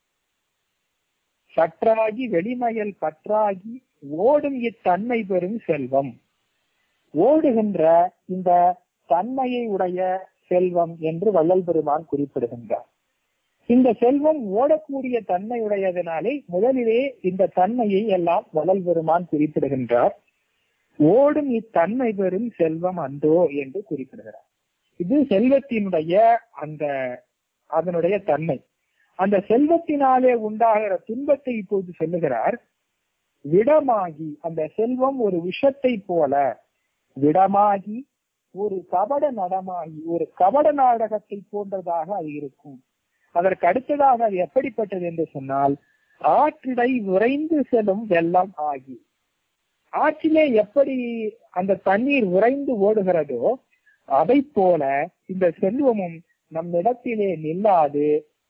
சற்றாகி வெளிமயல் பற்றாகி ஓடும் இத்தன்மை பெறும் செல்வம் ஓடுகின்ற இந்த தன்மையை உடைய செல்வம் என்று வள்ளல் பெருமான் குறிப்பிடுகின்றார் இந்த செல்வம் ஓடக்கூடிய தன்மை உடையதனாலே முதலிலே இந்த தன்மையை எல்லாம் வள்ளல் பெருமான் குறிப்பிடுகின்றார் ஓடும் இத்தன்மை பெறும் செல்வம் அன்றோ என்று குறிப்பிடுகிறார் இது செல்வத்தினுடைய அந்த அதனுடைய தன்மை அந்த செல்வத்தினாலே உண்டாகிற துன்பத்தை இப்போது சொல்லுகிறார் விடமாகி அந்த செல்வம் ஒரு விஷத்தை போல விடமாகி ஒரு கபட நடமாகி ஒரு கபட நாடகத்தை போன்றதாக அது இருக்கும் அதற்கு அடுத்ததாக அது எப்படிப்பட்டது என்று சொன்னால் ஆற்றிடை உறைந்து செல்லும் வெள்ளம் ஆகி ஆற்றிலே எப்படி அந்த தண்ணீர் உறைந்து ஓடுகிறதோ அதை போல இந்த செல்வமும் நம்மிடத்திலே நில்லாது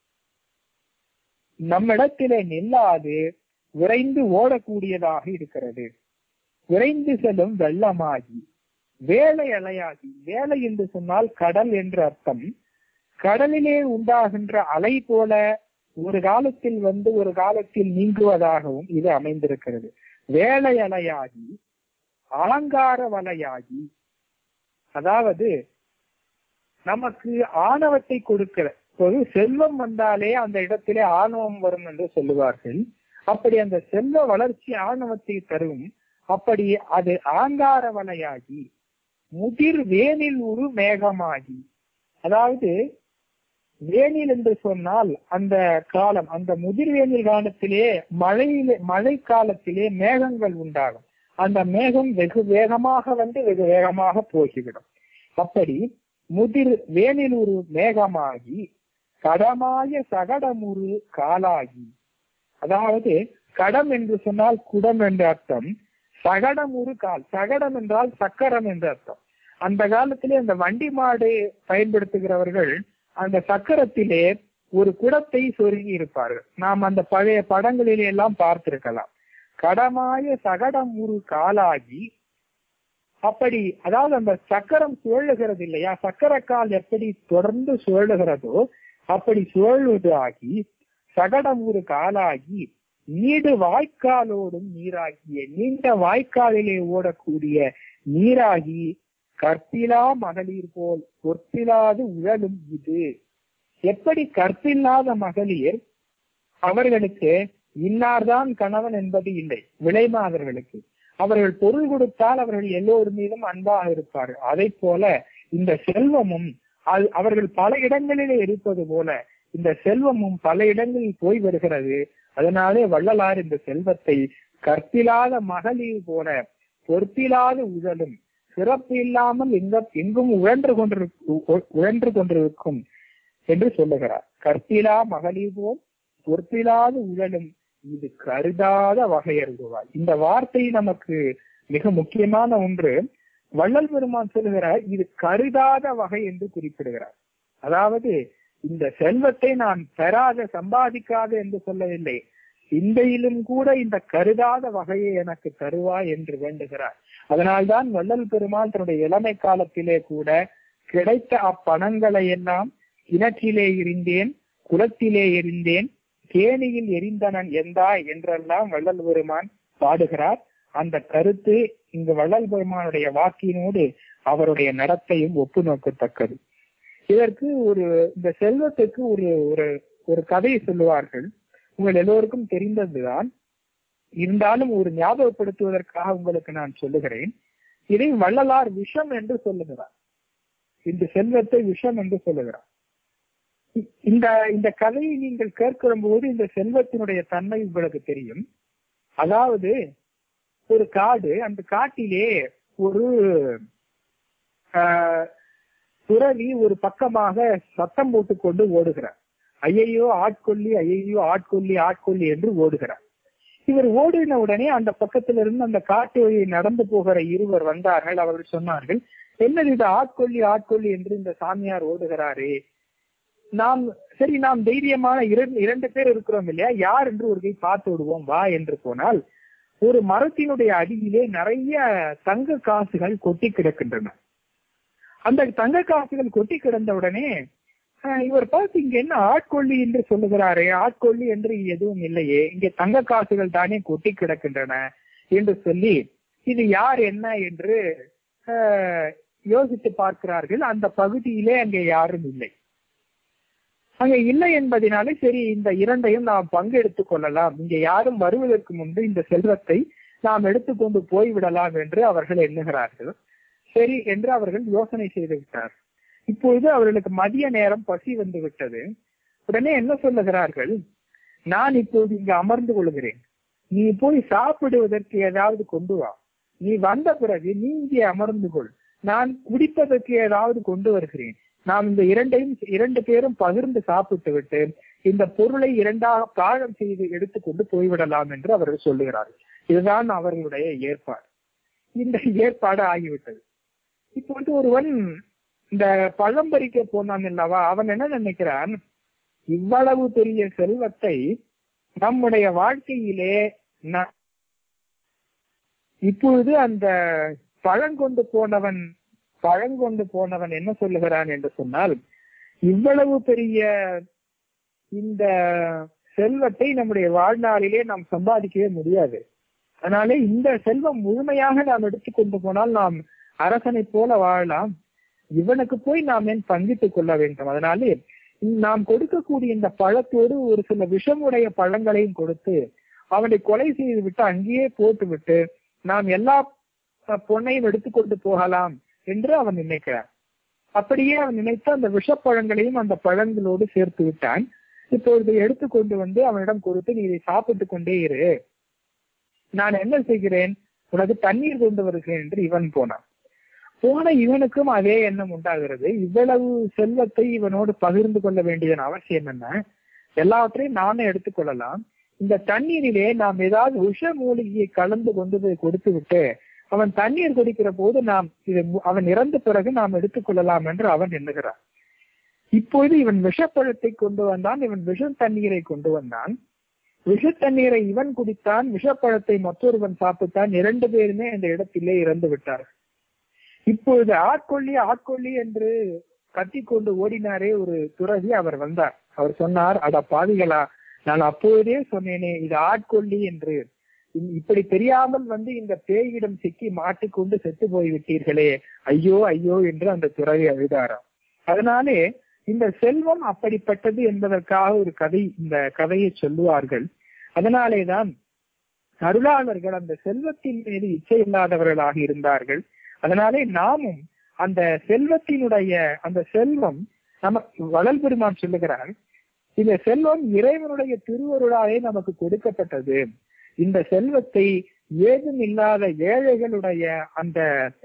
நம்மிடத்திலே நில்லாது விரைந்து ஓடக்கூடியதாக இருக்கிறது விரைந்து செல்லும் வெள்ளமாகி வேலை அலையாகி வேலை என்று சொன்னால் கடல் என்று அர்த்தம் கடலிலே உண்டாகின்ற அலை போல ஒரு காலத்தில் வந்து ஒரு காலத்தில் நீங்குவதாகவும் இது அமைந்திருக்கிறது வேலை அலையாகி அலங்கார வலையாகி அதாவது நமக்கு ஆணவத்தை கொடுக்கிற ஒரு செல்வம் வந்தாலே அந்த இடத்திலே ஆணவம் வரும் என்று சொல்லுவார்கள் அப்படி அந்த செல்வ வளர்ச்சி ஆணவத்தை தரும் அப்படி அது ஆங்கார வலையாகி முதிர் வேனில் ஒரு மேகமாகி அதாவது வேனில் என்று சொன்னால் அந்த காலம் அந்த முதிர் வேனில் காலத்திலே மழையிலே மழை காலத்திலே மேகங்கள் உண்டாகும் அந்த மேகம் வெகு வேகமாக வந்து வெகு வேகமாக போகிவிடும் அப்படி முதிர் வேனில் ஒரு மேகமாகி கடமாய சகடமுறு காலாகி அதாவது கடம் என்று சொன்னால் குடம் என்ற அர்த்தம் சகடம் ஒரு கால் சகடம் என்றால் சக்கரம் என்ற அர்த்தம் அந்த காலத்திலே அந்த வண்டி மாடு பயன்படுத்துகிறவர்கள் அந்த சக்கரத்திலே ஒரு குடத்தை சொருகி இருப்பார்கள் நாம் அந்த பழைய படங்களிலே எல்லாம் பார்த்திருக்கலாம் கடமாய சகடம் ஒரு காலாகி அப்படி அதாவது அந்த சக்கரம் சுழலுகிறது இல்லையா சக்கரக்கால் எப்படி தொடர்ந்து சுழலுகிறதோ அப்படி சுழலுவது ஆகி சகடம் ஒரு காலாகி நீடு வாய்க்காலோடும் நீராகிய நீண்ட வாய்க்காலிலே ஓடக்கூடிய நீராகி கற்பிலா மகளிர் போல் பொற்பிலாது உழலும் இது எப்படி கற்பில்லாத மகளிர் அவர்களுக்கு இன்னார்தான் கணவன் என்பது இல்லை விளைமாதர்களுக்கு அவர்கள் பொருள் கொடுத்தால் அவர்கள் எல்லோர் மீதும் அன்பாக இருப்பார்கள் அதை போல இந்த செல்வமும் அது அவர்கள் பல இடங்களிலே இருப்பது போல இந்த செல்வமும் பல இடங்களில் போய் வருகிறது அதனாலே வள்ளலார் இந்த செல்வத்தை கற்பிலாத மகளிர் போல பொற்பிலாத உழலும் சிறப்பு இல்லாமல் எங்க எங்கும் உழன்று கொண்டிருக்கும் உழன்று கொண்டிருக்கும் என்று சொல்லுகிறார் கற்பிலா மகளிர் போல் பொற்பிலாத உழலும் இது கருதாத வகையருகுவாய் இந்த வார்த்தை நமக்கு மிக முக்கியமான ஒன்று வள்ளல் பெருமான் சொல்லுகிறார் இது கருதாத வகை என்று குறிப்பிடுகிறார் அதாவது இந்த செல்வத்தை நான் பெறாத சம்பாதிக்காத என்று சொல்லவில்லை சிந்தையிலும் கூட இந்த கருதாத வகையை எனக்கு தருவாய் என்று வேண்டுகிறார் அதனால்தான் வள்ளல் பெருமான் தன்னுடைய இளமை காலத்திலே கூட கிடைத்த அப்பணங்களை எல்லாம் கிணற்றிலே இருந்தேன் குளத்திலே எரிந்தேன் கேணியில் எரிந்தனன் எந்தாய் என்றெல்லாம் வள்ளல் பெருமான் பாடுகிறார் அந்த கருத்து இங்கு வள்ளல் பெருமானுடைய வாக்கினோடு அவருடைய நடத்தையும் ஒப்பு நோக்கத்தக்கது இதற்கு ஒரு இந்த செல்வத்துக்கு ஒரு ஒரு ஒரு கதையை சொல்லுவார்கள் உங்கள் எல்லோருக்கும் தெரிந்ததுதான் இருந்தாலும் ஒரு ஞாபகப்படுத்துவதற்காக உங்களுக்கு நான் சொல்லுகிறேன் இதை வள்ளலார் விஷம் என்று சொல்லுகிறார் இந்த செல்வத்தை விஷம் என்று சொல்லுகிறார் இந்த இந்த கதையை நீங்கள் கேட்கிற போது இந்த செல்வத்தினுடைய தன்மை உங்களுக்கு தெரியும் அதாவது ஒரு காடு அந்த காட்டிலே ஒரு துறவி ஒரு பக்கமாக சத்தம் போட்டுக்கொண்டு ஓடுகிறார் ஐயையோ ஆட்கொல்லி ஐயையோ ஆட்கொல்லி ஆட்கொல்லி என்று ஓடுகிறார் இவர் ஓடின உடனே அந்த பக்கத்திலிருந்து அந்த காட்டு வழியை நடந்து போகிற இருவர் வந்தார்கள் அவர்கள் சொன்னார்கள் என்னது இது ஆட்கொல்லி ஆட்கொல்லி என்று இந்த சாமியார் ஓடுகிறாரே நாம் சரி நாம் தைரியமான இரண்டு இரண்டு பேர் இருக்கிறோம் இல்லையா யார் என்று ஒரு கை பார்த்து விடுவோம் வா என்று போனால் ஒரு மரத்தினுடைய அடியிலே நிறைய தங்க காசுகள் கொட்டி கிடக்கின்றன அந்த தங்க காசுகள் கொட்டி கிடந்த உடனே இவர் பார்த்து இங்க என்ன ஆட்கொள்ளி என்று சொல்லுகிறாரே ஆட்கொள்ளி என்று எதுவும் இல்லையே இங்கே தங்க காசுகள் தானே கொட்டி கிடக்கின்றன என்று சொல்லி இது யார் என்ன என்று யோசித்து பார்க்கிறார்கள் அந்த பகுதியிலே அங்கே யாரும் இல்லை அங்க இல்லை என்பதனாலே சரி இந்த இரண்டையும் நாம் பங்கெடுத்துக் கொள்ளலாம் இங்க யாரும் வருவதற்கு முன்பு இந்த செல்வத்தை நாம் எடுத்துக்கொண்டு போய்விடலாம் என்று அவர்கள் எண்ணுகிறார்கள் சரி என்று அவர்கள் யோசனை செய்து விட்டார் இப்பொழுது அவர்களுக்கு மதிய நேரம் பசி வந்து விட்டது உடனே என்ன சொல்லுகிறார்கள் நான் இப்போது இங்கு அமர்ந்து கொள்கிறேன் நீ போய் சாப்பிடுவதற்கு ஏதாவது கொண்டு வா நீ வந்த பிறகு நீ இங்கே அமர்ந்து கொள் நான் குடிப்பதற்கு ஏதாவது கொண்டு வருகிறேன் நாம் இந்த இரண்டையும் இரண்டு பேரும் பகிர்ந்து சாப்பிட்டு விட்டு இந்த பொருளை இரண்டாக பாழம் செய்து எடுத்துக்கொண்டு போய்விடலாம் என்று அவர்கள் சொல்லுகிறார்கள் இதுதான் அவர்களுடைய ஏற்பாடு இந்த ஏற்பாடு ஆகிவிட்டது இப்போது ஒருவன் இந்த பழம் பறிக்க போனான் அல்லவா அவன் என்ன நினைக்கிறான் இவ்வளவு பெரிய செல்வத்தை நம்முடைய வாழ்க்கையிலே இப்பொழுது அந்த பழங்கொண்டு போனவன் பழங்கொண்டு போனவன் என்ன சொல்லுகிறான் என்று சொன்னால் இவ்வளவு பெரிய இந்த செல்வத்தை நம்முடைய வாழ்நாளிலே நாம் சம்பாதிக்கவே முடியாது அதனாலே இந்த செல்வம் முழுமையாக நாம் எடுத்துக்கொண்டு போனால் நாம் அரசனை போல வாழலாம் இவனுக்கு போய் நாம் ஏன் பங்கிட்டுக் கொள்ள வேண்டும் அதனாலே நாம் கொடுக்கக்கூடிய இந்த பழத்தோடு ஒரு சில விஷமுடைய பழங்களையும் கொடுத்து அவனை கொலை செய்து விட்டு அங்கேயே போட்டு விட்டு நாம் எல்லா பொண்ணையும் எடுத்துக்கொண்டு போகலாம் என்று அவன் நினைக்கிறான் அப்படியே அவன் நினைத்து அந்த விஷப்பழங்களையும் அந்த பழங்களோடு சேர்த்து விட்டான் இப்பொழுது எடுத்துக்கொண்டு வந்து அவனிடம் கொடுத்து நீ இதை சாப்பிட்டு கொண்டே இரு நான் என்ன செய்கிறேன் உனக்கு தண்ணீர் கொண்டு வருகிறேன் என்று இவன் போனான் போன இவனுக்கும் அதே எண்ணம் உண்டாகிறது இவ்வளவு செல்வத்தை இவனோடு பகிர்ந்து கொள்ள வேண்டியதன் அவசியம் என்ன எல்லாவற்றையும் நானே எடுத்துக்கொள்ளலாம் இந்த தண்ணீரிலே நாம் ஏதாவது விஷ மூலிகையை கலந்து கொண்டு போய் கொடுத்து விட்டு அவன் தண்ணீர் குடிக்கிற போது நாம் இது அவன் இறந்த பிறகு நாம் எடுத்துக்கொள்ளலாம் என்று அவன் எண்ணுகிறான் இப்பொழுது இவன் விஷப்பழத்தை கொண்டு வந்தான் இவன் விஷ தண்ணீரை கொண்டு வந்தான் விஷ தண்ணீரை இவன் குடித்தான் விஷப்பழத்தை மற்றொருவன் சாப்பிட்டான் இரண்டு பேருமே அந்த இடத்திலே இறந்து விட்டார் இப்பொழுது ஆட்கொள்ளி ஆட்கொள்ளி என்று கத்திக்கொண்டு ஓடினாரே ஒரு துறவி அவர் வந்தார் அவர் சொன்னார் அட பாவிகளா நான் அப்போதே சொன்னேனே இது ஆட்கொள்ளி என்று இப்படி தெரியாமல் வந்து இந்த பேயிடம் சிக்கி மாட்டிக்கொண்டு செத்து போய் விட்டீர்களே ஐயோ ஐயோ என்று அந்த துறவி அழுதாராம் அதனாலே இந்த செல்வம் அப்படிப்பட்டது என்பதற்காக ஒரு கதை இந்த கதையை சொல்லுவார்கள் அதனாலேதான் அருளாளர்கள் அந்த செல்வத்தின் மீது இச்சை இல்லாதவர்களாக இருந்தார்கள் அதனாலே நாமும் அந்த செல்வத்தினுடைய அந்த செல்வம் நமக்கு வளல் பெருமான் சொல்லுகிறார் இந்த செல்வம் இறைவனுடைய திருவருளாலே நமக்கு கொடுக்கப்பட்டது இந்த செல்வத்தை ஏதும் இல்லாத ஏழைகளுடைய அந்த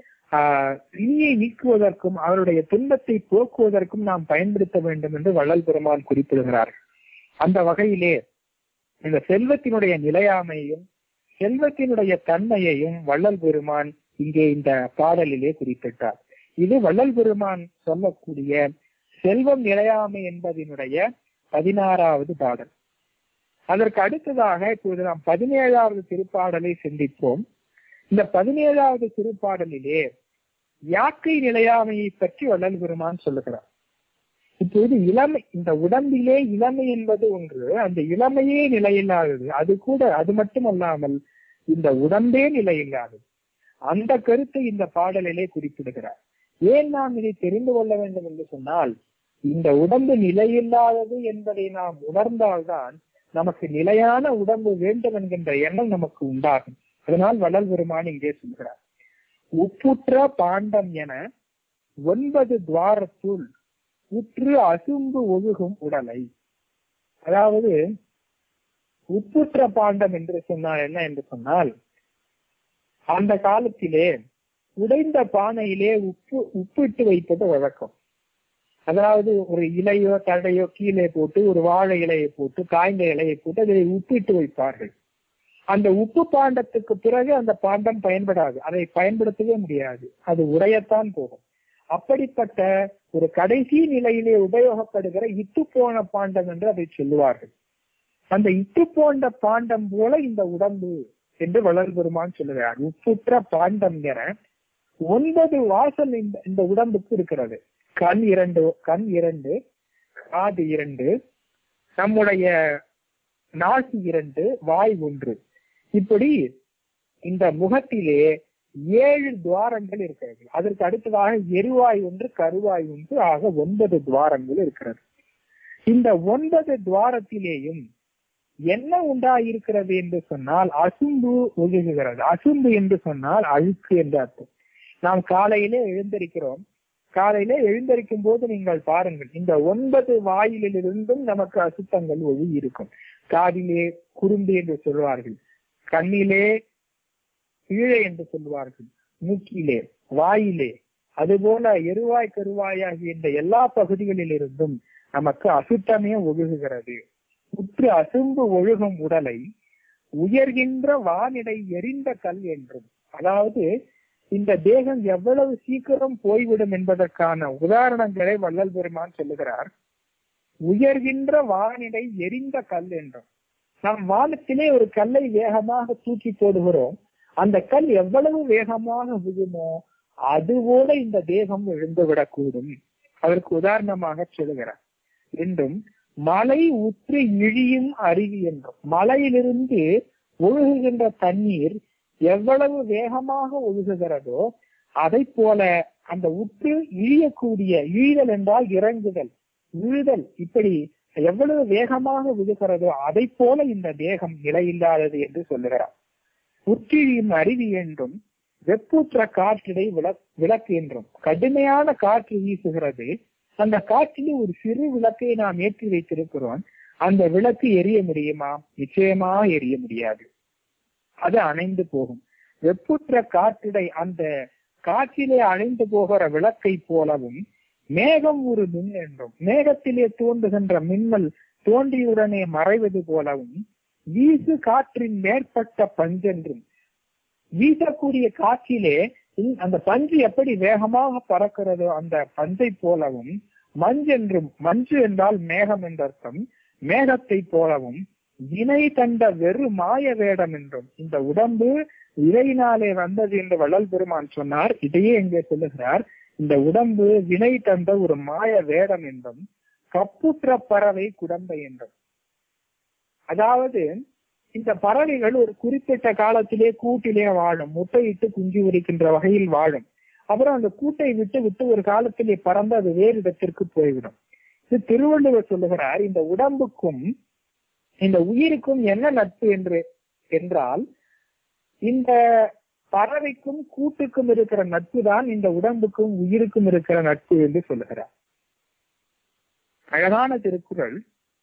ஆஹ் இனியை நீக்குவதற்கும் அவருடைய துன்பத்தை போக்குவதற்கும் நாம் பயன்படுத்த வேண்டும் என்று வள்ளல் பெருமான் குறிப்பிடுகிறார் அந்த வகையிலே இந்த செல்வத்தினுடைய நிலையாமையும் செல்வத்தினுடைய தன்மையையும் வள்ளல் பெருமான் இங்கே இந்த பாடலிலே குறிப்பிட்டார் இது வள்ளல் பெருமான் சொல்லக்கூடிய செல்வம் நிலையாமை என்பதனுடைய பதினாறாவது பாடல் அதற்கு அடுத்ததாக இப்போது நாம் பதினேழாவது திருப்பாடலை சிந்திப்போம் இந்த பதினேழாவது திருப்பாடலிலே யாக்கை நிலையாமையை பற்றி வள்ளல் பெருமான் சொல்லுகிறார் இப்போது இளமை இந்த உடம்பிலே இளமை என்பது ஒன்று அந்த இளமையே நிலையில்லாதது அது கூட அது மட்டுமல்லாமல் இந்த உடம்பே நிலையில்லாதது அந்த கருத்தை இந்த பாடலிலே குறிப்பிடுகிறார் ஏன் நாம் இதை தெரிந்து கொள்ள வேண்டும் என்று சொன்னால் இந்த உடம்பு நிலையில்லாதது என்பதை நாம் உணர்ந்தால்தான் நமக்கு நிலையான உடம்பு வேண்டும் என்கின்ற எண்ணம் நமக்கு உண்டாகும் அதனால் வள்ளல் பெருமான் இங்கே சொல்கிறார் உப்புற்ற பாண்டம் என ஒன்பது துவாரத்துள் உற்று அசும்பு ஒழுகும் உடலை அதாவது உப்புற்ற பாண்டம் என்று சொன்னால் என்ன என்று சொன்னால் அந்த காலத்திலே உடைந்த பானையிலே உப்பு உப்பிட்டு வைப்பது வழக்கம் அதாவது ஒரு இலையோ தழையோ கீழே போட்டு ஒரு வாழை இலையை போட்டு காய்ந்த இலையை போட்டு அதை உப்பிட்டு வைப்பார்கள் அந்த உப்பு பாண்டத்துக்கு பிறகு அந்த பாண்டம் பயன்படாது அதை பயன்படுத்தவே முடியாது அது உடையத்தான் போகும் அப்படிப்பட்ட ஒரு கடைசி நிலையிலே உபயோகப்படுகிற இட்டு போன பாண்டம் என்று அதை சொல்லுவார்கள் அந்த இட்டு போன்ற பாண்டம் போல இந்த உடம்பு என்று வளர் பெருமான் சொல்லுகிறார் உப்புற்ற பாண்டம் என ஒன்பது வாசல் இந்த இந்த உடம்புக்கு இருக்கிறது கண் இரண்டு கண் இரண்டு காது இரண்டு நம்முடைய நாசி இரண்டு வாய் ஒன்று இப்படி இந்த முகத்திலே ஏழு துவாரங்கள் இருக்கிறது அதற்கு அடுத்ததாக எருவாய் ஒன்று கருவாய் ஒன்று ஆக ஒன்பது துவாரங்கள் இருக்கிறது இந்த ஒன்பது துவாரத்திலேயும் என்ன உண்டாயிருக்கிறது என்று சொன்னால் அசும்பு ஒழுகுகிறது அசும்பு என்று சொன்னால் அழுக்கு என்று அர்த்தம் நாம் காலையிலே எழுந்திருக்கிறோம் காலையிலே எழுந்தரிக்கும் போது நீங்கள் பாருங்கள் இந்த ஒன்பது வாயிலிருந்தும் நமக்கு அசுத்தங்கள் ஒழுகி இருக்கும் காதிலே குறும்பு என்று சொல்வார்கள் கண்ணிலே கீழே என்று சொல்வார்கள் மூக்கிலே வாயிலே அதுபோல எருவாய் கருவாயாகிய இந்த எல்லா பகுதிகளில் இருந்தும் நமக்கு அசுத்தமே ஒழுகுகிறது உற்று அசும்பு ஒழுகும் உடலை உயர்கின்ற வானிடை எரிந்த கல் என்றும் அதாவது இந்த தேகம் எவ்வளவு சீக்கிரம் போய்விடும் என்பதற்கான உதாரணங்களை வள்ளல் பெருமான் சொல்லுகிறார் உயர்கின்ற வானிடை எரிந்த கல் என்றும் நாம் வானத்திலே ஒரு கல்லை வேகமாக தூக்கி போடுகிறோம் அந்த கல் எவ்வளவு வேகமாக விழுமோ அதுபோல இந்த தேகம் விழுந்து விடக்கூடும் அதற்கு உதாரணமாக சொல்லுகிறார் என்றும் மலை உற்று இழியும் அருவி என்றும் மலையிலிருந்து ஒழுகுகின்ற தண்ணீர் எவ்வளவு வேகமாக ஒழுகுகிறதோ அதை போல அந்த உற்று இழியக்கூடிய இழிதல் என்றால் இறங்குதல் விழுதல் இப்படி எவ்வளவு வேகமாக விழுகிறதோ அதை போல இந்த தேகம் நிலையில்லாதது என்று சொல்லுகிறார் உற்றிழியும் அருவி என்றும் வெப்பூற்ற காற்றிடை விளக் விளக்கு என்றும் கடுமையான காற்று வீசுகிறது அந்த காற்றிலே ஒரு சிறு விளக்கை நாம் ஏற்றி வைத்திருக்கிறோம் அந்த விளக்கு எரிய முடியுமா நிச்சயமா எரிய முடியாது அது அணைந்து போகும் வெப்புற்ற காற்றிடை அந்த காற்றிலே அணைந்து போகிற விளக்கை போலவும் மேகம் ஒரு மின் என்றும் மேகத்திலே தோன்றுகின்ற மின்னல் தோன்றியுடனே மறைவது போலவும் வீசு காற்றின் மேற்பட்ட பஞ்சென்றும் வீசக்கூடிய காற்றிலே இந்- அந்த பஞ்சு எப்படி வேகமாக பறக்கிறதோ அந்த பஞ்சை போலவும் மஞ்சென்றும் மஞ்சு என்றால் மேகம் என்ற அர்த்தம் மேகத்தை போலவும் வினை தந்த வெறு மாய வேடம் என்றும் இந்த உடம்பு இறையினாலே வந்தது என்று வள்ளல் பெருமான் சொன்னார் இதையே இங்கே சொல்லுகிறார் இந்த உடம்பு வினை தந்த ஒரு மாய வேடம் என்றும் கப்புற்ற பறவை குடம்பை என்றும் அதாவது இந்த பறவைகள் ஒரு குறிப்பிட்ட காலத்திலே கூட்டிலே வாழும் முட்டையிட்டு குஞ்சு உரிக்கின்ற வகையில் வாழும் அப்புறம் அந்த கூட்டை விட்டு விட்டு ஒரு காலத்திலே பறந்து அது வேறு இடத்திற்கு போய்விடும் இது திருவள்ளுவர் சொல்லுகிறார் இந்த உடம்புக்கும் இந்த உயிருக்கும் என்ன நட்பு என்று என்றால் இந்த பறவைக்கும் கூட்டுக்கும் இருக்கிற நட்பு தான் இந்த உடம்புக்கும் உயிருக்கும் இருக்கிற நட்பு என்று சொல்லுகிறார் அழகான திருக்குறள்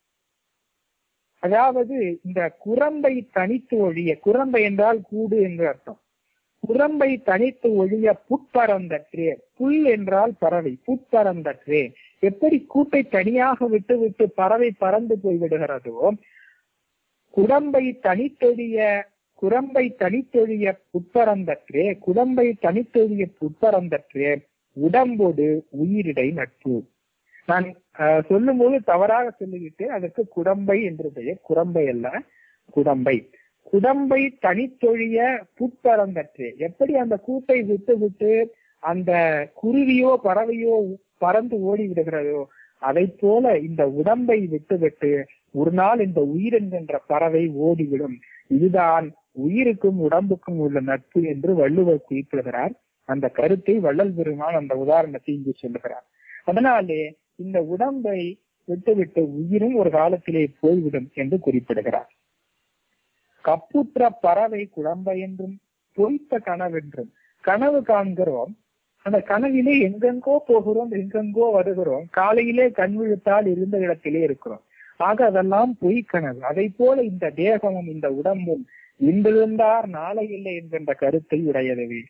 அதாவது இந்த குரம்பை தனித்து ஒழிய குரம்பை என்றால் கூடு என்று அர்த்தம் குரம்பை தனித்து ஒழிய புட்பரந்தற்றே புல் என்றால் பறவை புட்பரந்தற்றே எப்படி கூட்டை தனியாக விட்டு விட்டு பறவை பறந்து போய் விடுகிறதோ குடம்பை தனித்தொழிய குரம்பை தனித்தொழிய புட்பரந்தற்றே குடம்பை தனித்தொழிய புட்பரந்தற்றே உடம்போடு உயிரிடை நட்பு நான் அஹ், சொல்லும்போது தவறாக சொல்லிவிட்டு அதற்கு குடம்பை என்று பெயர் குரம்பை அல்ல குடம்பை குடம்பை தனித்தொழிய புட்பரந்தற்றே எப்படி அந்த கூட்டை விட்டு விட்டு அந்த குருவியோ பறவையோ பறந்து ஓடி விடுகிறதோ அதை போல இந்த உடம்பை விட்டுவிட்டு ஒரு நாள் இந்த உயிர் என்கின்ற பறவை ஓடிவிடும் இதுதான் உயிருக்கும் உடம்புக்கும் உள்ள நட்பு என்று வள்ளுவர் குறிப்பிடுகிறார் அந்த கருத்தை வள்ளல் பெருமான் அந்த உதாரணத்தை இங்கு சொல்லுகிறார் அதனாலே இந்த உடம்பை விட்டுவிட்டு உயிரும் ஒரு காலத்திலே போய்விடும் என்று குறிப்பிடுகிறார் கப்புற்ற பறவை குழம்பை என்றும் பொய்த்த கனவென்றும் கனவு காண்கிறோம் அந்த கனவிலே எங்கெங்கோ போகிறோம் எங்கெங்கோ வருகிறோம் காலையிலே கண் விழுத்தால் இருந்த இடத்திலே இருக்கிறோம் ஆக அதெல்லாம் பொய் கனவு அதை போல இந்த தேகமும் இந்த உடம்பும் இன்றிருந்தார் நாளை இல்லை என்கின்ற கருத்தை உடையதுவே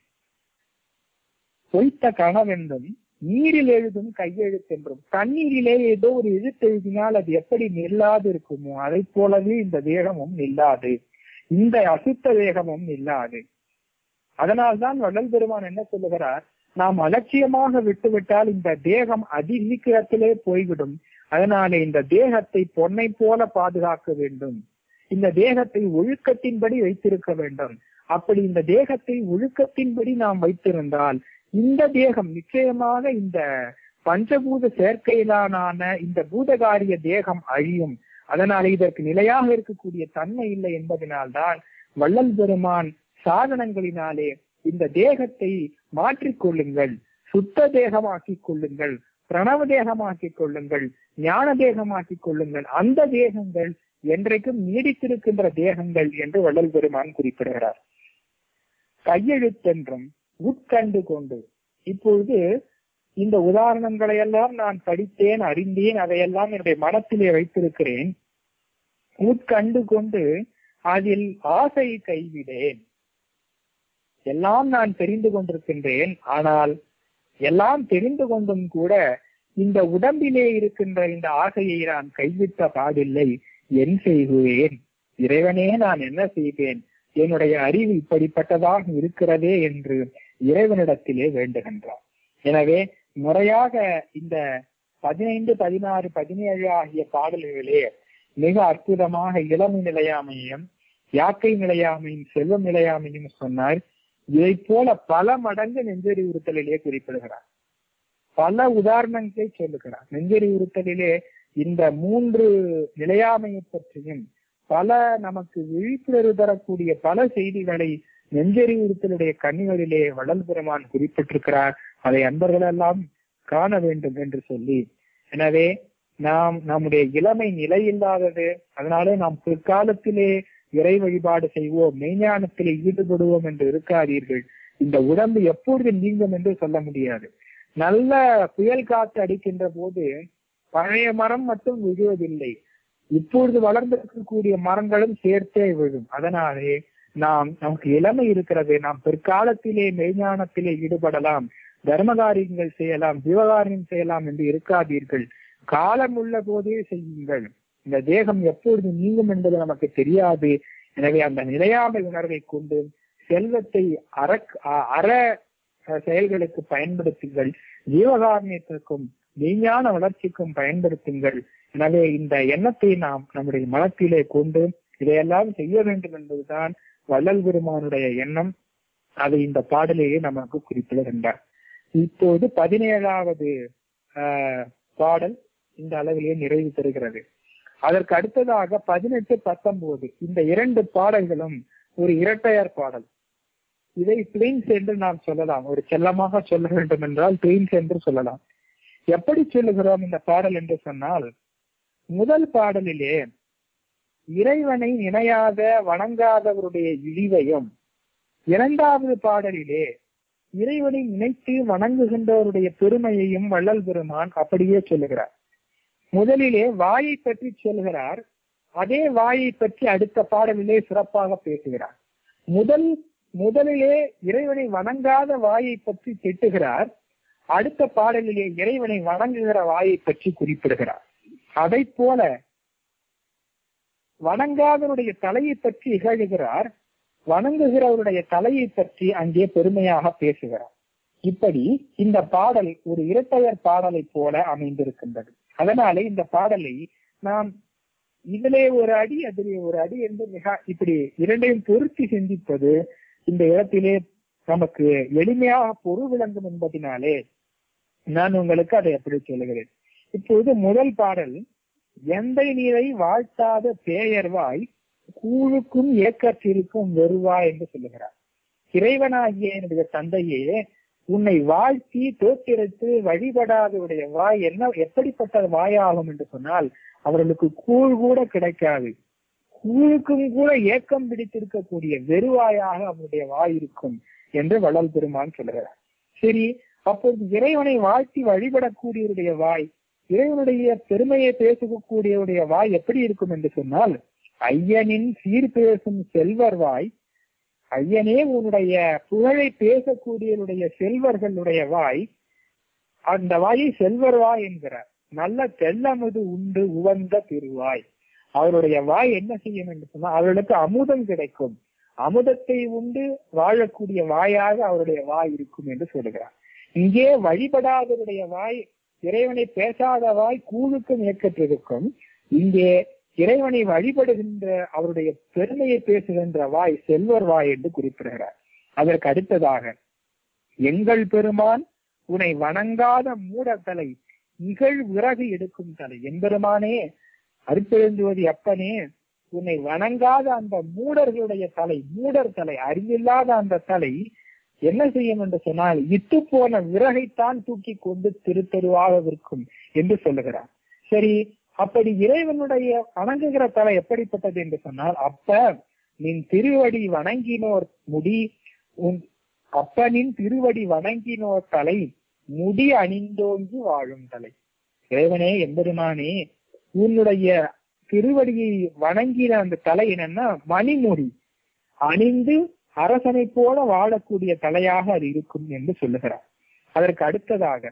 பொய்த்த கனவென்றும் நீரில் எழுதும் கையெழுத்தென்றும் தண்ணீரிலே ஏதோ ஒரு எழுத்து எழுதினால் அது எப்படி நில்லாது இருக்குமோ அதை போலவே இந்த தேகமும் நில்லாது இந்த அசுத்த தேகமும் நில்லாது அதனால்தான் வள்ளல் பெருமான் என்ன சொல்லுகிறார் நாம் அலட்சியமாக விட்டுவிட்டால் இந்த தேகம் அதி சீக்கிரத்திலே போய்விடும் அதனாலே இந்த தேகத்தை பொன்னை போல பாதுகாக்க வேண்டும் இந்த தேகத்தை ஒழுக்கத்தின்படி வைத்திருக்க வேண்டும் அப்படி இந்த தேகத்தை ஒழுக்கத்தின்படி நாம் வைத்திருந்தால் இந்த தேகம் நிச்சயமாக இந்த பஞ்சபூத சேர்க்கையிலான இந்த பூதகாரிய தேகம் அழியும் அதனால இதற்கு நிலையாக இருக்கக்கூடிய தன்மை இல்லை என்பதனால்தான் வள்ளல் பெருமான் சாதனங்களினாலே இந்த தேகத்தை மாற்றிக் கொள்ளுங்கள் சுத்த தேகமாக்கிக் கொள்ளுங்கள் பிரணவ தேகமாக்கிக் கொள்ளுங்கள் ஞான தேகமாக்கிக் கொள்ளுங்கள் அந்த தேகங்கள் என்றைக்கும் நீடித்திருக்கின்ற தேகங்கள் என்று வள்ளல் பெருமான் குறிப்பிடுகிறார் கையெழுத்தென்றும் உட்கண்டு கொண்டு இப்பொழுது இந்த உதாரணங்களை எல்லாம் நான் படித்தேன் அறிந்தேன் அதையெல்லாம் என்னுடைய மனத்திலே வைத்திருக்கிறேன் உட்கண்டு கொண்டு அதில் ஆசை கைவிடேன் எல்லாம் நான் தெரிந்து கொண்டிருக்கின்றேன் ஆனால் எல்லாம் தெரிந்து கொண்டும் கூட இந்த உடம்பிலே இருக்கின்ற இந்த ஆசையை நான் கைவிட்ட பாடில்லை என் செய்குவேன் இறைவனே நான் என்ன செய்வேன் என்னுடைய அறிவு இப்படிப்பட்டதாக இருக்கிறதே என்று இறைவனிடத்திலே வேண்டுகின்றார் எனவே முறையாக இந்த பதினைந்து பதினாறு பதினேழு ஆகிய பாடல்களே மிக அற்புதமாக இளமை நிலையாமையும் யாக்கை நிலையாமையும் செல்வம் நிலையாமையும் சொன்னார் இதை போல பல மடங்கு நெஞ்சறிவுறுத்தலிலே குறிப்பிடுகிறார் பல உதாரணங்களை சொல்லுகிறார் நெஞ்சறிவுறுத்தலிலே இந்த மூன்று நிலையாமையை பற்றியும் பல நமக்கு விழிப்புணர்வு தரக்கூடிய பல செய்திகளை நெஞ்சறிவுறுத்தலுடைய கண்ணிகளிலே வளல் பெருமான் குறிப்பிட்டிருக்கிறார் அதை அன்பர்களெல்லாம் காண வேண்டும் என்று சொல்லி எனவே நாம் நம்முடைய இளமை நிலை இல்லாதது அதனாலே நாம் பிற்காலத்திலே இறை வழிபாடு செய்வோம் மெய்ஞானத்திலே ஈடுபடுவோம் என்று இருக்காதீர்கள் இந்த உடம்பு எப்பொழுது நீங்கும் என்று சொல்ல முடியாது நல்ல புயல் காற்று அடிக்கின்ற போது பழைய மரம் மட்டும் விழுவதில்லை இப்பொழுது வளர்ந்திருக்கக்கூடிய மரங்களும் சேர்த்தே விழும் அதனாலே நாம் நமக்கு இளமை இருக்கிறது நாம் பிற்காலத்திலே மெய்ஞானத்திலே ஈடுபடலாம் தர்ம காரியங்கள் செய்யலாம் ஜீவகாரியம் செய்யலாம் என்று இருக்காதீர்கள் காலம் உள்ள போதே செய்யுங்கள் இந்த தேகம் எப்பொழுது நீங்கும் என்பது நமக்கு தெரியாது எனவே அந்த நிலையாமை உணர்வை கொண்டு செல்வத்தை அற அற செயல்களுக்கு பயன்படுத்துங்கள் ஜீவகாரணியத்திற்கும் மெய்ஞான வளர்ச்சிக்கும் பயன்படுத்துங்கள் எனவே இந்த எண்ணத்தை நாம் நம்முடைய மனத்திலே கொண்டு இதையெல்லாம் செய்ய வேண்டும் என்பதுதான் வள்ளல் பெருமானுடைய எண்ணம் அதை இந்த பாடலேயே நமக்கு குறிப்பிடுகின்றார் இப்போது பதினேழாவது ஆஹ் பாடல் இந்த அளவிலேயே நிறைவு பெறுகிறது அதற்கு அடுத்ததாக பதினெட்டு பத்தொன்பது இந்த இரண்டு பாடல்களும் ஒரு இரட்டையர் பாடல் இதை ட்வின்ஸ் என்று நாம் சொல்லலாம் ஒரு செல்லமாக சொல்ல வேண்டும் என்றால் ட்வின்ஸ் என்று சொல்லலாம் எப்படி சொல்லுகிறோம் இந்த பாடல் என்று சொன்னால் முதல் பாடலிலே இறைவனை நினையாத வணங்காதவருடைய இழிவையும் இரண்டாவது பாடலிலே இறைவனை நினைத்து வணங்குகின்றவருடைய பெருமையையும் வள்ளல் பெருமான் அப்படியே சொல்லுகிறார் முதலிலே வாயை பற்றி சொல்கிறார் அதே வாயை பற்றி அடுத்த பாடலிலே சிறப்பாக பேசுகிறார் முதல் முதலிலே இறைவனை வணங்காத வாயை பற்றி திட்டுகிறார் அடுத்த பாடலிலே இறைவனை வணங்குகிற வாயை பற்றி குறிப்பிடுகிறார் அதை போல வணங்காதவருடைய தலையை பற்றி இகழுகிறார் வணங்குகிறவருடைய தலையை பற்றி அங்கே பெருமையாக பேசுகிறார் இப்படி இந்த பாடல் ஒரு இரட்டையர் பாடலை போல அமைந்திருக்கின்றது அதனாலே இந்த பாடலை நாம் இதிலே ஒரு அடி அதிலே ஒரு அடி என்று மிக இப்படி இரண்டையும் பொருத்தி சிந்திப்பது இந்த இடத்திலே நமக்கு எளிமையாக பொருள் விளங்கும் என்பதனாலே நான் உங்களுக்கு அதை எப்படி சொல்லுகிறேன் இப்போது முதல் பாடல் எந்த நீரை வாழ்த்தாத பேயர்வாய் கூழுக்கும் ஏக்கற்றிருக்கும் வெறுவாய் என்று சொல்லுகிறார் இறைவனாகிய என்னுடைய தந்தையே உன்னை வாழ்த்தி தோற்றிருத்து வழிபடாதவுடைய வாய் என்ன எப்படிப்பட்ட வாயாகும் என்று சொன்னால் அவர்களுக்கு கூழ் கூட கிடைக்காது கூழுக்கும் கூட ஏக்கம் பிடித்திருக்கக்கூடிய வெறுவாயாக அவருடைய வாய் இருக்கும் என்று வள்ளல் பெருமான் சொல்லுகிறார் சரி அப்போது இறைவனை வாழ்த்தி வழிபடக்கூடியவருடைய வாய் இறைவனுடைய பெருமையை பேசக்கூடியவருடைய வாய் எப்படி இருக்கும் என்று சொன்னால் ஐயனின் சீர் பேசும் செல்வர் வாய் ஐயனே உன்னுடைய புகழை பேசக்கூடியவருடைய செல்வர்களுடைய வாய் அந்த வாயை செல்வர் வாய் என்கிறார் நல்ல தெல்லமுது உண்டு உவந்த திருவாய் அவருடைய வாய் என்ன செய்யும் என்று சொன்னால் அவர்களுக்கு அமுதம் கிடைக்கும் அமுதத்தை உண்டு வாழக்கூடிய வாயாக அவருடைய வாய் இருக்கும் என்று சொல்லுகிறார் இங்கே வழிபடாதவருடைய வாய் இறைவனை பேசாத வாய் கூழுக்கும் இயக்கத்திற்கும் இங்கே இறைவனை வழிபடுகின்ற அவருடைய பெருமையை பேசுகின்ற வாய் செல்வர் வாய் என்று குறிப்பிடுகிறார் அதற்கு அடுத்ததாக எங்கள் பெருமான் உன்னை வணங்காத மூடத்தலை இகழ் விறகு எடுக்கும் தலை எம்பெருமானே அருப்பெருஞ்சுவதி அப்பனே உன்னை வணங்காத அந்த மூடர்களுடைய தலை மூடர் தலை அறிவில்லாத அந்த தலை என்ன செய்யும் என்று சொன்னால் இட்டு போன விறகைத்தான் தூக்கி கொண்டு திருத்தருவாக விற்கும் என்று சொல்லுகிறார் சரி அப்படி இறைவனுடைய வணங்குகிற தலை எப்படிப்பட்டது என்று சொன்னால் அப்ப நின் திருவடி வணங்கினோர் முடி உன் அப்பனின் திருவடி வணங்கினோர் தலை முடி அணிந்தோங்கி வாழும் தலை இறைவனே எம்பெருமானே உன்னுடைய திருவடியை வணங்கின அந்த தலை என்னன்னா மணிமுடி அணிந்து அரசனை போல வாழக்கூடிய தலையாக அது இருக்கும் என்று சொல்லுகிறார் அதற்கு அடுத்ததாக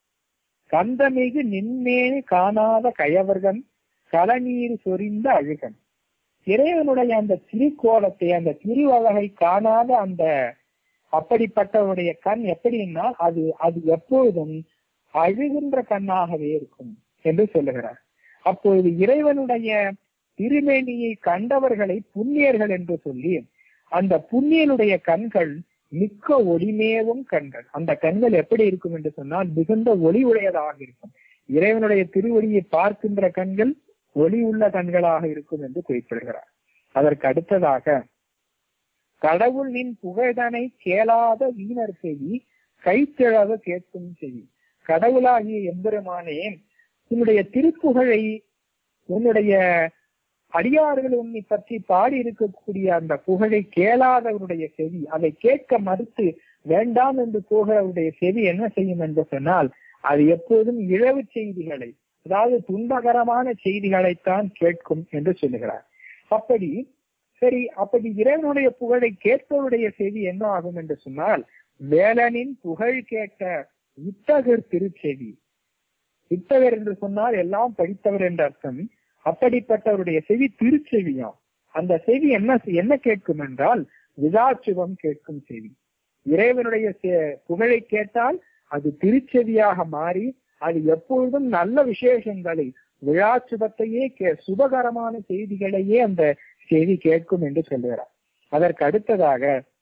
கந்தமிகு நின்மேனி காணாத கயவர்கன் கலநீர் சொரிந்த அழுகன் இறைவனுடைய அந்த திருக்கோலத்தை அந்த திருவழகை காணாத அந்த அப்படிப்பட்டவருடைய கண் எப்படின்னா அது அது எப்பொழுதும் அழுகின்ற கண்ணாகவே இருக்கும் என்று சொல்லுகிறார் அப்பொழுது இறைவனுடைய திருமேனியை கண்டவர்களை புண்ணியர்கள் என்று சொல்லி அந்த புண்ணியனுடைய கண்கள் மிக்க ஒளிமேவும் கண்கள் அந்த கண்கள் எப்படி இருக்கும் என்று சொன்னால் மிகுந்த ஒளி உடையதாக இருக்கும் இறைவனுடைய திருவடியை பார்க்கின்ற கண்கள் ஒளி உள்ள கண்களாக இருக்கும் என்று குறிப்பிடுகிறார் அதற்கு அடுத்ததாக கடவுளின் புகழ்தனை கேளாத வீணர் செவி கைத்திழவ கேட்கும் செவி கடவுளாகிய எம்பெருமானே உன்னுடைய திருப்புகழை உன்னுடைய அடியார்கள் உன்னை பற்றி பாடி இருக்கக்கூடிய அந்த புகழை கேளாதவருடைய செவி அதை கேட்க மறுத்து வேண்டாம் என்று போகிறவருடைய செவி என்ன செய்யும் என்று சொன்னால் அது எப்போதும் இழவு செய்திகளை அதாவது துன்பகரமான செய்திகளைத்தான் கேட்கும் என்று சொல்லுகிறார் அப்படி சரி அப்படி இறைவனுடைய புகழை கேட்பவருடைய செய்தி என்ன ஆகும் என்று சொன்னால் வேலனின் புகழ் கேட்ட இத்தகர் திருச்செவி இத்தகர் என்று சொன்னால் எல்லாம் படித்தவர் என்ற அர்த்தம் அப்படிப்பட்டவருடைய செவி திருச்செவியாம் அந்த செவி என்ன என்ன கேட்கும் என்றால் விதாச்சுவம் கேட்கும் செவி இறைவனுடைய செ- புகழை கேட்டால் அது திருச்செவியாக மாறி அது எப்பொழுதும் நல்ல விசேஷங்களை விழாச்சுவத்தையே கே- சுபகரமான செய்திகளையே அந்த செய்தி கேட்கும் என்று சொல்லுகிறார் அதற்கு அடுத்ததாக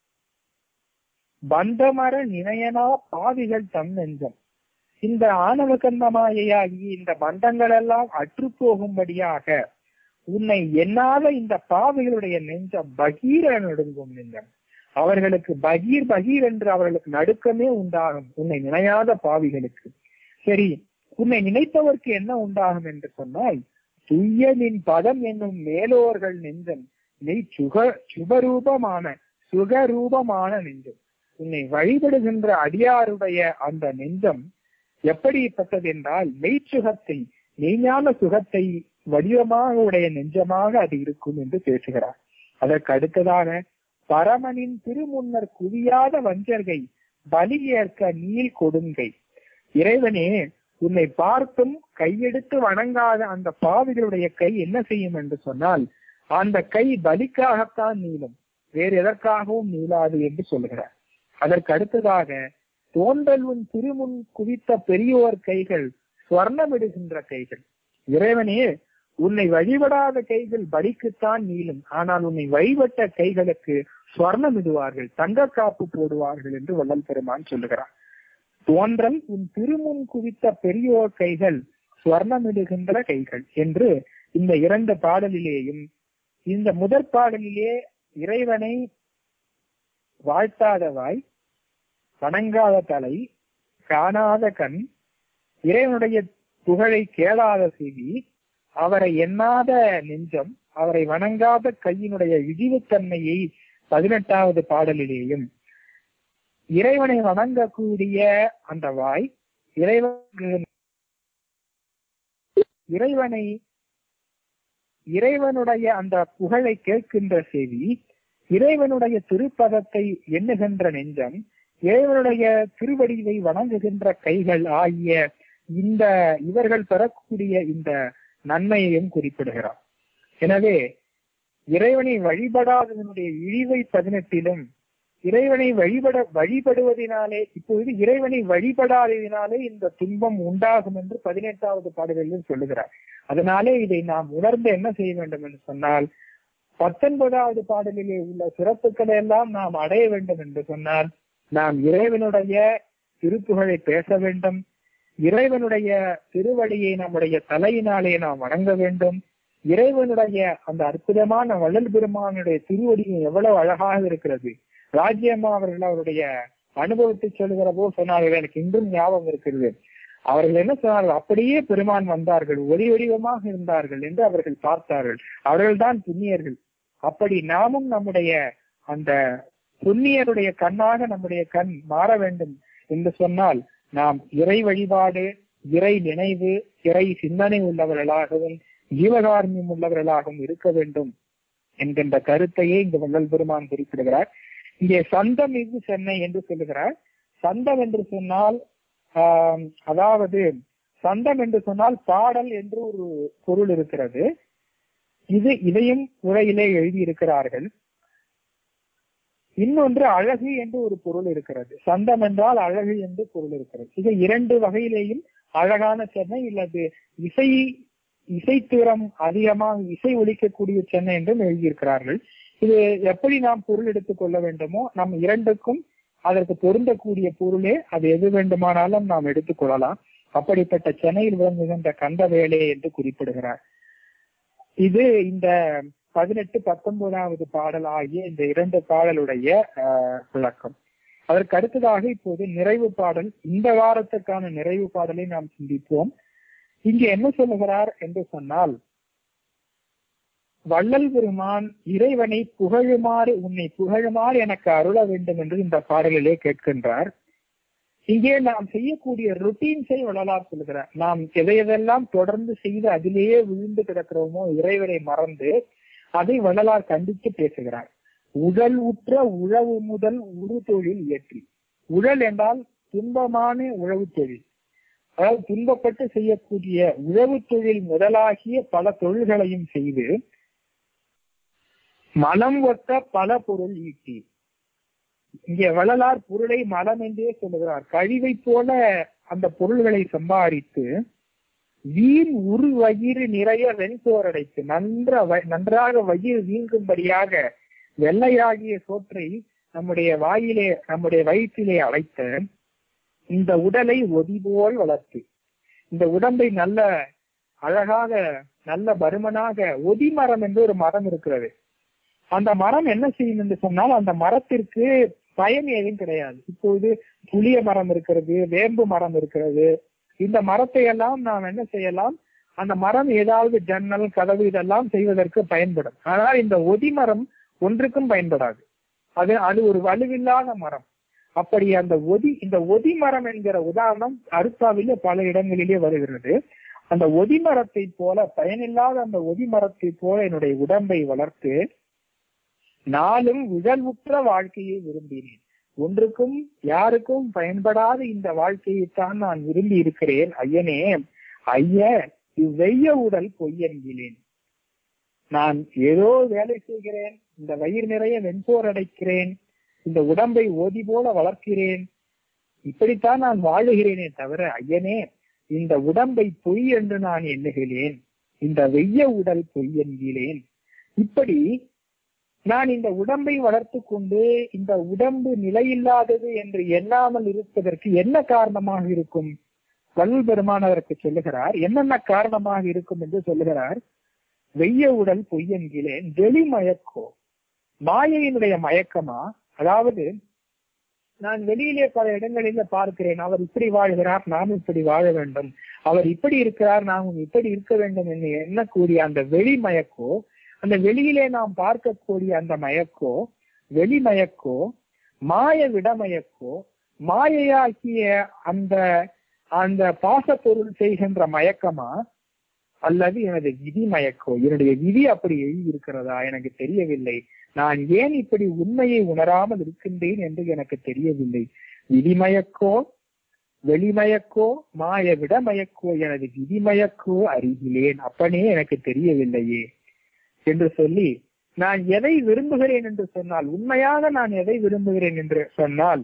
பந்தமர நினையனா பாவிகள் தம் நெஞ்சம் இந்த ஆணவ கந்தமாயையாகி இந்த பந்தங்கள் எல்லாம் அற்று போகும்படியாக உன்னை எண்ணாத இந்த பாவிகளுடைய நெஞ்சம் பகீர நடுங்கும் நெஞ்சம் அவர்களுக்கு பகீர் பகீர் என்று அவர்களுக்கு நடுக்கமே உண்டாகும் உன்னை நினையாத பாவிகளுக்கு சரி உன்னை நினைப்பவர்க்கு என்ன உண்டாகும் என்று சொன்னால் துய்யனின் பதம் என்னும் மேலோர்கள் நெஞ்சம் நெய் சுக சுபரூபமான சுகரூபமான நெஞ்சம் உன்னை வழிபடுகின்ற அடியாருடைய அந்த நெஞ்சம் எப்படிப்பட்டது என்றால் மெய்ச்சுகத்தை மெய்ஞான சுகத்தை வடிவமாக உடைய நெஞ்சமாக அது இருக்கும் என்று பேசுகிறார் அதற்கு அடுத்ததாக பரமனின் திருமுன்னர் குவியாத வஞ்சர்கை பலி ஏற்க நீள் கொடுங்கை இறைவனே உன்னை பார்த்தும் கையெடுத்து வணங்காத அந்த பாவிகளுடைய கை என்ன செய்யும் என்று சொன்னால் அந்த கை பலிக்காகத்தான் நீளும் வேறு எதற்காகவும் நீளாது என்று சொல்லுகிறார் அதற்கு அடுத்ததாக தோன்றல் உன் திருமுன் குவித்த பெரியோர் கைகள் ஸ்வர்ணமிடுகின்ற கைகள் இறைவனே உன்னை வழிபடாத கைகள் பலிக்குத்தான் நீளும் ஆனால் உன்னை வழிபட்ட கைகளுக்கு ஸ்வர்ணமிடுவார்கள் தங்க காப்பு போடுவார்கள் என்று வள்ளல் பெருமான் சொல்லுகிறார் தோன்றல் உன் திருமுன் குவித்த பெரியோர் கைகள் ஸ்வர்ணமிடுகின்ற கைகள் என்று இந்த இரண்டு பாடலிலேயும் இந்த முதற் பாடலிலே இறைவனை வாழ்த்தாத வாய் வணங்காத தலை காணாத கண் இறைவனுடைய புகழை கேளாத செவி அவரை எண்ணாத நெஞ்சம் அவரை வணங்காத கையினுடைய இழிவுத்தன்மையை பதினெட்டாவது பாடலிலேயும் இறைவனை வணங்கக்கூடிய அந்த வாய் இறைவன் இறைவனை இறைவனுடைய அந்த புகழை கேட்கின்ற செவி இறைவனுடைய திருப்பதத்தை எண்ணுகின்ற நெஞ்சம் இறைவனுடைய திருவடிவை வணங்குகின்ற கைகள் ஆகிய இந்த இவர்கள் பெறக்கூடிய இந்த நன்மையையும் குறிப்பிடுகிறார் எனவே இறைவனை வழிபடாததனுடைய இழிவை பதினெட்டிலும் இறைவனை வழிபட வழிபடுவதனாலே இப்பொழுது இறைவனை வழிபடாததினாலே இந்த துன்பம் உண்டாகும் என்று பதினெட்டாவது பாடலிலும் சொல்லுகிறார் அதனாலே இதை நாம் உணர்ந்து என்ன செய்ய வேண்டும் என்று சொன்னால் பத்தொன்பதாவது பாடலிலே உள்ள சிறப்புகளை எல்லாம் நாம் அடைய வேண்டும் என்று சொன்னால் நாம் இறைவனுடைய திருப்புகழை பேச வேண்டும் இறைவனுடைய திருவடியை நம்முடைய தலையினாலே நாம் வணங்க வேண்டும் இறைவனுடைய அந்த அற்புதமான வள்ளல் பெருமானுடைய திருவடியும் எவ்வளவு அழகாக இருக்கிறது ராஜ்யம்மா அவர்கள் அவருடைய அனுபவத்தை சொல்லுகிற போது சொன்னார்கள் எனக்கு இன்றும் ஞாபகம் இருக்கிறது அவர்கள் என்ன சொன்னார்கள் அப்படியே பெருமான் வந்தார்கள் ஒளி வடிவமாக இருந்தார்கள் என்று அவர்கள் பார்த்தார்கள் அவர்கள்தான் புண்ணியர்கள் அப்படி நாமும் நம்முடைய அந்த புண்ணியருடைய கண்ணாக நம்முடைய கண் மாற வேண்டும் என்று சொன்னால் நாம் இறை வழிபாடு இறை நினைவு இறை சிந்தனை உள்ளவர்களாகவும் ஜீவகாரண்யம் உள்ளவர்களாகவும் இருக்க வேண்டும் என்கின்ற கருத்தையே இங்கு வள்ளல் பெருமான் குறிப்பிடுகிறார் இங்கே சந்தம் இது சென்னை என்று சொல்லுகிறார் சந்தம் என்று சொன்னால் ஆஹ் அதாவது சந்தம் என்று சொன்னால் பாடல் என்று ஒரு பொருள் இருக்கிறது இது இதையும் உரையிலே எழுதியிருக்கிறார்கள் இன்னொன்று அழகு என்று ஒரு பொருள் இருக்கிறது சந்தம் என்றால் அழகு என்று பொருள் இருக்கிறது இது இரண்டு வகையிலேயும் அழகான சென்னை இல்லது இசை இசைத்திறம் அதிகமாக இசை ஒலிக்கக்கூடிய சென்னை என்றும் எழுதியிருக்கிறார்கள் இது எப்படி நாம் பொருள் எடுத்துக் கொள்ள வேண்டுமோ நம் இரண்டுக்கும் அதற்கு பொருந்தக்கூடிய பொருளே அது எது வேண்டுமானாலும் நாம் எடுத்துக்கொள்ளலாம் அப்படிப்பட்ட சென்னையில் விளங்குகின்ற கந்தவேலை என்று குறிப்பிடுகிறார் இது இந்த பதினெட்டு பத்தொன்பதாவது பாடல் ஆகிய இந்த இரண்டு பாடலுடைய ஆஹ், விளக்கம் அதற்கு அடுத்ததாக இப்போது நிறைவு பாடல் இந்த வாரத்துக்கான நிறைவு பாடலை நாம் சிந்திப்போம் இங்கே என்ன சொல்லுகிறார் என்று சொன்னால் வள்ளல் பெருமான் இறைவனை புகழுமாறு உன்னை புகழுமாறு எனக்கு அருள வேண்டும் என்று இந்த பாடலிலே கேட்கின்றார் இங்கே நாம் செய்யக்கூடிய ருட்டீன்ஸை வள்ளலார் சொல்கிறார் நாம் எதை எதெல்லாம் தொடர்ந்து செய்து அதிலேயே விழுந்து கிடக்கிறோமோ இறைவனை மறந்து அதை வள்ளலார் கண்டித்து பேசுகிறார் உடல் உற்ற உழவு முதல் உரு தொழில் இயற்றி உழல் என்றால் துன்பமான உழவு தொழில் அதாவது துன்பப்பட்டு செய்யக்கூடிய உழவு தொழில் முதலாகிய பல தொழில்களையும் செய்து மலம் ஒத்த பல பொருள் ஈட்டி இங்கே வள்ளலார் பொருளை மலம் என்றே சொல்லுகிறார் கழிவை போல அந்த பொருள்களை சம்பாதித்து வீண் உரு வயிறு நிறைய வெண்சோரடைத்து நன்ற வ- நன்றாக வயிறு வீங்கும்படியாக வெள்ளையாகிய சோற்றை நம்முடைய வாயிலே நம்முடைய வயிற்றிலே அழைத்த இந்த உடலை ஒதி போல் வளர்த்து இந்த உடம்பை நல்ல அழகாக நல்ல பருமனாக ஒதி மரம் என்று ஒரு மரம் இருக்கிறது அந்த மரம் என்ன செய்யும் என்று சொன்னால் அந்த மரத்திற்கு பயன் ஏதும் கிடையாது இப்போது புளிய மரம் இருக்கிறது வேம்பு மரம் இருக்கிறது இந்த மரத்தை எல்லாம் நாம் என்ன செய்யலாம் அந்த மரம் ஏதாவது ஜன்னல் கதவு இதெல்லாம் செய்வதற்கு பயன்படும் ஆனால் இந்த ஒதி மரம் ஒன்றுக்கும் பயன்படாது அது அது ஒரு வலுவில்லாத மரம் அப்படி அந்த ஒதி இந்த ஒதி மரம் என்கிற உதாரணம் அருப்பாவிலே பல இடங்களிலே வருகிறது அந்த ஒதி மரத்தை போல பயனில்லாத அந்த ஒதி மரத்தை போல என்னுடைய உடம்பை வளர்த்து நாளும் உழல்வுற்ற வாழ்க்கையை விரும்பினேன் ஒன்றுக்கும் யாருக்கும் பயன்படாத இந்த வாழ்க்கையைத்தான் நான் விரும்பி இருக்கிறேன் ஐயனே ஐய இவ்வெய்ய உடல் பொய்யென்கிறேன் நான் ஏதோ வேலை செய்கிறேன் இந்த வயிறு நிறைய வெண்சோர் அடைக்கிறேன் இந்த உடம்பை ஓதி போல வளர்க்கிறேன் இப்படித்தான் நான் வாழுகிறேனே தவிர ஐயனே இந்த உடம்பை பொய் என்று நான் எண்ணுகிறேன் இந்த வெய்ய உடல் பொய் என்கிறேன் இப்படி நான் இந்த உடம்பை வளர்த்து கொண்டு இந்த உடம்பு நிலையில்லாதது என்று எண்ணாமல் இருப்பதற்கு என்ன காரணமாக இருக்கும் வள்ளல் பெருமான் அதற்கு சொல்லுகிறார் என்னென்ன காரணமாக இருக்கும் என்று சொல்லுகிறார் வெய்ய உடல் பொய் என்கிறேன் வெளி மயக்கோ மாயையினுடைய மயக்கமா அதாவது நான் வெளியிலே பல இடங்களில பார்க்கிறேன் அவர் இப்படி வாழ்கிறார் நாம் இப்படி வாழ வேண்டும் அவர் இப்படி இருக்கிறார் நாம் இப்படி இருக்க வேண்டும் என்று எண்ணக்கூடிய அந்த வெளி மயக்கோ அந்த வெளியிலே நாம் பார்க்கக்கூடிய அந்த மயக்கோ வெளி மயக்கோ மாய விடமயக்கோ மாயையாகிய அந்த அந்த பாசப்பொருள் செய்கின்ற மயக்கமா அல்லது எனது விதி மயக்கோ என்னுடைய விதி அப்படி எழுதி இருக்கிறதா எனக்கு தெரியவில்லை நான் ஏன் இப்படி உண்மையை உணராமல் இருக்கின்றேன் என்று எனக்கு தெரியவில்லை விதிமயக்கோ வெளிமயக்கோ மாய விடமயக்கோ எனது விதிமயக்கோ அறிகிலேன் அப்பனே எனக்கு தெரியவில்லையே என்று சொல்லி நான் எதை விரும்புகிறேன் என்று சொன்னால் உண்மையாக நான் எதை விரும்புகிறேன் என்று சொன்னால்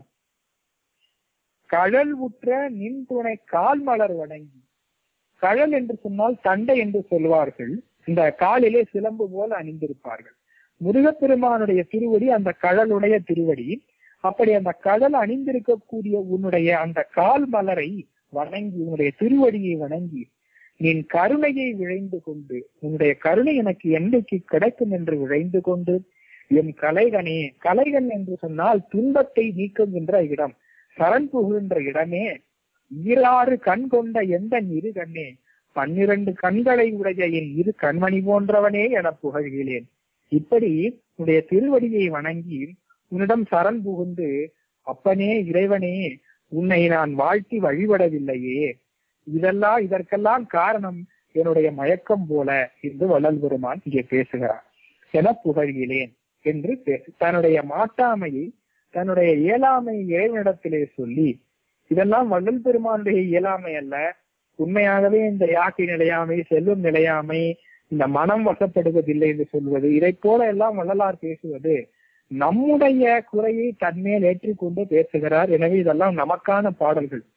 கழல் உற்ற நின் துணை கால் மலர் வணங்கி கழல் என்று சொன்னால் தண்டை என்று சொல்வார்கள் இந்த காலிலே சிலம்பு போல அணிந்திருப்பார்கள் முருகப்பெருமானுடைய திருவடி அந்த கழலுடைய திருவடி அப்படி அந்த கடல் அணிந்திருக்கக்கூடிய உன்னுடைய அந்த கால் மலரை வணங்கி உன்னுடைய திருவடியை வணங்கி நின் கருணையை விழைந்து கொண்டு உன்னுடைய கருணை எனக்கு என்றைக்கு கிடைக்கும் என்று விழைந்து கொண்டு என் கலைகனே கலைகன் என்று சொன்னால் துன்பத்தை நீக்குகின்ற இடம் சரண் புகுகின்ற இடமே ஈராறு கண் கொண்ட எந்த இரு கண்ணே பன்னிரண்டு கண்களை உடைய என் இரு கண்மணி போன்றவனே என புகழ்கிறேன் இப்படி உன்னுடைய திருவடியை வணங்கி உன்னிடம் சரண் புகுந்து அப்பனே இறைவனே உன்னை நான் வாழ்த்தி வழிபடவில்லையே இதெல்லாம் இதற்கெல்லாம் காரணம் என்னுடைய மயக்கம் போல என்று வள்ளல் பெருமான் இங்கே பேசுகிறார் என புகழ்கிறேன் என்று பேசு தன்னுடைய மாட்டாமையை தன்னுடைய இயலாமை இறைவனிடத்திலே சொல்லி இதெல்லாம் வள்ளல் பெருமானுடைய இயலாமை அல்ல உண்மையாகவே இந்த யாக்கை நிலையாமை செல்வம் நிலையாமை இந்த மனம் வசப்படுவதில்லை என்று சொல்வது இதை போல எல்லாம் வள்ளலார் பேசுவது நம்முடைய குறையை தன்மேல் ஏற்றிக்கொண்டு பேசுகிறார் எனவே இதெல்லாம் நமக்கான பாடல்கள்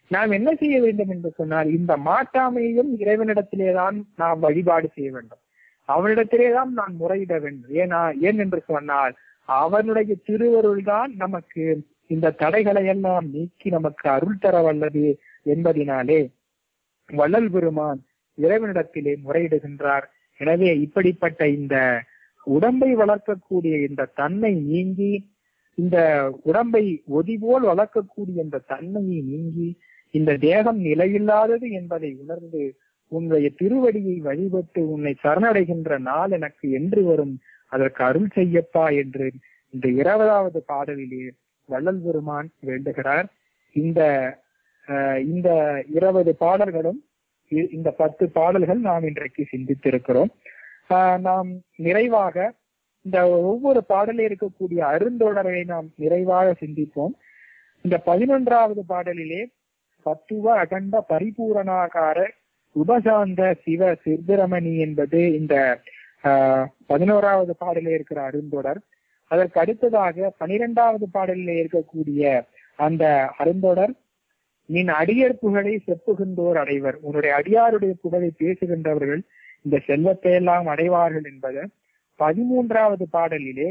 நாம் என்ன செய்ய வேண்டும் என்று சொன்னால் இந்த மாட்டாமையும் இறைவனிடத்திலேதான் நாம் வழிபாடு செய்ய வேண்டும் அவனிடத்திலேதான் நான் முறையிட வேண்டும் ஏனா ஏன் என்று சொன்னால் அவனுடைய திருவருள் தான் நமக்கு இந்த தடைகளை எல்லாம் நீக்கி நமக்கு அருள் தர வல்லது என்பதினாலே வள்ளல் பெருமான் இறைவனிடத்திலே முறையிடுகின்றார் எனவே இப்படிப்பட்ட இந்த உடம்பை வளர்க்கக்கூடிய இந்த தன்மை நீங்கி இந்த உடம்பை ஒதி போல் வளர்க்கக்கூடிய இந்த தன்மையை நீங்கி இந்த தேகம் நிலையில்லாதது என்பதை உணர்ந்து உன்னுடைய திருவடியை வழிபட்டு உன்னை சரணடைகின்ற நாள் எனக்கு என்று வரும் அதற்கு அருள் செய்யப்பா என்று இந்த இருபதாவது பாடலிலே வள்ளல் பெருமான் வேண்டுகிறார் இந்த அஹ், இந்த இருபது பாடல்களும் இ- இந்த பத்து பாடல்கள் நாம் இன்றைக்கு சிந்தித்திருக்கிறோம் ஆஹ், நாம் நிறைவாக இந்த ஒவ்வொரு பாடலில் இருக்கக்கூடிய அருந்தொடரை நாம் நிறைவாக சிந்திப்போம் இந்த பதினொன்றாவது பாடலிலே தத்துவ அகண்ட பரிபூரணாகார உபசாந்த சிவ சித்திரமணி என்பது இந்த ஆஹ், பதினோராவது பாடலில் இருக்கிற அருந்தொடர் அதற்கு அடுத்ததாக பனிரெண்டாவது பாடலில் இருக்கக்கூடிய அந்த அருந்தொடர் நின் அடியர் புகழை செப்புகின்றோர் அடைவர் உன்னுடைய அடியாருடைய புகழை பேசுகின்றவர்கள் இந்த செல்வத்தை எல்லாம் அடைவார்கள் என்பது பதிமூன்றாவது பாடலிலே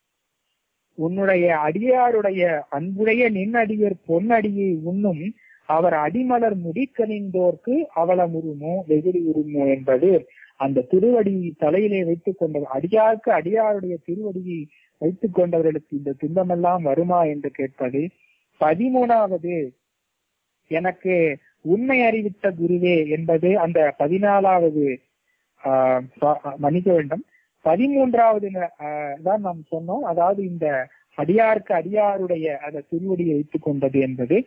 உன்னுடைய அடியாருடைய அன்புடைய நின் அடியர் பொன்னடியை உண்ணும் அவர் அடிமலர் முடிக்கணிந்தோர்க்கு அவலமுருமோ வெகுடி உருமோ என்பது அந்த திருவடி தலையிலே வைத்துக் கொண்ட அடியாருக்கு அடியாருடைய திருவடியை வைத்துக் கொண்டவர்களுக்கு இந்த துன்பமெல்லாம் வருமா என்று கேட்பது பதிமூணாவது எனக்கு உண்மை அறிவித்த குருவே என்பது அந்த பதினாலாவது ஆஹ் ப- மன்னிக்க வேண்டும் பதிமூன்றாவது ந- ஆஹ் தான் நாம் சொன்னோம் அதாவது இந்த அடியாருக்கு அடியாருடைய அந்த திருவடியை வைத்துக் கொண்டது என்பது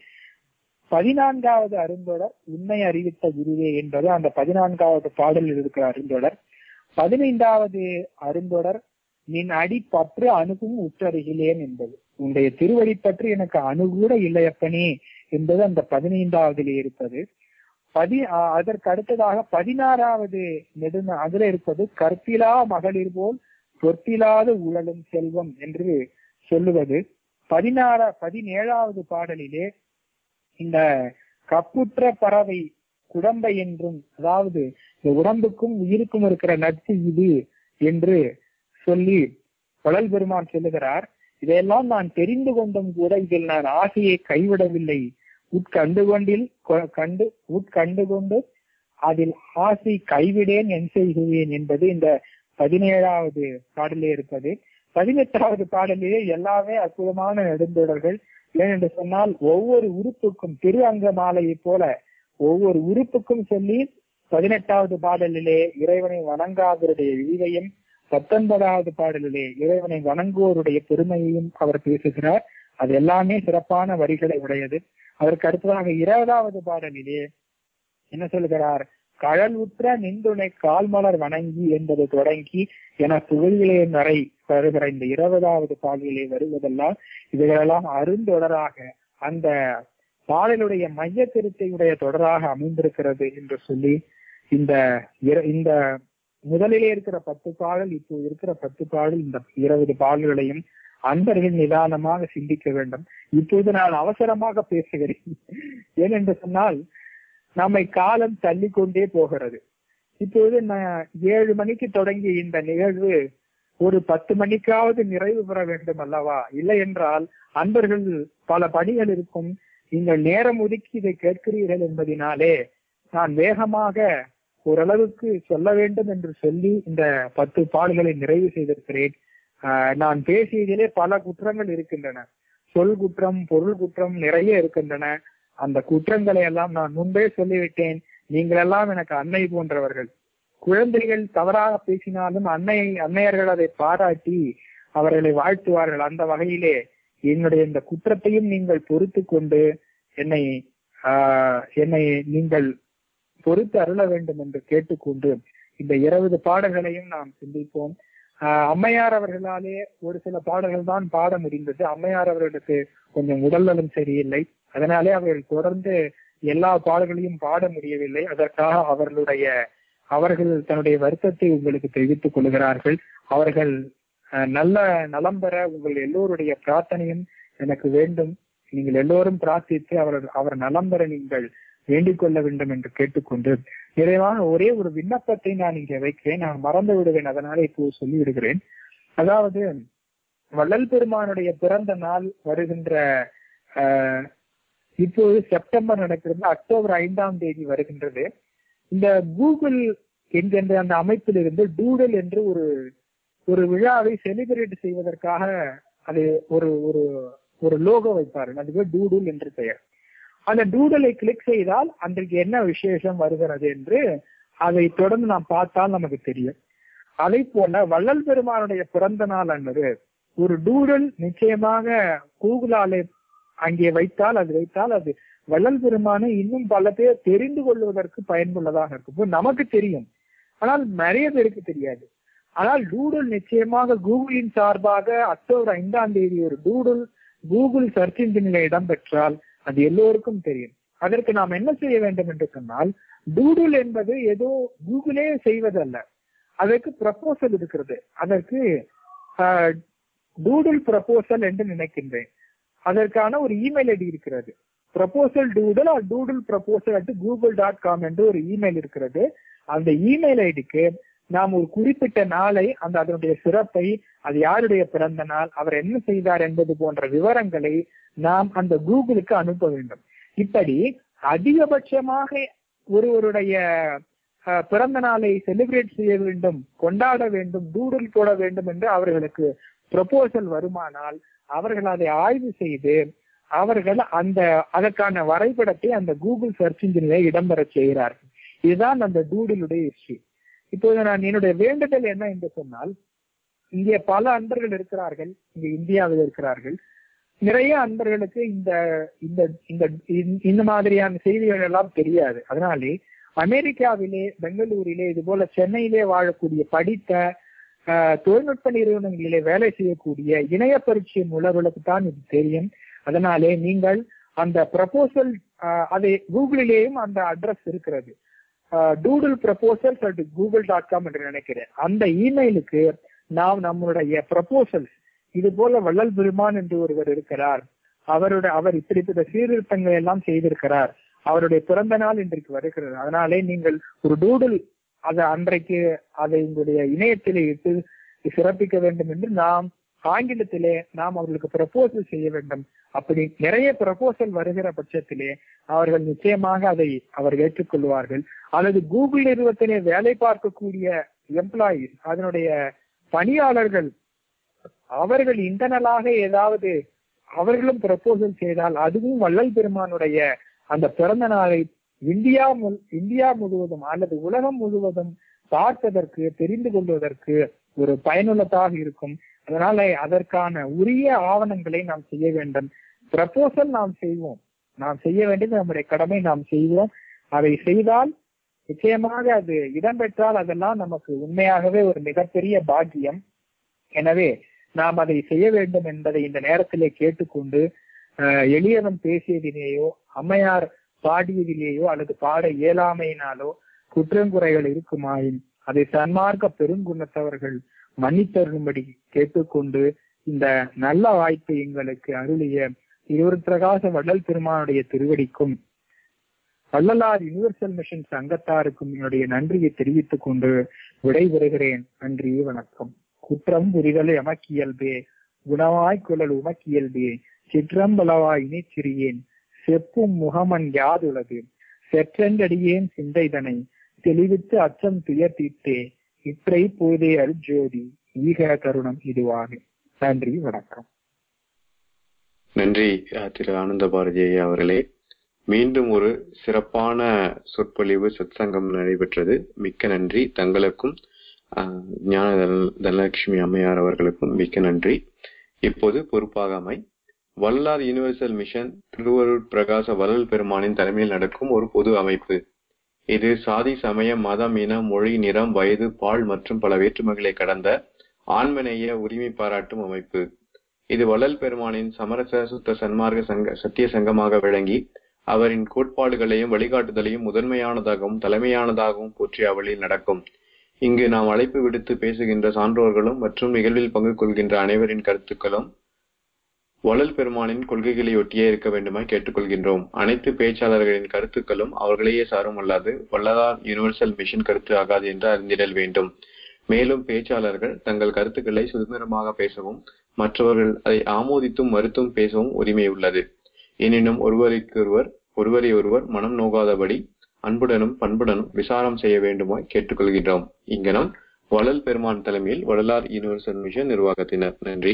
பதினான்காவது அருந்தொடர் உண்மை அறிவித்த குருவே என்பது அந்த பதினான்காவது பாடலில் இருக்கிற அருந்தொடர் பதினைந்தாவது அருந்தொடர் நின் அடி பற்று அணுகும் உற்றருகிலேன் என்பது உன்னுடைய திருவடி பற்றி எனக்கு அணுகூட இல்லையப்பனே என்பது அந்த பதினைந்தாவதிலே இருப்பது பதி அஹ் அதற்கு அடுத்ததாக பதினாறாவது நெடும அதுல இருப்பது கற்பிலா மகளிர் போல் சொற்பிலாத உழலும் செல்வம் என்று சொல்லுவது பதினாறா பதினேழாவது பாடலிலே இந்த கப்புற்ற பறவை குடம்பை என்றும் அதாவது இந்த உடம்புக்கும் உயிருக்கும் இருக்கிற நட்பு இது என்று சொல்லி வளல் பெருமான் சொல்லுகிறார் இதையெல்லாம் நான் தெரிந்து கொண்டும் கூட இதில் நான் ஆசையை கைவிடவில்லை உட்கண்டு கொண்டில் கொ- கண்டு உட்கண்டு கொண்டு அதில் ஆசை கைவிடேன் என் செய்குவேன் என்பது இந்த பதினேழாவது பாடலே இருப்பது பதினெட்டாவது பாடலிலே எல்லாமே அற்புதமான நெடுந்தொடர்கள் ஏனென்று சொன்னால் ஒவ்வொரு உறுப்புக்கும் திரு அங்க மாலையை போல ஒவ்வொரு உறுப்புக்கும் சொல்லி பதினெட்டாவது பாடலிலே இறைவனை வணங்காதவருடைய விதிவையும் பத்தொன்பதாவது பாடலிலே இறைவனை வணங்குவோருடைய பெருமையையும் அவர் பேசுகிறார் அது எல்லாமே சிறப்பான வரிகளை உடையது அதற்கு அடுத்ததாக இருபதாவது பாடலிலே என்ன சொல்கிறார் கழல் உற்ற நின்றுணை கால்மலர் வணங்கி என்பது தொடங்கி என புகழிலே வரை வருகிற இந்த இருபதாவது பாடலிலே வருவதெல்லாம் இவைகளெல்லாம் அருந்தொடராக அந்த பாடலுடைய மைய கருத்தையுடைய தொடராக அமைந்திருக்கிறது என்று சொல்லி இந்த இர- இந்த முதலிலே இருக்கிற பத்து பாடல் இப்போ இருக்கிற பத்து பாடல் இந்த இருபது பாடல்களையும் அன்பர்கள் நிதானமாக சிந்திக்க வேண்டும் இப்போது நான் அவசரமாக பேசுகிறேன் ஏனென்று சொன்னால் நம்மை காலம் தள்ளிக்கொண்டே போகிறது இப்போது நான் ஏழு மணிக்கு தொடங்கிய இந்த நிகழ்வு ஒரு பத்து மணிக்காவது நிறைவு பெற வேண்டும் அல்லவா இல்லை என்றால் அன்பர்கள் பல பணிகள் இருக்கும் நீங்கள் நேரம் ஒதுக்கி இதை கேட்கிறீர்கள் என்பதினாலே நான் வேகமாக ஓரளவுக்கு சொல்ல வேண்டும் என்று சொல்லி இந்த பத்து பாடல்களை நிறைவு செய்திருக்கிறேன் ஆஹ் நான் பேசியதிலே பல குற்றங்கள் இருக்கின்றன சொல் குற்றம் பொருள் குற்றம் நிறைய இருக்கின்றன அந்த குற்றங்களை எல்லாம் நான் முன்பே சொல்லிவிட்டேன் நீங்கள் எல்லாம் எனக்கு அன்னை போன்றவர்கள் குழந்தைகள் தவறாக பேசினாலும் அன்னை அன்னையர்கள் அதை பாராட்டி அவர்களை வாழ்த்துவார்கள் அந்த வகையிலே என்னுடைய இந்த குற்றத்தையும் நீங்கள் பொறுத்து கொண்டு என்னை ஆஹ் என்னை நீங்கள் பொறுத்து அருள வேண்டும் என்று கேட்டுக்கொண்டு இந்த இருபது பாடல்களையும் நாம் சிந்திப்போம் ஆஹ் அம்மையார் அவர்களாலே ஒரு சில பாடல்கள் தான் பாட முடிந்தது அம்மையார் அவர்களுக்கு கொஞ்சம் உடல்நலம் சரியில்லை அதனாலே அவர்கள் தொடர்ந்து எல்லா பாடல்களையும் பாட முடியவில்லை அதற்காக அவர்களுடைய அவர்கள் தன்னுடைய வருத்தத்தை உங்களுக்கு தெரிவித்துக் கொள்கிறார்கள் அவர்கள் அஹ், நல்ல நலம் பெற உங்கள் எல்லோருடைய பிரார்த்தனையும் எனக்கு வேண்டும் நீங்கள் எல்லோரும் பிரார்த்தித்து அவர் அவர் நலம் பெற நீங்கள் வேண்டிக் கொள்ள வேண்டும் என்று கேட்டுக்கொண்டு நிறைவான ஒரே ஒரு விண்ணப்பத்தை நான் இங்கே வைக்கிறேன் நான் மறந்து விடுவேன் அதனால இப்போ சொல்லி விடுகிறேன் அதாவது வள்ளல் பெருமானுடைய பிறந்த நாள் வருகின்ற ஆஹ், இப்போது செப்டம்பர் நடக்கிறது அக்டோபர் ஐந்தாம் தேதி வருகின்றது இந்த கூகுள் என்கின்ற அந்த அமைப்பிலிருந்து டூடல் என்று ஒரு ஒரு விழாவை செலிபிரேட் செய்வதற்காக அது ஒரு ஒரு ஒரு லோகோ வைப்பார்கள் அதுக்கு டூடுல் என்று பெயர் அந்த டூடலை கிளிக் செய்தால் அன்றைக்கு என்ன விசேஷம் வருகிறது என்று அதை தொடர்ந்து நாம் பார்த்தால் நமக்கு தெரியும் அதை போல வள்ளல் பெருமானுடைய பிறந்த நாள் அன்று ஒரு டூடல் நிச்சயமாக கூகுளாலே அங்கே வைத்தால் அது வைத்தால் அது வள்ளல் பெருமானை இன்னும் பல பேர் தெரிந்து கொள்வதற்கு பயனுள்ளதாக இருக்கும் இப்போ நமக்கு தெரியும் ஆனால் நிறைய பேருக்கு தெரியாது ஆனால் டூடுல் நிச்சயமாக கூகுளின் சார்பாக அக்டோபர் ஐந்தாம் தேதி ஒரு டூடுல் கூகுள் சர்ச் இன்ஜினில் இடம்பெற்றால் அது எல்லோருக்கும் தெரியும் அதற்கு நாம் என்ன செய்ய வேண்டும் என்று சொன்னால் டூடுல் என்பது ஏதோ கூகுளே செய்வதல்ல அதற்கு ப்ரப்போசல் இருக்கிறது அதற்கு டூடுல் ப்ரப்போசல் என்று நினைக்கின்றேன் அதற்கான ஒரு இமெயில் ஐடி இருக்கிறது proposal doodle or doodle proposal at Google dot com என்று ஒரு இமெயில் இருக்கிறது அந்த இமெயில் ஐடிக்கு நாம் ஒரு குறிப்பிட்ட நாளை அந்த அதனுடைய சிறப்பை அது யாருடைய பிறந்த நாள் அவர் என்ன செய்தார் என்பது போன்ற விவரங்களை நாம் அந்த கூகுளுக்கு அனுப்ப வேண்டும் இப்படி அதிகபட்சமாக ஒருவருடைய அஹ், பிறந்த நாளை செலிப்ரேட் செய்ய வேண்டும் கொண்டாட வேண்டும் டூடில் போட வேண்டும் என்று அவர்களுக்கு ப்ரொபோசல் வருமானால் அவர்கள் அதை ஆய்வு செய்து அவர்கள் அந்த அதற்கான வரைபடத்தை அந்த கூகுள் சர்ச் இன்ஜினில் இடம்பெற செய்கிறார்கள் இதுதான் அந்த டூடிலுடைய ஹிஸ்டரி இப்போது நான் என்னுடைய வேண்டுதல் என்ன என்று சொன்னால் இங்கே பல அன்பர்கள் இருக்கிறார்கள் இங்க இந்தியாவில் இருக்கிறார்கள் நிறைய அன்பர்களுக்கு இந்த இந்த இந்த இந்த- இந்த மாதிரியான செய்திகள் எல்லாம் தெரியாது அதனாலே அமெரிக்காவிலே பெங்களூரிலே இது போல சென்னையிலே வாழக்கூடிய படித்த ஆஹ், தொழில்நுட்ப நிறுவனங்களிலே வேலை செய்யக்கூடிய இணைய பரீட்சை உள்ளவர்களுக்கு தான் இது தெரியும் அதனாலே நீங்கள் அந்த ப்ரப்போசல் அதை கூகுளிலேயும் அந்த அட்ரஸ் இருக்கிறது doodle proposals at Google dot com என்று நினைக்கிறேன் அந்த இமெயிலுக்கு நாம் நம்மளுடைய ப்ரப்போசல்ஸ் இது போல வள்ளல் பெருமான் என்று ஒருவர் இருக்கிறார் அவருடைய அவர் இப்படிப்பட்ட சீர்திருத்தங்களை எல்லாம் செய்திருக்கிறார் அவருடைய பிறந்த நாள் இன்றைக்கு வருகிறது அதனாலே நீங்கள் ஒரு டூடில் அதை அன்றைக்கு அதை உங்களுடைய இணையத்திலே இட்டு சிறப்பிக்க வேண்டும் என்று நாம் ஆங்கிலத்திலே நாம் அவர்களுக்கு ப்ரப்போசல் செய்ய வேண்டும் அப்படி நிறைய ப்ரப்போசல் வருகிற பட்சத்திலே அவர்கள் நிச்சயமாக அதை அவர் ஏற்றுக்கொள்வார்கள் அல்லது கூகுள் நிறுவனத்திலே வேலை பார்க்கக்கூடிய எம்ப்ளாயிஸ் அதனுடைய பணியாளர்கள் அவர்கள் இன்டர்னலாக ஏதாவது அவர்களும் ப்ரப்போசல் செய்தால் அதுவும் வள்ளல் பெருமானுடைய அந்த பிறந்த நாளை இந்தியா மு- இந்தியா முழுவதும் அல்லது உலகம் முழுவதும் பார்ப்பதற்கு தெரிந்து கொள்வதற்கு ஒரு பயனுள்ளதாக இருக்கும் அதனால அதற்கான உரிய ஆவணங்களை நாம் செய்ய வேண்டும் ப்ரப்போசல் நாம் செய்வோம் நாம் செய்ய வேண்டியது நம்முடைய கடமை நாம் செய்வோம் அதை செய்தால் நிச்சயமாக அது இடம்பெற்றால் அதெல்லாம் நமக்கு உண்மையாகவே ஒரு மிகப்பெரிய பாக்கியம் எனவே நாம் அதை செய்ய வேண்டும் என்பதை இந்த நேரத்திலே கேட்டுக்கொண்டு அஹ், எளியவன் பேசியதிலேயோ அம்மையார் பாடியதிலேயோ அல்லது பாட இயலாமையினாலோ குற்றங்குறைகள் இருக்குமாயின் அதை சன்மார்க்க பெருங்குணத்தவர்கள் மன்னித்தருளும்படி கேட்டுக்கொண்டு இந்த நல்ல வாய்ப்பை எங்களுக்கு அருளிய இருவர் பிரகாச வள்ளல் பெருமானுடைய திருவடிக்கும் வள்ளலார் யுனிவர்சல் மிஷன் சங்கத்தாருக்கும் என்னுடைய நன்றியை தெரிவித்துக் கொண்டு விடைபெறுகிறேன் நன்றி வணக்கம் குற்றம் புரிதல் எமக்கியல்பே குணவாய் குழல் உமக்கியல்பே சிற்றம்பலவாய் இனி சிறியேன் செப்பும் முகமன் யாதுளது செற்றண்டடியேன் சிந்தைதனை தெளிவித்து அச்சம் துயர் தீர்த்தே இற்றை போதே அருஜோதி ஈக கருணம் இதுவாக நன்றி வணக்கம் நன்றி அஹ், திரு ஆனந்த பாரதி ஐயா அவர்களே மீண்டும் ஒரு சிறப்பான சொற்பொழிவு சத்சங்கம் நடைபெற்றது மிக்க நன்றி தங்களுக்கும் அஹ், ஞான தன- தனலட்சுமி அம்மையார் அவர்களுக்கும் மிக்க நன்றி இப்போது பொறுப்பாகாமை வல்லார் யுனிவர்சல் மிஷன் திருவருட் பிரகாச வள்ளல் பெருமானின் தலைமையில் நடக்கும் ஒரு பொது அமைப்பு இது சாதி சமயம் மதம் இனம் மொழி நிறம் வயது பால் மற்றும் பல வேற்றுமைகளை கடந்த ஆண்மநேய உரிமை பாராட்டும் அமைப்பு இது வள்ளல் பெருமானின் சமரச சுத்த சன்மார்க்க சங்க சத்திய சங்கமாக விளங்கி அவரின் கோட்பாடுகளையும் வழிகாட்டுதலையும் முதன்மையானதாகவும் தலைமையானதாகவும் போற்றிய வழியில் நடக்கும் இங்கு நாம் அழைப்பு விடுத்து பேசுகின்ற சான்றோர்களும் மற்றும் நிகழ்வில் பங்கு கொள்கின்ற அனைவரின் கருத்துக்களும் வள்ளல் பெருமானின் கொள்கைகளை ஒட்டியே இருக்க வேண்டுமாய் கேட்டுக்கொள்கின்றோம் அனைத்து பேச்சாளர்களின் கருத்துக்களும் அவர்களையே சாரும் அல்லாது வள்ளலார் யுனிவர்சல் மிஷன் கருத்து ஆகாது என்று அறிந்திடல் வேண்டும் மேலும் பேச்சாளர்கள் தங்கள் கருத்துக்களை சுதந்திரமாக பேசவும் மற்றவர்கள் அதை ஆமோதித்தும் மறுத்தும் பேசவும் உரிமை உள்ளது எனினும் ஒருவருக்கொருவர் ஒருவரை ஒருவர் மனம் நோகாதபடி அன்புடனும் பண்புடனும் விசாரம் செய்ய வேண்டுமாய் கேட்டுக்கொள்கின்றோம் இங்கனம் வள்ளல் பெருமான் தலைமையில் வள்ளலார் யூனிவர்சல் மிஷன் நிர்வாகத்தினர் நன்றி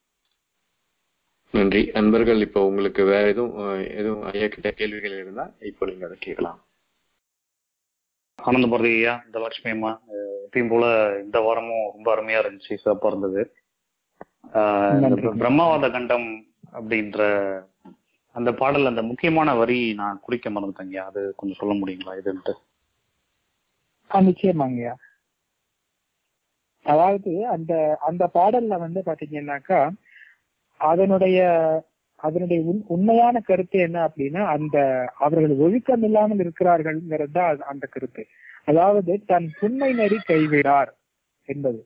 நன்றி அன்பர்கள் இப்போ உங்களுக்கு வேற எதுவும் அஹ், எதுவும் ஐயா கிட்ட கேள்விகள் இருந்தா இப்போ நீங்க அதை கேட்கலாம் ஆனந்த பாரதி ஐயா இந்த லட்சுமி அம்மா அஹ் எப்பயும் போல இந்த வாரமும் ரொம்ப அருமையா இருந்துச்சு சிறப்பா இருந்தது ஆஹ் இந்த நன்றி. பிரம்மவாத கண்டம் அப்படின்ற அந்த பாடல் அந்த முக்கியமான வரி நான் குறிக்க மறந்துட்டேங்க அது கொஞ்சம் சொல்ல முடியுங்களா இதுன்ட்டு ஆ, நிச்சயமாங்கய்யா அதாவது அந்த அந்த பாடல்ல வந்து பாத்தீங்கன்னாக்கா அதனுடைய அதனுடைய உண்- உண்மையான கருத்து என்ன அப்படின்னா அந்த அவர்கள் ஒழுக்கம் இல்லாமல் இருக்கிறார்கள்ங்கிறது தான் அது- அந்த கருத்து அதாவது தன் புண்மை நெறி கைவிடார் என்பது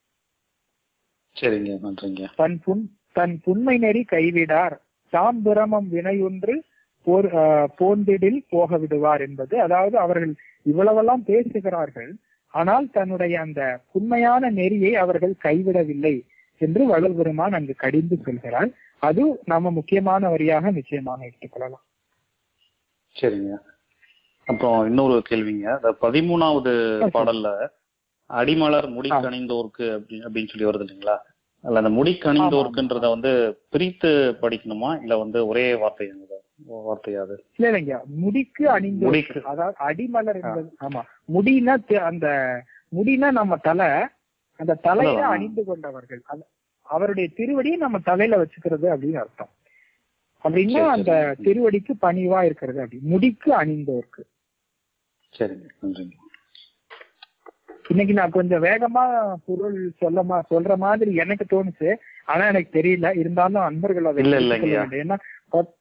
சரிங்க நன்றிங்க தன் புண் தன் புண்மை நெறி கைவிடார் தாம் பிரமம் வினையொன்று போர் ஆஹ் போந்திடில் போக விடுவார் என்பது அதாவது அவர்கள் இவ்வளவெல்லாம் பேசுகிறார்கள் ஆனால் தன்னுடைய அந்த உண்மையான நெறியை அவர்கள் கைவிடவில்லை என்று வள்ளல் பெருமான் அங்கு கடிந்து சொல்கிறார் அது நாம முக்கியமான வரியாக நிச்சயமாக எடுத்துக்கொள்ளலாம் சரிங்க அப்புறம் இன்னொரு கேள்விங்க இந்த பதிமூணாவது பாடல்ல அடிமலர் முடிக்கணிந்தோர்க்கு அப்படி அப்படின்னு சொல்லி வருது இல்லைங்களா அல்ல அந்த முடிக்கணிந்தோர்க்குன்றத வந்து பிரித்து படிக்கணுமா இல்ல வந்து ஒரே வார்த்தை வார்த்தையா அது இல்ல இல்லைங்க முடிக்கு அணிந்து முடிக்கு. அதாவது அடிமலர் என்பது ஆமா முடினா தெ- அந்த முடினா நம்ம தலை அந்த தலையில அதான். அணிந்து கொண்டவர்கள் அந்த- அவருடைய திருவடியை நம்ம தலையில வச்சுக்கிறது அப்படின்னு அர்த்தம் அப்படின்னா சரி, அந்த சரி. திருவடிக்கு பணிவா இருக்கிறது அப்படி முடிக்கு அணிந்தோர்க்கு சரிங்க நன்றிங்க இன்னைக்கு நான் கொஞ்சம் வேகமா பொருள் சொல்லமா சொல்ற மாதிரி எனக்கு தோணுச்சு ஆனா எனக்கு தெரியல இருந்தாலும் அன்பர்கள் அதை இல்ல, எடுத்துக்கொள்ள இல்லைங்கய்யா. வேண்டும். ஏன்னா பத்-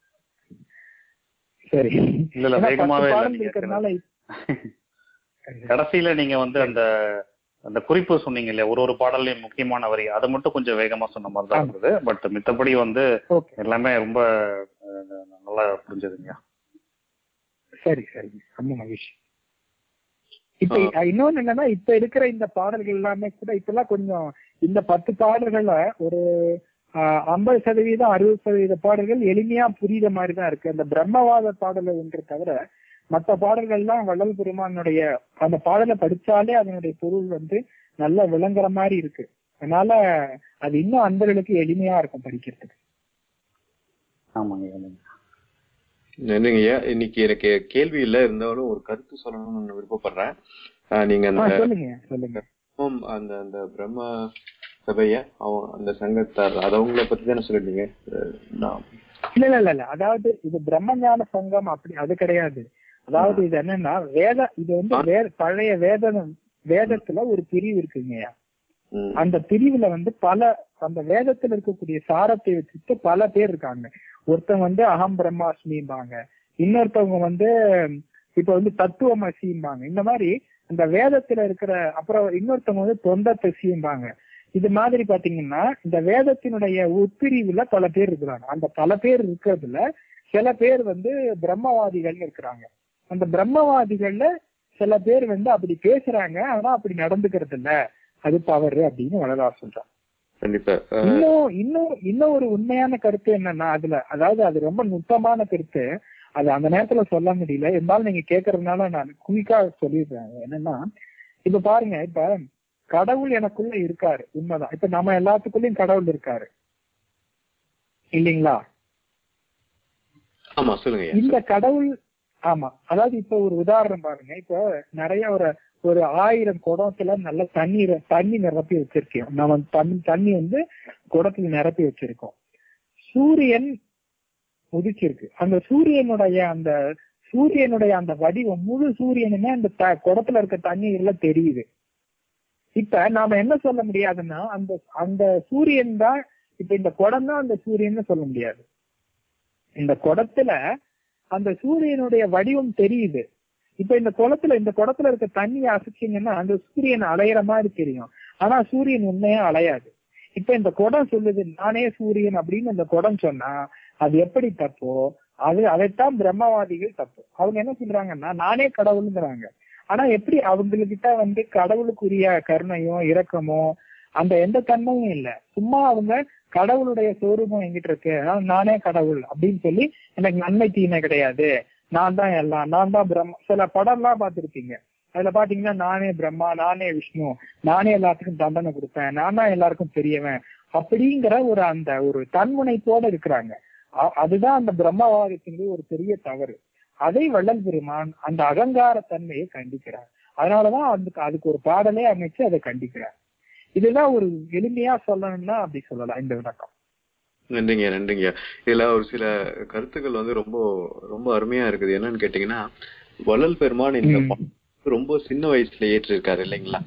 சரி இல்ல இல்ல ஏன்னா பத்து வேகமாவே இல்ல பாடல் நீங்க இருக்கிறதுனால கடைசியில நீங்க வந்து அந்த அந்த குறிப்பு சொன்னீங்க இல்லையா ஒரு ஒரு பாடல்லையும் முக்கியமான வரி அதை மட்டும் கொஞ்சம் வேகமா சொன்ன மாதிரி தான் ஆமா. இருந்தது பட் மித்தபடி வந்து ஓகே எல்லாமே ரொம்ப அஹ், நல்லா புரிஞ்சதுங்க சரி சரி ரொம்ப மகிழ்ச்சி இப்ப அஹ், இன்னொன்னு என்னன்னா இப்ப இருக்கிற இந்த பாடல்கள் எல்லாமே கூட இப்பெல்லாம் கொஞ்சம் இந்த பத்து பாடல்கள்ல ஒரு ஐம்பது சதவீதம் அறுபது சதவீத பாடல்கள் எளிமையா புரியுத மாதிரி தான் இருக்கு அந்த பிரம்மவாத பாடலை ஒன்று தவிர மற்ற பாடல்கள்லாம் வள்ளல் பெருமானுடைய அந்த பாடலை படிச்சாலே அதனுடைய பொருள் வந்து நல்லா விளங்குற மாதிரி இருக்கு அதனால அது இன்னும் அன்பர்களுக்கு எளிமையா இருக்கும் படிக்கிறதுக்கு ஆமாங்க ஆமாங்க நன்றிங்க ஐயா இன்னைக்கு எனக்கு கேள்வி இல்ல இருந்தாலும் ஒரு கருத்து சொல்லணும்னு விருப்பப்படுறேன் அஹ், நீங்க ஆ, அந்த சொல்லுங்க சொல்லுங்க பிரம்மம், அந்த அந்த பிரம்ம சபைய அவன் அந்த சங்கத்தார் அது அவங்கள பத்தி தானே சொல்லிட்டீங்க அஹ், நான் இல்ல இல்ல இல்ல இல்ல அதாவது இது பிரம்மஞான சங்கம் அப்படி அது கிடையாது அதாவது இது என்னன்னா வேத இது வந்து வே பழைய வேத வேதத்துல ஒரு பிரிவு இருக்குங்கய்யா ம், அந்த பிரிவுல வந்து பல அந்த வேதத்துல இருக்கக்கூடிய சாரத்தை வச்சுட்டு பல பேர் இருக்காங்க ஒருத்தவங்க வந்து அகம் பிரம்மாஸ்மிம்பாங்க இன்னொருத்தவங்க வந்து இப்ப வந்து தத்துவமசிம்பாங்க இந்த மாதிரி இந்த வேதத்துல இருக்கிற அப்புறம் இன்னொருத்தவங்க வந்து தொண்டத்தசிம்பாங்க இது மாதிரி பாத்தீங்கன்னா இந்த வேதத்தினுடைய உட்பிரிவுல பல பேர் இருக்கிறாங்க அந்த பல பேர் இருக்கிறதுல சில பேர் வந்து பிரம்மவாதிகள் இருக்கிறாங்க அந்த பிரம்மவாதிகள்ல சில பேர் வந்து அப்படி பேசுறாங்க ஆனா அப்படி நடந்துக்கிறது இல்ல அது தவறு அப்படின்னு வளரா சொல்றாங்க கண்டிப்பா அஹ், இன்னும் இன்னும் இன்னும் ஒரு உண்மையான கருத்து என்னன்னா அதுல அதாவது அது ரொம்ப நுட்பமான கருத்து அது அந்த நேரத்துல சொல்ல முடியல இருந்தாலும் நீங்க கேக்குறதுனால நான் குயிக்கா சொல்லிடுறேன் என்னன்னா இப்ப பாருங்க இப்ப கடவுள் எனக்குள்ள இருக்காரு உண்மைதான் இப்ப நம்ம எல்லாத்துக்குள்ளயும் கடவுள் இருக்காரு இல்லைங்களா ஆமா சொல்லுங்க ஐயா. இந்த கடவுள் ஆமா அதாவது இப்ப ஒரு உதாரணம் பாருங்க இப்ப நிறைய ஒரு ஒரு ஆயிரம் குடத்துல நல்ல தண்ணீர் தண்ணி நிரப்பி வச்சிருக்கோம் நம்ம தண்ணி தண்ணி வந்து குடத்துல நிரப்பி வச்சிருக்கோம் சூரியன் உதிச்சிருக்கு அந்த சூரியனுடைய அந்த சூரியனுடைய அந்த வடிவம் முழு சூரியனுமே அந்த த- குடத்துல இருக்க தண்ணீர்ல தெரியுது இப்ப நாம என்ன சொல்ல முடியாதுன்னா அந்த அந்த சூரியன் தான் இப்ப இந்த குடம் தான் அந்த சூரியன் சொல்ல முடியாது இந்த குடத்துல அந்த சூரியனுடைய வடிவம் தெரியுது இப்ப இந்த குளத்துல இந்த குடத்துல இருக்க தண்ணியை அசைச்சீங்கன்னா அந்த சூரியன் அலையிற மாதிரி தெரியும் ஆனா சூரியன் உண்மையா அலையாது இப்ப இந்த குடம் சொல்லுது நானே சூரியன் அப்படின்னு இந்த குடம் சொன்னா அது எப்படி தப்போ அது அதைத்தான் பிரம்மவாதிகள் தப்பு அவங்க என்ன சொல்றாங்கன்னா நானே கடவுளுங்கிறாங்க ஆனா எப்படி அவங்ககிட்ட வந்து கடவுளுக்குரிய கருணையோ இரக்கமோ அந்த எந்த தன்மையும் இல்ல சும்மா அவங்க கடவுளுடைய சொரூபம் எங்கிட்ட இருக்கு அதாவது நானே கடவுள் அப்படின்னு சொல்லி எனக்கு நன்மை தீமை கிடையாது நான் தான் எல்லாம் நான் தான் பிரம்மா சில படம்லாம் பார்த்திருப்பீங்க அதுல பாத்தீங்கன்னா நானே பிரம்மா நானே விஷ்ணு நானே எல்லாத்துக்கும் தண்டனை கொடுப்பேன் நான் தான் எல்லாருக்கும் பெரியவன் அப்படிங்கிற ஒரு அந்த ஒரு தன்முனைப்போட இருக்கிறாங்க அ- அதுதான் அந்த பிரம்மவாதத்தினுடைய ஒரு பெரிய தவறு அதை வள்ளல் பெருமான் அந்த அகங்கார தன்மையை கண்டிக்கிறார் அதனாலதான் அதுக்கு அதுக்கு ஒரு பாடலே அமைச்சு அதை கண்டிக்கிறார் இதுதான் ஒரு எளிமையா சொல்லணும்னா அப்படி சொல்லலாம் இந்த விளக்கம் நன்றிங்க நன்றிங்க இதுல ஒரு சில கருத்துக்கள் வந்து ரொம்ப ரொம்ப அருமையா இருக்குது என்னன்னு கேட்டீங்கன்னா வள்ளல் பெருமான் இந்த ம். பாட்டு ரொம்ப சின்ன வயசுல ஏற்றிருக்காரு இல்லைங்களா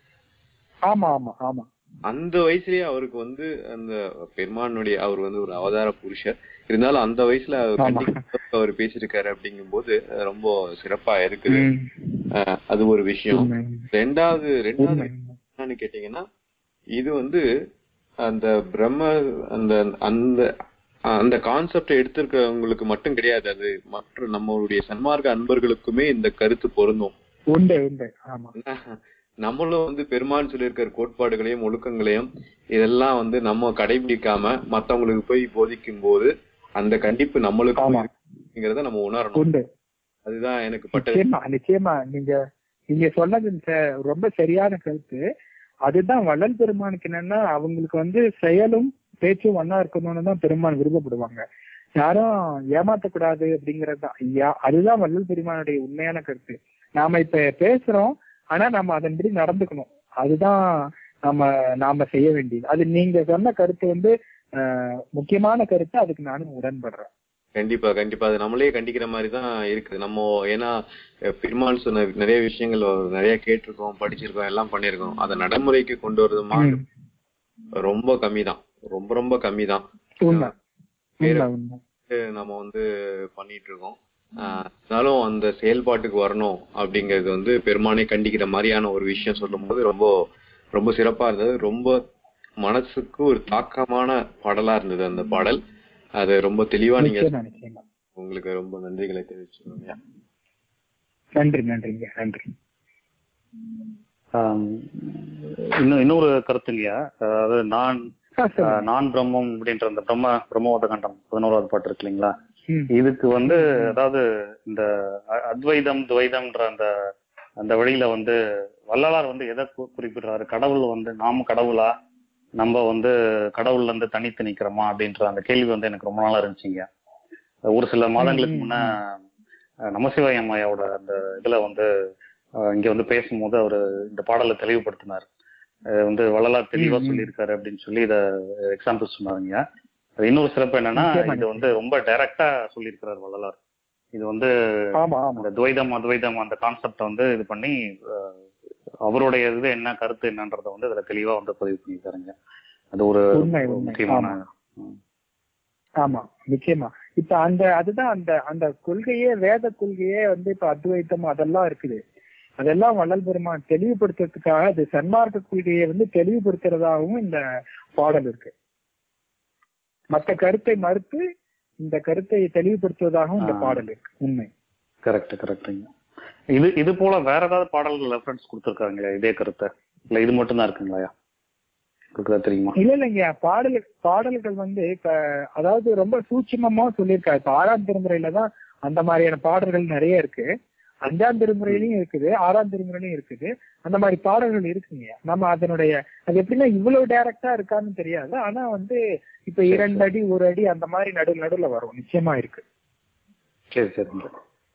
ஆமா ஆமா ஆமா அந்த வயசுலயே அவருக்கு வந்து அந்த பெருமானுடைய அவர் வந்து ஒரு அவதார புருஷர் இருந்தாலும் அந்த வயசுல அவர் ஆமா. கண்டிப்பா அவர் பேசியிருக்காரு அப்படிங்கும்போது அஹ், ரொம்ப சிறப்பா இருக்குது ம். அஹ், அது ஒரு விஷயம் உண்மை. ரெண்டாவது ரெண்டாவது உண்மை. என்னன்னு கேட்டீங்கன்னா இது வந்து அந்த பிரம்ம அந்த அந்த அந்த கான்செப்டை எடுத்திருக்கிறவங்களுக்கு மட்டும் கிடையாது அது மற்ற நம்மளுடைய சன்மார்க்க அன்பர்களுக்குமே இந்த கருத்து பொருந்தும் உண்டு உண்டு ஆமா நம்மளும் வந்து பெருமான் சொல்லியிருக்கிற கோட்பாடுகளையும் ஒழுக்கங்களையும் இதெல்லாம் வந்து நம்ம கடைபிடிக்காம மத்தவங்களுக்கு போய் போதிக்கும் போது அந்த கண்டிப்பு நம்மளுக்கு ஆமா. இருக்குங்கிறத நம்ம உணரணும் உண்டு அதுதான் எனக்கு பட்டது நிச்சயமா நிச்சயமா நீங்க நீங்க சொன்னது ச- ரொம்ப சரியான கருத்து அதுதான் வள்ளல் பெருமானுக்கு என்னன்னா அவங்களுக்கு வந்து செயலும் பேச்சும் ஒன்னா இருக்கணும்னு தான் பெருமான் விருப்பப்படுவாங்க யாரும் ஏமாத்தக்கூடாது அப்படிங்கறது தான் ஐயா அதுதான் வள்ளல் பெருமானுடைய உண்மையான கருத்து நாம இப்ப பேசுறோம் ஆனா நம்ம அதன்படி நடந்துக்கணும் அதுதான் நம்ம நாம செய்ய வேண்டியது அது நீங்க சொன்ன கருத்து வந்து ஆஹ், முக்கியமான கருத்து அதுக்கு நானும் உடன்படுறேன் கண்டிப்பா கண்டிப்பா அது நம்மளே கண்டிக்கிற மாதிரி தான் இருக்குது நம்ம ஏன்னா அஹ், பெருமாள் சொன்ன நிறைய விஷயங்கள் நிறைய கேட்டிருக்கோம் படிச்சிருக்கோம் எல்லாம் பண்ணிருக்கோம் அதை நடைமுறைக்கு கொண்டு வரதுமா ம். ரொம்ப கம்மி தான் ரொம்ப ரொம்ப கம்மி தான் உண்மை உண்மை உண்மை நம்ம வந்து பண்ணிட்டு இருக்கோம் ஆஹ் இருந்தாலும் அந்த செயல்பாட்டுக்கு வரணும் அப்படிங்கிறது வந்து பெருமானை கண்டிக்கிற மாதிரியான ஒரு விஷயம் சொல்லும்போது ரொம்ப ரொம்ப சிறப்பா இருந்தது ரொம்ப மனசுக்கு ஒரு தாக்கமான பாடலா இருந்தது அந்த பாடல் அது ரொம்ப தெளிவா நீங்க நிச்சயமா நிச்சயமா உங்களுக்கு ரொம்ப நன்றிகளை தெரிவிச்சுக்கோங்க நன்றி நன்றிங்க நன்றி ஆம், இன்னும் இன்னொரு கருத்துங்கய்யா அதாவது நான் ஆ, சொல்லுங்க. ஆஹ், நான் பிரம்மம் அப்படின்ற அந்த பிரம்ம பிரம்மவாத கண்டம் பதினோராவது பாட்டு இருக்கு இல்லைங்களா ம். இதுக்கு வந்து அதாவது இந்த அ- அத்வைதம் துவைதம்ன்ற அந்த அந்த வழியில வந்து வள்ளலார் வந்து எதை கு- குறிப்பிடுறாரு கடவுள் வந்து நாம கடவுளா நம்ம வந்து கடவுள்ல இருந்து தனித்து நிக்கிறோமா அப்படின்ற அந்த கேள்வி வந்து எனக்கு ரொம்ப நாளா இருந்துச்சுங்க ஒரு சில மாதங்களுக்கு ம், ம், முன்ன அஹ், நமசிவாய அம்மாயோட அந்த இதுல வந்து அஹ், இங்க வந்து பேசும்போது அவரு இந்த பாடலை தெளிவுபடுத்தினார் அஹ் வந்து வள்ளலார் தெளிவா ம், ம். சொல்லியிருக்காரு அப்படின்னு சொல்லி இத எக்ஸாம்பிள் சொன்னாருங்க அது இன்னொரு சிறப்பு என்னன்னா நிச்சயமா, இது வந்து ரொம்ப டைரக்டா சொல்லியிருக்கிறார் வள்ளலார் இது வந்து ஆமா ஆமா அந்த துவைதம் அத்வைதம் அந்த கான்செப்ட வந்து இது பண்ணி அஹ், அவருடைய இது என்ன கருத்து என்னன்றத வந்து அதுல தெளிவா வந்து பதிவு பண்ணியிருக்காருங்க அது ஒரு உண்மை, ஒரு உண்மை. முக்கியமான ம். ஆமா நிச்சயமா இப்ப அந்த அதுதான் அந்த அந்த கொள்கையே வேத கொள்கையே வந்து இப்ப அத்வைத்தம் அதெல்லாம் இருக்குது அதெல்லாம் வள்ளல் பெருமான் தெளிவுபடுத்துறதுக்காக அது சன்மார்க்க கொள்கையை வந்து தெளிவுபடுத்துறதாகவும் இந்த பாடல் இருக்கு மத்த கருத்தை மறுத்து இந்த கருத்தை தெளிவுபடுத்துவதாகவும் இந்த ஆ. பாடல் இருக்கு உண்மை கரெக்ட் கரெக்டுங்க இது இது போல வேற ஏதாவது பாடல்கள் ரெஃபரன்ஸ் கொடுத்துருக்காங்களா இதே கருத்தை இல்ல இது மட்டும் தான் இருக்குங்களா கொடுக்குறதா தெரியுமா இல்ல இல்லைங்க பாடல் பாடல்கள் வந்து இப்ப அதாவது ரொம்ப சூட்சுமமா சொல்லியிருக்காரு இப்ப ஆறாம் திருமுறையில தான் அந்த மாதிரியான பாடல்கள் நிறைய இருக்கு அஞ்சாம் திருமுறையிலயும் இருக்குது ஆறாம் திருமுறையிலயும் இருக்குது அந்த மாதிரி பாடல்கள் இருக்குங்க நம்ம அதனுடைய அது எப்படின்னா இவ்வளவு டைரக்டா இருக்கான்னு தெரியாது ஆனா வந்து இப்ப இரண்டு அடி ஒரு அடி அந்த மாதிரி நடு நடுவுல வரும் நிச்சயமா இருக்கு சரி சரிங்க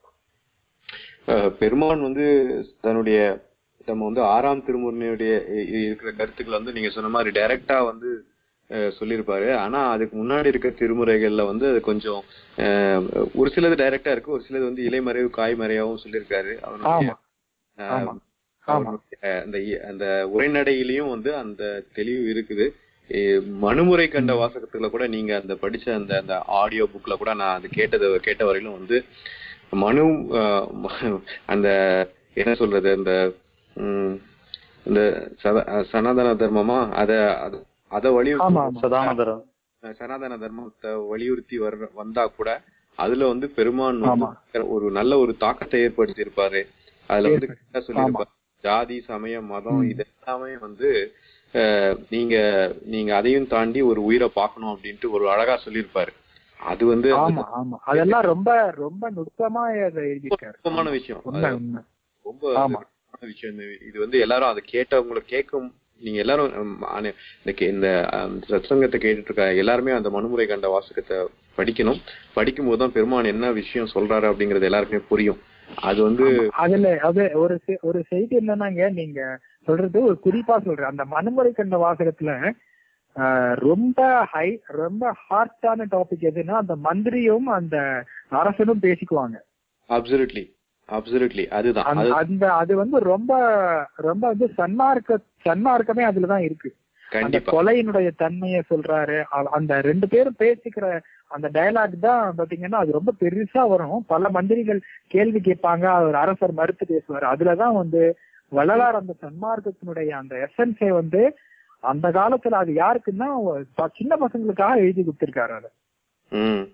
அஹ் பெருமான் வந்து தன்னுடைய நம்ம வந்து ஆறாம் திருமுறையுடைய இ- இ- இருக்கிற கருத்துக்களை வந்து நீங்க சொன்ன மாதிரி டைரக்டா வந்து அஹ், சொல்லியிருப்பாரு ஆனா அதுக்கு முன்னாடி இருக்க திருமுறைகள்ல வந்து அது கொஞ்சம் அஹ், ஒரு சிலது டைரக்டா இருக்கு ஒரு சிலது வந்து இலைமறைவு காய்மறையாவும் சொல்லியிருக்காரு அவருடைய ஆமா அஹ், ஆமா ஆமா அவருடைய அந்த இ- அந்த உரைநடையிலையும் வந்து அந்த தெளிவு இருக்குது எ- மனுமுறை கண்ட வாசகத்துல கூட நீங்க அந்த படிச்ச அந்த அந்த ஆடியோ புக்ல கூட நான் அது கேட்டது கேட்ட வரையிலும் வந்து மனு அஹ், ம- அந்த என்ன சொல்றது அந்த உம், இந்த சத- அஹ், சனாதன தர்மமா அத அது அதை வலியுறுத்தி ஆமா ஆமா சதானதர் அஹ் சனாதன தர்மத்தை வலியுறுத்தி வர்ற வந்தா கூட அதுல வந்து பெருமான் வந்து ஆமா. ஒரு நல்ல ஒரு தாக்கத்தை ஏற்படுத்தி இருப்பாரு அதுல வந்து ஏற்படுத்தி- என்ன சொல்லியிருப்பாரு ஜாதி சமயம் மதம் ம். இது எல்லாமே வந்து அஹ், நீங்க நீங்க அதையும் தாண்டி ஒரு உயிரை பார்க்கணும் அப்படின்ட்டு ஒரு அழகா சொல்லியிருப்பாரு அது வந்து ஆமா ஆமா அதெல்லாம் ரொம்ப ரொம்ப நுட்பமா அதை எழுதியிருக்காரு நுட்பமான விஷயம் உண்மை அது உண்மை ரொம்ப ஆமா. நுட்பமான விஷயம் இது. இது வந்து எல்லாரும் அதை கேட்டவங்களை கேட்கும் நீங்க எல்லாரும் ஹம், அனை- இந்த கே- இந்த ஹம், சத்சங்கத்தை கேட்டுட்டு இருக்க எல்லாருமே அந்த மனுமுறை கண்ட வாசகத்தை படிக்கணும் படிக்கும் போதுதான் பெருமான் என்ன விஷயம் சொல்றாரு அப்படிங்கறது எல்லாருக்குமே புரியும் அது வந்து அதுல அது ஒரு செ- ஒரு செய்தி என்னன்னாங்க நீங்க சொல்றது ஒரு குறிப்பா சொல்றேன் அந்த மனுமுறை கண்ட வாசகத்துல ஆஹ், ரொம்ப ஹை ரொம்ப ஹார்ட்டான டாபிக் எதுன்னா அந்த மந்திரியும் அந்த அரசனும் பேசிக்குவாங்க அப்சல்யூட்லி அப்சல்யூட்லி அதுதான் அந்த அது அந்த அது வந்து ரொம்ப ரொம்ப வந்து சன்மார்க்க சன்மார்க்கமே அதுலதான் இருக்கு அந்த கண்டிப்பா கொலையினுடைய தன்மையை சொல்றாரு அ- அந்த ரெண்டு பேரும் பேசிக்கிற அந்த டயலாக் தான் பாத்தீங்கன்னா அது ரொம்ப பெருசா வரும் பல மந்திரிகள் கேள்வி கேட்பாங்க அவர் அரசர் மறுத்து பேசுவார் அதுலதான் வந்து வள்ளலார் அந்த சன்மார்க்கத்தினுடைய அந்த எசன்ஸை வந்து அந்த காலத்துல அது யாருக்குன்னா ப- சின்ன பசங்களுக்காக எழுதி கொடுத்திருக்காரு அதை ம்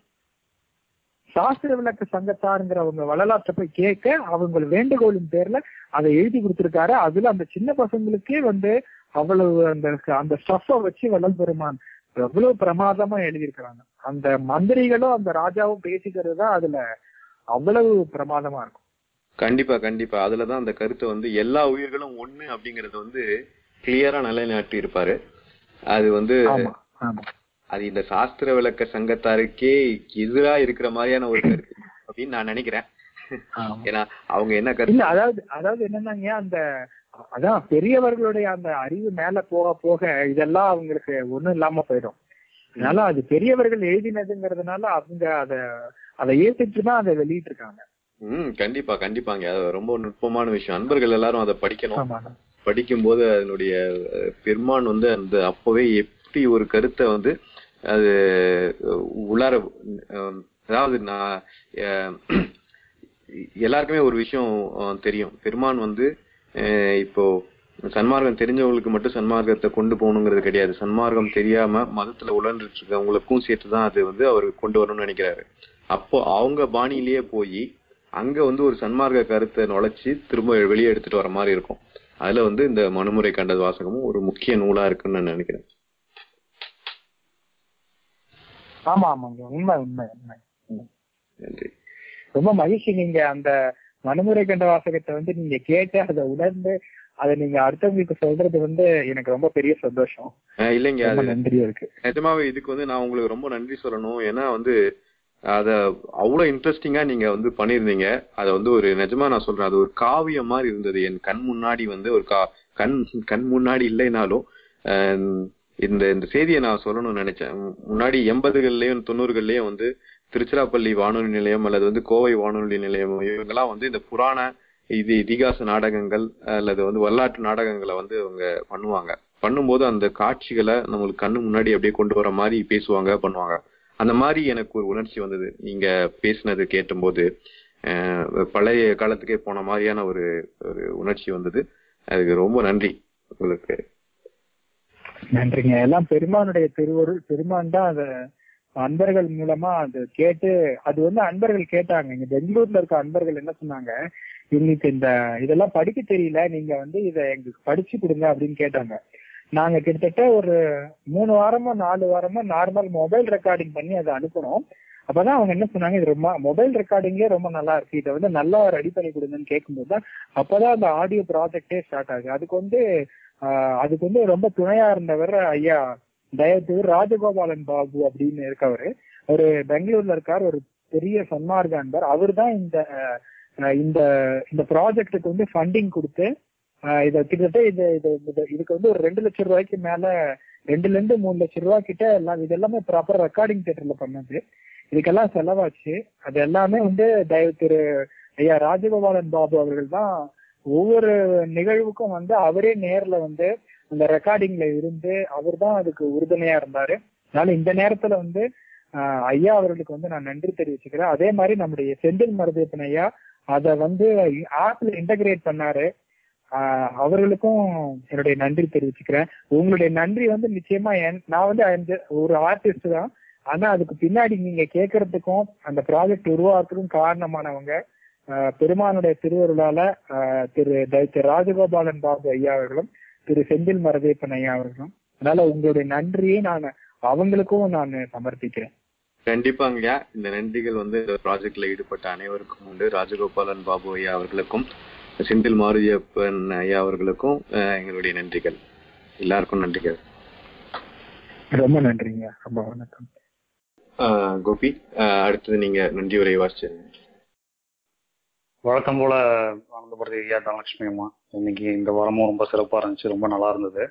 சாஸ்திர விளக்கு சங்கத்தாருங்கிறவங்க வள்ளலாற்ற போய் கேட்க அவங்க வேண்டுகோளின் பேர்ல அதை எழுதி கொடுத்திருக்காரு அதுல அந்த சின்ன பசங்களுக்கே வந்து அவ்வளவு அந்த அந்த ஸ்டஃப வச்சு வள்ளல் பெருமான் எவ்வளவு பிரமாதமா எழுதியிருக்கிறாங்க அந்த மந்திரிகளும் அந்த ராஜாவும் பேசிக்கிறது தான் அதுல அவ்வளவு பிரமாதமா இருக்கும் கண்டிப்பா கண்டிப்பா அதுலதான் அந்த கருத்தை வந்து எல்லா உயிர்களும் ஒண்ணு அப்படிங்கறது வந்து கிளியரா நிலைநாட்டி இருப்பாரு அது வந்து ஆமா ஆமா அது இந்த சாஸ்திர விளக்க சங்கத்தாருக்கே எதிரா இருக்கிற மாதிரியான ஒரு கருத்து அப்படின்னு நான் நினைக்கிறேன் ஆமா. ஏன்னா அவங்க என்ன இல்ல கருத்து அதாவது அதாவது என்னன்னாங்க அந்த அதான் பெரியவர்களுடைய அந்த அறிவு மேல போக போக இதெல்லாம் அவங்களுக்கு ஒண்ணும் இல்லாம போயிடும் அதனால அது பெரியவர்கள் எழுதினதுங்கிறதுனால அவங்க அத அதை ஏத்துட்டு தான் அதை வெளியிட்டு இருக்காங்க ம் கண்டிப்பா கண்டிப்பாங்க அது ரொம்ப நுட்பமான விஷயம் அன்பர்கள் எல்லாரும் அதை படிக்கணும் ஆமா படிக்கும்போது அதனுடைய அஹ், பெருமான் வந்து அந்த அப்பவே எப்படி ஒரு கருத்தை வந்து அது அஹ், உள்ளார அஹ், அதாவது நான் அஹ், எல்லாருக்குமே ஒரு விஷயம் அஹ், தெரியும் பெருமான் வந்து அஹ், இப்போ சன்மார்க்கம் தெரிஞ்சவங்களுக்கு மட்டும் சன்மார்க்கத்தை கொண்டு போகணுங்கிறது கிடையாது சன்மார்க்கம் தெரியாம மதத்துல உழந்துட்டு இருக்கவங்களுக்கும் சேர்த்துதான் அது வந்து அவர் கொண்டு வரணும்னு நினைக்கிறாரு அப்போ அவங்க பாணியிலேயே போய் அங்க வந்து ஒரு சன்மார்க்க கருத்தை நுழைச்சு திரும்ப வெளியே எடுத்துட்டு வர மாதிரி இருக்கும் அதுல வந்து இந்த மனுமுறை கண்டது வாசகமும் ஒரு முக்கிய நூலா இருக்குன்னு நான் நினைக்கிறேன் ஆமா ஆமாங்க உண்மை உண்மை உண்மை நன்றி ரொம்ப மகிழ்ச்சி நீங்க அந்த மனுமுறை கண்ட வாசகத்தை வந்து நீங்க கேட்டு அதை உணர்ந்து அதை நீங்க அடுத்தவங்களுக்கு சொல்றது வந்து எனக்கு ரொம்ப பெரிய சந்தோஷம் அஹ் இல்லைங்க ரொம்ப அது நன்றியா இருக்கு நிஜமாவே இதுக்கு வந்து நான் உங்களுக்கு ரொம்ப நன்றி சொல்லணும் ஏன்னா வந்து அத அவ்வளவு இன்ட்ரெஸ்டிங்கா நீங்க வந்து பண்ணிருந்தீங்க அத வந்து ஒரு நிஜமா நான் சொல்றேன் அது ஒரு காவியம் மாதிரி இருந்தது என் கண் முன்னாடி வந்து ஒரு கா கண் கண் முன்னாடி இல்லைனாலும் அஹ், இந்த இந்த செய்தியை நான் சொல்லணும்னு நினைச்சேன் முன்னாடி எண்பதுகள்லயும் தொண்ணூறுகள்லயும் வந்து திருச்சிராப்பள்ளி வானொலி நிலையம் அல்லது வந்து கோவை வானொலி நிலையம் இவங்கெல்லாம் வந்து இந்த புராண இது இதிகாச நாடகங்கள் அல்லது வந்து வரலாற்று நாடகங்களை வந்து அவங்க பண்ணுவாங்க பண்ணும்போது அந்த காட்சிகளை நம்மளுக்கு கண்ணு முன்னாடி அப்படியே கொண்டு வர மாதிரி பேசுவாங்க பண்ணுவாங்க அந்த மாதிரி எனக்கு ஒரு உணர்ச்சி வந்தது நீங்க பேசினது கேட்டும்போது அஹ், பழைய காலத்துக்கே போன மாதிரியான ஒரு ஒரு உணர்ச்சி வந்தது அதுக்கு ரொம்ப நன்றி உங்களுக்கு நன்றிங்க எல்லாம் பெருமானுடைய திருவருள் பெருமான் தான் அத அன்பர்கள் மூலமா அது கேட்டு அது வந்து அன்பர்கள் கேட்டாங்க இங்க பெங்களூர்ல இருக்க அன்பர்கள் என்ன சொன்னாங்க எங்களுக்கு இந்த இதெல்லாம் படிக்க தெரியல நீங்க வந்து இத எங்களுக்கு படிச்சு கொடுங்க அப்படின்னு கேட்டாங்க நாங்க கிட்டத்தட்ட ஒரு மூணு வாரமோ நாலு வாரமோ நார்மல் மொபைல் ரெக்கார்டிங் பண்ணி அதை அனுப்பணும் அப்பதான் அவங்க என்ன சொன்னாங்க இது ரொம்ப மொபைல் ரெக்கார்டிங்கே ரொம்ப நல்லா இருக்கு இதை வந்து நல்லா ரெடி பண்ணி கொடுங்கன்னு கேட்கும்போது தான் அப்பதான் அந்த ஆடியோ ப்ராஜெக்டே ஸ்டார்ட் ஆகுது அதுக்கு வந்து ஆஹ் அதுக்கு வந்து ரொம்ப துணையா இருந்தவர் ஐயா தயவு ராஜகோபாலன் பாபு அப்படின்னு இருக்கவரு ஒரு பெங்களூர்ல இருக்கார் ஒரு பெரிய சன்மார்க்க அன்பர் அவர் தான் இந்த ஆஹ் இந்த இந்த ப்ராஜெக்ட்டுக்கு வந்து ஃபண்டிங் கொடுத்து ஆஹ் இத கிட்டத்தட்ட இது இது இது- இதுக்கு வந்து ஒரு ரெண்டு லட்சம் ரூபாய்க்கு மேல ரெண்டுல இருந்து மூணு லட்சம் ரூபாய் கிட்ட எல்லாம் இது எல்லாமே ப்ராப்பர் ரெக்கார்டிங் தியேட்டர்ல பண்ணது இதுக்கெல்லாம் செலவாச்சு அது எல்லாமே வந்து தயவு திரு ஐயா ராஜகோபாலன் பாபு அவர்கள் தான் ஒவ்வொரு நிகழ்வுக்கும் வந்து அவரே நேர்ல வந்து அந்த ரெக்கார்டிங்ல இருந்து அவர் தான் அதுக்கு உறுதுணையா இருந்தாரு அதனால இந்த நேரத்துல வந்து ஆஹ், ஐயா அவர்களுக்கு வந்து நான் நன்றி தெரிவிச்சுக்கிறேன் அதே மாதிரி நம்முடைய செந்தில் மருதேப்பன் ஐயா அதை வந்து ஆப்ல இன்டகிரேட் பண்ணாரு ஆஹ் அவர்களுக்கும் என்னுடைய நன்றி தெரிவிச்சுக்கிறேன் உங்களுடைய நன்றி வந்து நிச்சயமா என்- நான் வந்து அந்த- ஒரு ஆர்டிஸ்ட் தான் ஆனா அதுக்கு பின்னாடி நீங்க கேட்கறதுக்கும் அந்த ப்ராஜெக்ட் உருவாக்குறதுக்கும் காரணமானவங்க ஆஹ் பெருமானுடைய திருவருளால ஆஹ் திரு த- திரு ராஜகோபாலன் பாபு ஐயா அவர்களும் திரு செந்தில் மரதேப்பன் ஐயா அவர்களும் அதனால உங்களுடைய நன்றியை நான் அவங்களுக்கும் நான் சமர்ப்பிக்கிறேன் கண்டிப்பாங்கய்யா இந்த நன்றிகள் வந்து இந்த ப்ராஜெக்ட்ல ஈடுபட்ட அனைவருக்கும் உண்டு ராஜகோபாலன் பாபு ஐயா அவர்களுக்கும் செந்தில் மாருதியப்பன் ஐயா அவர்களுக்கும் அஹ், எங்களுடைய நன்றிகள் எல்லாருக்கும் நன்றிகள் ரொம்ப நன்றிங்க ரொம்ப வணக்கம் அஹ், கோபி அஹ், அடுத்தது நீங்க நன்றி உரை வாசிச்சிருங்க வழக்கம் போல ஆனந்தபுரதி ஐயா தனலட்சுமி அம்மா இன்னைக்கு இந்த வாரமும் ரொம்ப சிறப்பா இருந்துச்சு ரொம்ப நல்லா இருந்தது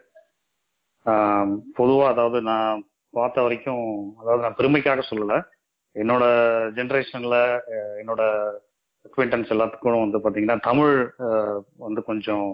ஆம், பொதுவா அதாவது நான் பார்த்த வரைக்கும் அதாவது நான் பெருமைக்காக சொல்லல என்னோட ஜென்ரேஷன்ல என்னோட அக்வைண்டன்ஸ் எல்லாத்துக்கும் வந்து பாத்தீங்கன்னா தமிழ் அஹ், வந்து கொஞ்சம்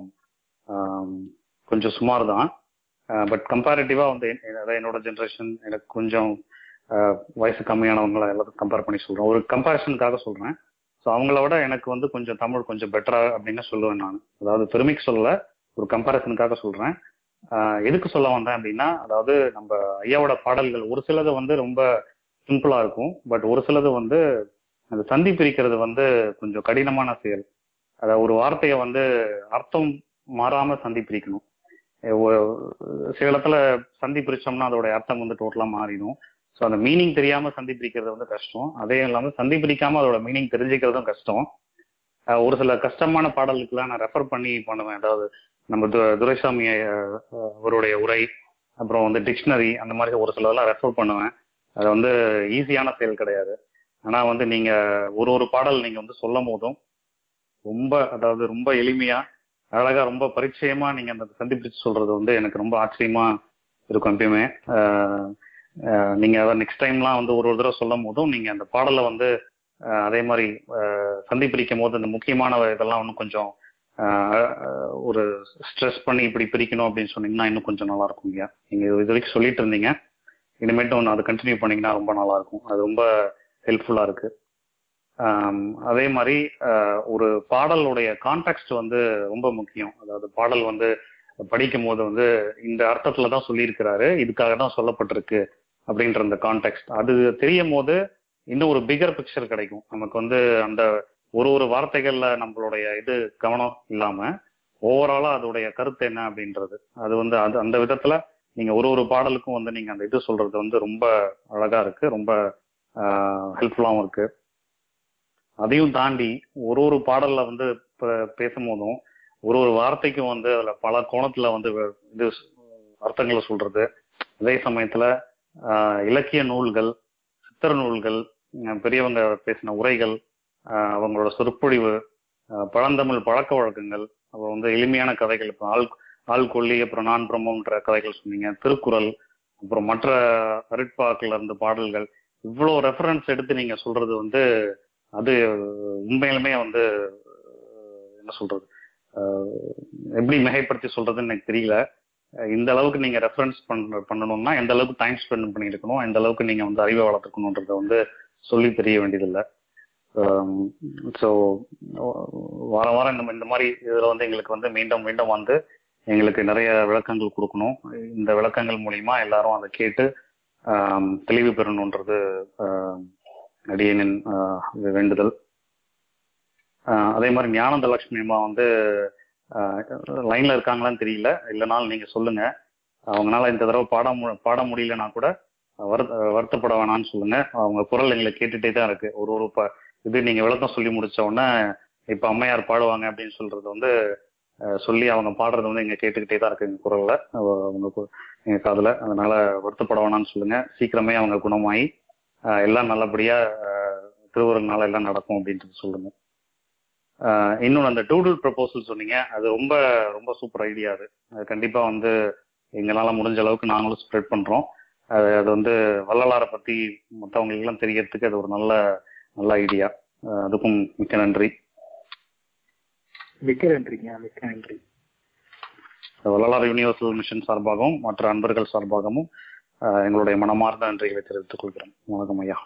ஆம், கொஞ்சம் சுமார் தான் பட் கம்பேரிட்டிவா வந்து என்- அதாவது என்னோட ஜென்ரேஷன் எனக்கு கொஞ்சம் அஹ், வயசு கம்மியானவங்களை எல்லாத்தையும் கம்பேர் பண்ணி சொல்றேன் ஒரு கம்பேரிசனுக்காக சொல்றேன் ஸோ அவங்கள விட எனக்கு வந்து கொஞ்சம் தமிழ் கொஞ்சம் பெட்டரா அப்படின்னு சொல்லுவேன் நான் அதாவது பெருமைக்கு சொல்லல ஒரு கம்பேரிசனுக்காக சொல்றேன் ஆஹ் எதுக்கு சொல்ல வந்தேன் அப்படின்னா அதாவது நம்ம ஐயாவோட பாடல்கள் ஒரு சிலது வந்து ரொம்ப சிம்பிளா இருக்கும் பட் ஒரு சிலது வந்து அந்த சந்தி பிரிக்கிறது வந்து கொஞ்சம் கடினமான செயல் அதாவது ஒரு வார்த்தையை வந்து அர்த்தம் மாறாம சந்தி பிரிக்கணும் அஹ் ஒ- சில இடத்துல சந்தி பிரிச்சோம்னா அதோட அர்த்தம் வந்து டோட்டலா மாறிடும் ஸோ அந்த மீனிங் தெரியாம சந்தி பிரிக்கிறது வந்து கஷ்டம் அதே இல்லாம சந்தி பிரிக்காம அதோட மீனிங் தெரிஞ்சுக்கிறதும் கஷ்டம் அஹ் ஒரு சில கஷ்டமான பாடலுக்குலாம் நான் ரெஃபர் பண்ணி பண்ணுவேன் அதாவது நம்ம து- துரைசாமி அஹ், அஹ், அவருடைய உரை அப்புறம் வந்து டிக்ஷனரி அந்த மாதிரி ஒரு சிலதெல்லாம் ரெஃபர் பண்ணுவேன் அது வந்து ஈஸியான செயல் கிடையாது ஆனா வந்து நீங்க ஒரு ஒரு பாடல் நீங்க வந்து சொல்லும் போதும் ரொம்ப அதாவது ரொம்ப எளிமையா அழகா ரொம்ப பரிச்சயமா நீங்க அந்த சந்திப்பிச்சு சொல்றது வந்து எனக்கு ரொம்ப ஆச்சரியமா இருக்கும் எப்பயுமே ஆஹ் ஆஹ் நீங்க அதை நெக்ஸ்ட் டைம்லாம் வந்து ஒரு ஒரு தடவை சொல்லும் போதும் நீங்க அந்த பாடலை வந்து ஆஹ் அதே மாதிரி ஆஹ் சந்திப்பிரிக்கும் போது அந்த முக்கியமான இதெல்லாம் இன்னும் கொஞ்சம் ஆஹ் ஆஹ் ஒரு ஸ்ட்ரெஸ் பண்ணி இப்படி பிரிக்கணும் அப்படின்னு சொன்னீங்கன்னா இன்னும் கொஞ்சம் நல்லா இருக்கும் ஐயா நீங்க இது வரைக்கும் சொல்லிட்டு இருந்தீங்க இனிமேட்டும் ஒன்று அதை கண்டினியூ பண்ணீங்கன்னா ரொம்ப நல்லா இருக்கும் அது ரொம்ப ஹெல்ப்ஃபுல்லா இருக்கு ஆம், அதே மாதிரி ஆஹ் ஒரு பாடலுடைய கான்டெக்ட் வந்து ரொம்ப முக்கியம் அதாவது பாடல் வந்து படிக்கும் போது வந்து இந்த அர்த்தத்துல தான் சொல்லியிருக்கிறாரு இதுக்காக தான் சொல்லப்பட்டிருக்கு அப்படின்ற அந்த கான்டெக்ட் அது தெரியும் போது இன்னும் ஒரு பிகர் பிக்சர் கிடைக்கும் நமக்கு வந்து அந்த ஒரு ஒரு வார்த்தைகள்ல நம்மளுடைய இது கவனம் இல்லாம ஓவராலா அதோடைய கருத்து என்ன அப்படின்றது அது வந்து அது அந்த விதத்துல நீங்க ஒரு ஒரு பாடலுக்கும் வந்து நீங்க அந்த இது சொல்றது வந்து ரொம்ப அழகா இருக்கு ரொம்ப ஹெல்ப்ஃபுல்லாவும் இருக்கு அதையும் தாண்டி ஒரு ஒரு பாடல்ல வந்து ப- பேசும்போதும் ஒரு ஒரு வார்த்தைக்கும் வந்து அதுல பல கோணத்துல வந்து வ- இது ஸ்- அர்த்தங்களை சொல்றது அதே சமயத்துல ஆஹ், இலக்கிய நூல்கள் சித்திர நூல்கள் உம், பெரியவங்க பேசின உரைகள் ஆஹ், அவங்களோட சொற்பொழிவு ஆஹ், பழந்தமிழ் பழக்க வழக்கங்கள் அப்புறம் வந்து எளிமையான கதைகள் இப்போ ஆள் ஆள் கொல்லி அப்புறம் நான் பிரம்மன்ற கதைகள் சொன்னீங்க திருக்குறள் அப்புறம் மற்ற அருட்பாக்கள் இருந்து பாடல்கள் இவ்வளோ ரெஃபரன்ஸ் எடுத்து நீங்க சொல்றது வந்து அது உண்மையிலுமே வந்து அஹ், என்ன சொல்றது அஹ், எப்படி மிகைப்படுத்தி சொல்றதுன்னு எனக்கு தெரியல அஹ், இந்த அளவுக்கு நீங்க ரெஃபரன்ஸ் பண்ண பண்ணணும்னா எந்த அளவுக்கு டைம் ஸ்பெண்ட் பண்ணியிருக்கணும் எந்த அளவுக்கு நீங்க வந்து அறிவை வளர்த்துக்கணுன்றத வந்து சொல்லி தெரிய வேண்டியதில்லை ஸோ வாரம் வாரம் இந்த இந்த மாதிரி இதுல வந்து எங்களுக்கு வந்து மீண்டும் மீண்டும் வந்து எங்களுக்கு நிறைய விளக்கங்கள் கொடுக்கணும் இந்த விளக்கங்கள் மூலியமா எல்லாரும் அதை கேட்டு ஆம், தெளிவு பெறணுன்றது ஆம், அடியனின் ஆஹ், வேண்டுதல் ஆஹ், அதே மாதிரி ஞானந்த லட்சுமி அம்மா வந்து லைன்ல இருக்காங்களான்னு தெரியல இல்லைனாலும் நீங்க சொல்லுங்க அவங்களால இந்த தடவை பாட மு- பாட முடியலன்னா கூட வருத்த வருத்தப்பட வேணாம்னு சொல்லுங்க அவங்க குரல் எங்களை கேட்டுட்டே தான் இருக்கு ஒரு ஒரு ப- இது நீங்க விளக்கம் சொல்லி முடிச்ச உடனே இப்ப அம்மையார் பாடுவாங்க அப்படின்னு சொல்றது வந்து அஹ், சொல்லி அவங்க பாடுறது வந்து எங்க கேட்டுக்கிட்டே தான் இருக்கு எங்க குரல்ல அவ- அவங்க கு- எங்க காதுல அதனால வருத்தப்பட வேணாம்னு சொல்லுங்க சீக்கிரமே அவங்க குணமாயி அஹ், எல்லாம் நல்லபடியா அஹ், திருவருங்கனால எல்லாம் நடக்கும் அப்படின்றது சொல்லுங்க அஹ், இன்னொன்னு அந்த டூடுல் ப்ரப்போசல் சொன்னீங்க அது ரொம்ப ரொம்ப சூப்பர் ஐடியா அது அது கண்டிப்பா வந்து எங்களால முடிஞ்ச அளவுக்கு நாங்களும் ஸ்ப்ரெட் பண்றோம் அது அது வந்து வள்ளலாரை பத்தி மற்றவங்களுக்கு எல்லாம் தெரியறதுக்கு அது ஒரு நல்ல நல்ல ஐடியா அதுக்கும் மிக்க நன்றி மிக்க நன்றிங்க மிக்க நன்றி வள்ளலார் யூனிவர்சல் மிஷன் சார்பாகவும் மற்ற அன்பர்கள் சார்பாகவும் அஹ், எங்களுடைய மனமார்ந்த நன்றிகளை தெரிவித்துக் கொள்கிறோம் வணக்கம் ஐயா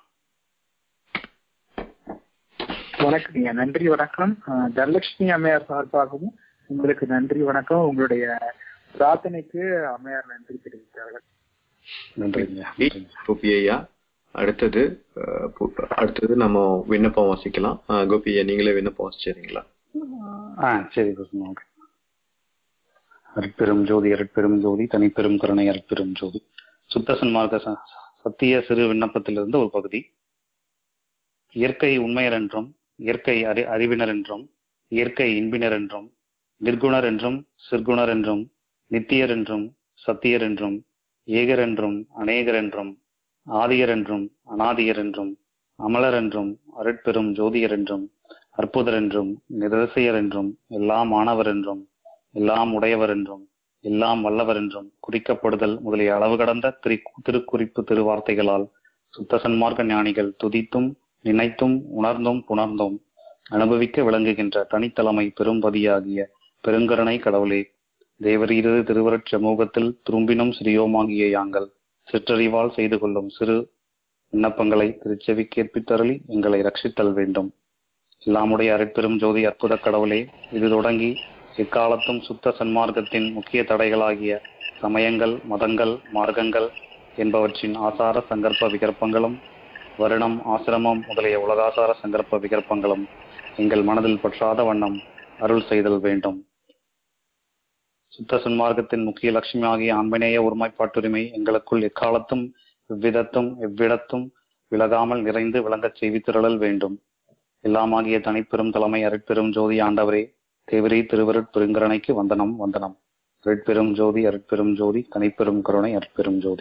வணக்கம்ங்க நன்றி வணக்கம் அஹ், தனலட்சுமி அம்மையார் சார்பாகவும் உங்களுக்கு நன்றி வணக்கம் உங்களுடைய பிரார்த்தனைக்கு அம்மையார் நன்றி தெரிவித்தார்கள் நன்றிங்க நன்றிங்க. கோபி ஐயா அடுத்தது அஹ், பு- அடுத்தது நம்ம விண்ணப்பம் வாசிக்கலாம் அஹ், கோபி ஐயா நீங்களே விண்ணப்பம் வாசிச்சிருங்களா ஆ சரி குருமா ஓகே அருட்பெரும் ஜோதி அருட்பெரும் ஜோதி தனிப்பெரும் கருணை அருட்பெரும் ஜோதி சுத்த சன்மார்க்க ச- சத்திய சிறு விண்ணப்பத்திலிருந்து ஒரு பகுதி இயற்கை உண்மையர் என்றும் இயற்கை அறி அறிவினர் என்றும் இயற்கை இன்பினர் என்றும் நிர்குணர் என்றும் சிற்குணர் என்றும் நித்தியர் என்றும் சத்தியர் என்றும் ஏகர் என்றும் அநேகர் என்றும் ஆதியர் என்றும் அனாதியர் என்றும் அமலர் என்றும் அருட்பெரும் ஜோதியர் என்றும் அற்புதர் என்றும் நிரசியர் என்றும் எல்லாம் ஆனவர் என்றும் எல்லாம் உடையவர் என்றும் எல்லாம் வல்லவர் என்றும் குறிக்கப்படுதல் முதலிய அளவு கடந்த திரு திருக்குறிப்பு திருவார்த்தைகளால் சுத்த சன்மார்க்க ஞானிகள் துதித்தும் நினைத்தும் உணர்ந்தும் புணர்ந்தும் அனுபவிக்க விளங்குகின்ற தனித்தலைமை பெரும்பதியாகிய பெருங்கருணை கடவுளே தேவரீரது திருவருட் சமூகத்தில் துரும்பினும் சிறியோமாகிய யாங்கள் சிற்றறிவால் செய்து கொள்ளும் சிறு விண்ணப்பங்களை திருச்செவி கேட்பித்தருளி எங்களை ரட்சித்தல் வேண்டும் எல்லாமுடைய அருட்பெரும் ஜோதி அற்புத கடவுளே இது தொடங்கி எக்காலத்தும் சுத்த சன்மார்க்கத்தின் முக்கிய தடைகளாகிய சமயங்கள் மதங்கள் மார்க்கங்கள் என்பவற்றின் ஆசார சங்கற்ப விகற்பங்களும் வருணம் ஆசிரமம் முதலிய உலகாசார சங்கற்ப விகற்பங்களும் எங்கள் மனதில் பற்றாத வண்ணம் அருள் செய்தல் வேண்டும் சுத்த சன்மார்க்கத்தின் முக்கிய லட்சுமியாகிய ஆண்மநேய ஒருமைப்பாட்டுரிமை எங்களுக்குள் எக்காலத்தும் எவ்விதத்தும் எவ்விடத்தும் விலகாமல் நிறைந்து விளங்கச் செய்வித்திரளல் வேண்டும் எல்லாமாகிய தனிப்பெரும் தலைமை அருட்பெரும் ஜோதி ஆண்டவரே தேவரே திருவருட் பெருங்கரணைக்கு வந்தனம் வந்தனம் அருட்பெரும் ஜோதி அருட்பெரும் ஜோதி தனிப்பெரும் கருணை அருட்பெரும் ஜோதி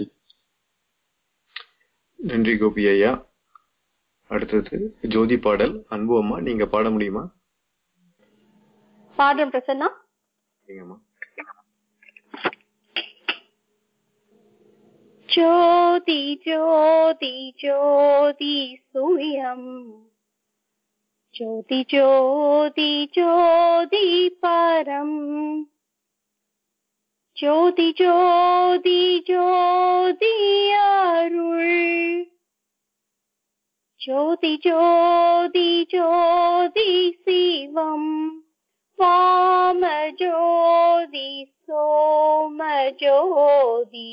நன்றி கோபி ஐயா அடுத்தது ஜோதி பாடல் அன்பு அம்மா நீங்க பாட முடியுமா பாடுறேன் பிரசன்னா சரிங்கம்மா ज्योति ज्योति ज्योति सूर्यम् ज्योति ज्योति ज्योति परम् ज्योति ज्योति ज्योति अरुள் ज्योति ज्योति ज्योति शिवम् वाम ज्योति सोम ज्योति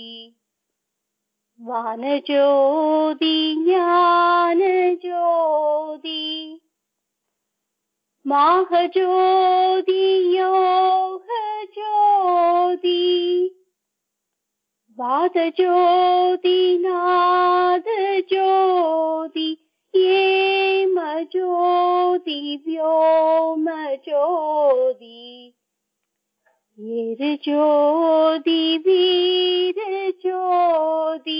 वानज्योति ज्ञानज्योति माहज्योति योगज्योति वादज्योति नादज्योति येमज्योति व्योमज्योति ज्योति वीर ज्योति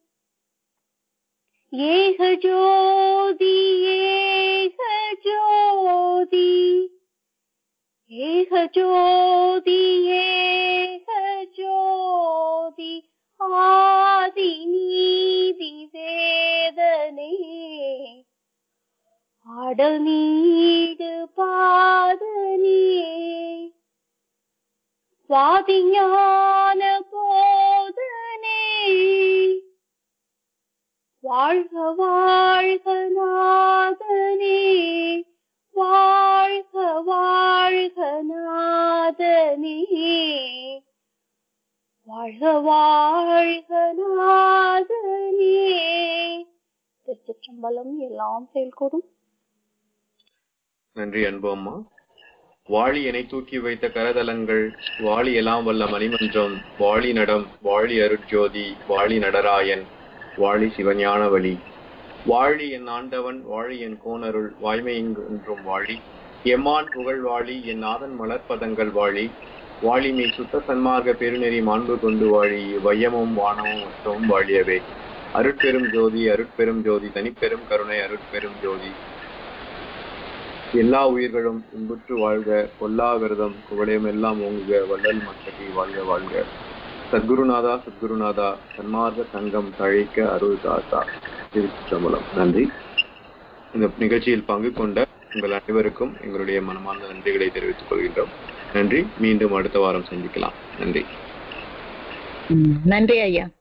येह ज्योति येह ज्योति येह ज्योति येह ज्योति ஆதிநீதி வேதனே ஆடல் நீடு பாதனே சுவாதிஞான போதனே வாழ்க வாழ்க நாதனே வாழ்க வாழ்க நாதனே வாழ்க வாழ்க நாதனே திருச்சிற்றம்பலம் எல்லாம் செயல்கூடும் நன்றி அன்பு அம்மா வாளி என தூக்கி வைத்த கரதலங்கள் வாளி எல்லாம் வல்ல மணிமன்றம் வாளி நடம் வாளி அருட்ஜோதி வாளி நடராயன் வாளி சிவஞான வழி வாழி என் ஆண்டவன் வாழி என் கோனருள் வாய்மை என்றும் வாழி எம்மான் புகழ் வாழி என் நாதன் மலர்பதங்கள் வாழி வாழிமை சுத்த சன்மார்க்க பெருநெறி மாண்பு கொண்டு வாழி வையமும் வானமும் மொத்தமும் வாழியவே அருட்பெரும் ஜோதி அருட்பெரும் ஜோதி தனிப்பெரும் கருணை அருட்பெரும் ஜோதி எல்லா உயிர்களும் இன்புற்று வாழ்க கொல்லா விரதம் குவளையம் எல்லாம் ஓங்குக வள்ளல் மக்களி வாழ்க வாழ்க சத்குருநாதா சத்குருநாதா சன்மார்க்க சங்கம் தழைக்க அருள் தாத்தா திருச்சிற்றம்பலம் நன்றி இந்த நிகழ்ச்சியில் பங்கு கொண்ட உங்கள் அனைவருக்கும் எங்களுடைய மனமார்ந்த நன்றிகளை தெரிவித்துக் கொள்கின்றோம் நன்றி மீண்டும் அடுத்த வாரம் சந்திக்கலாம் நன்றி நன்றி ஐயா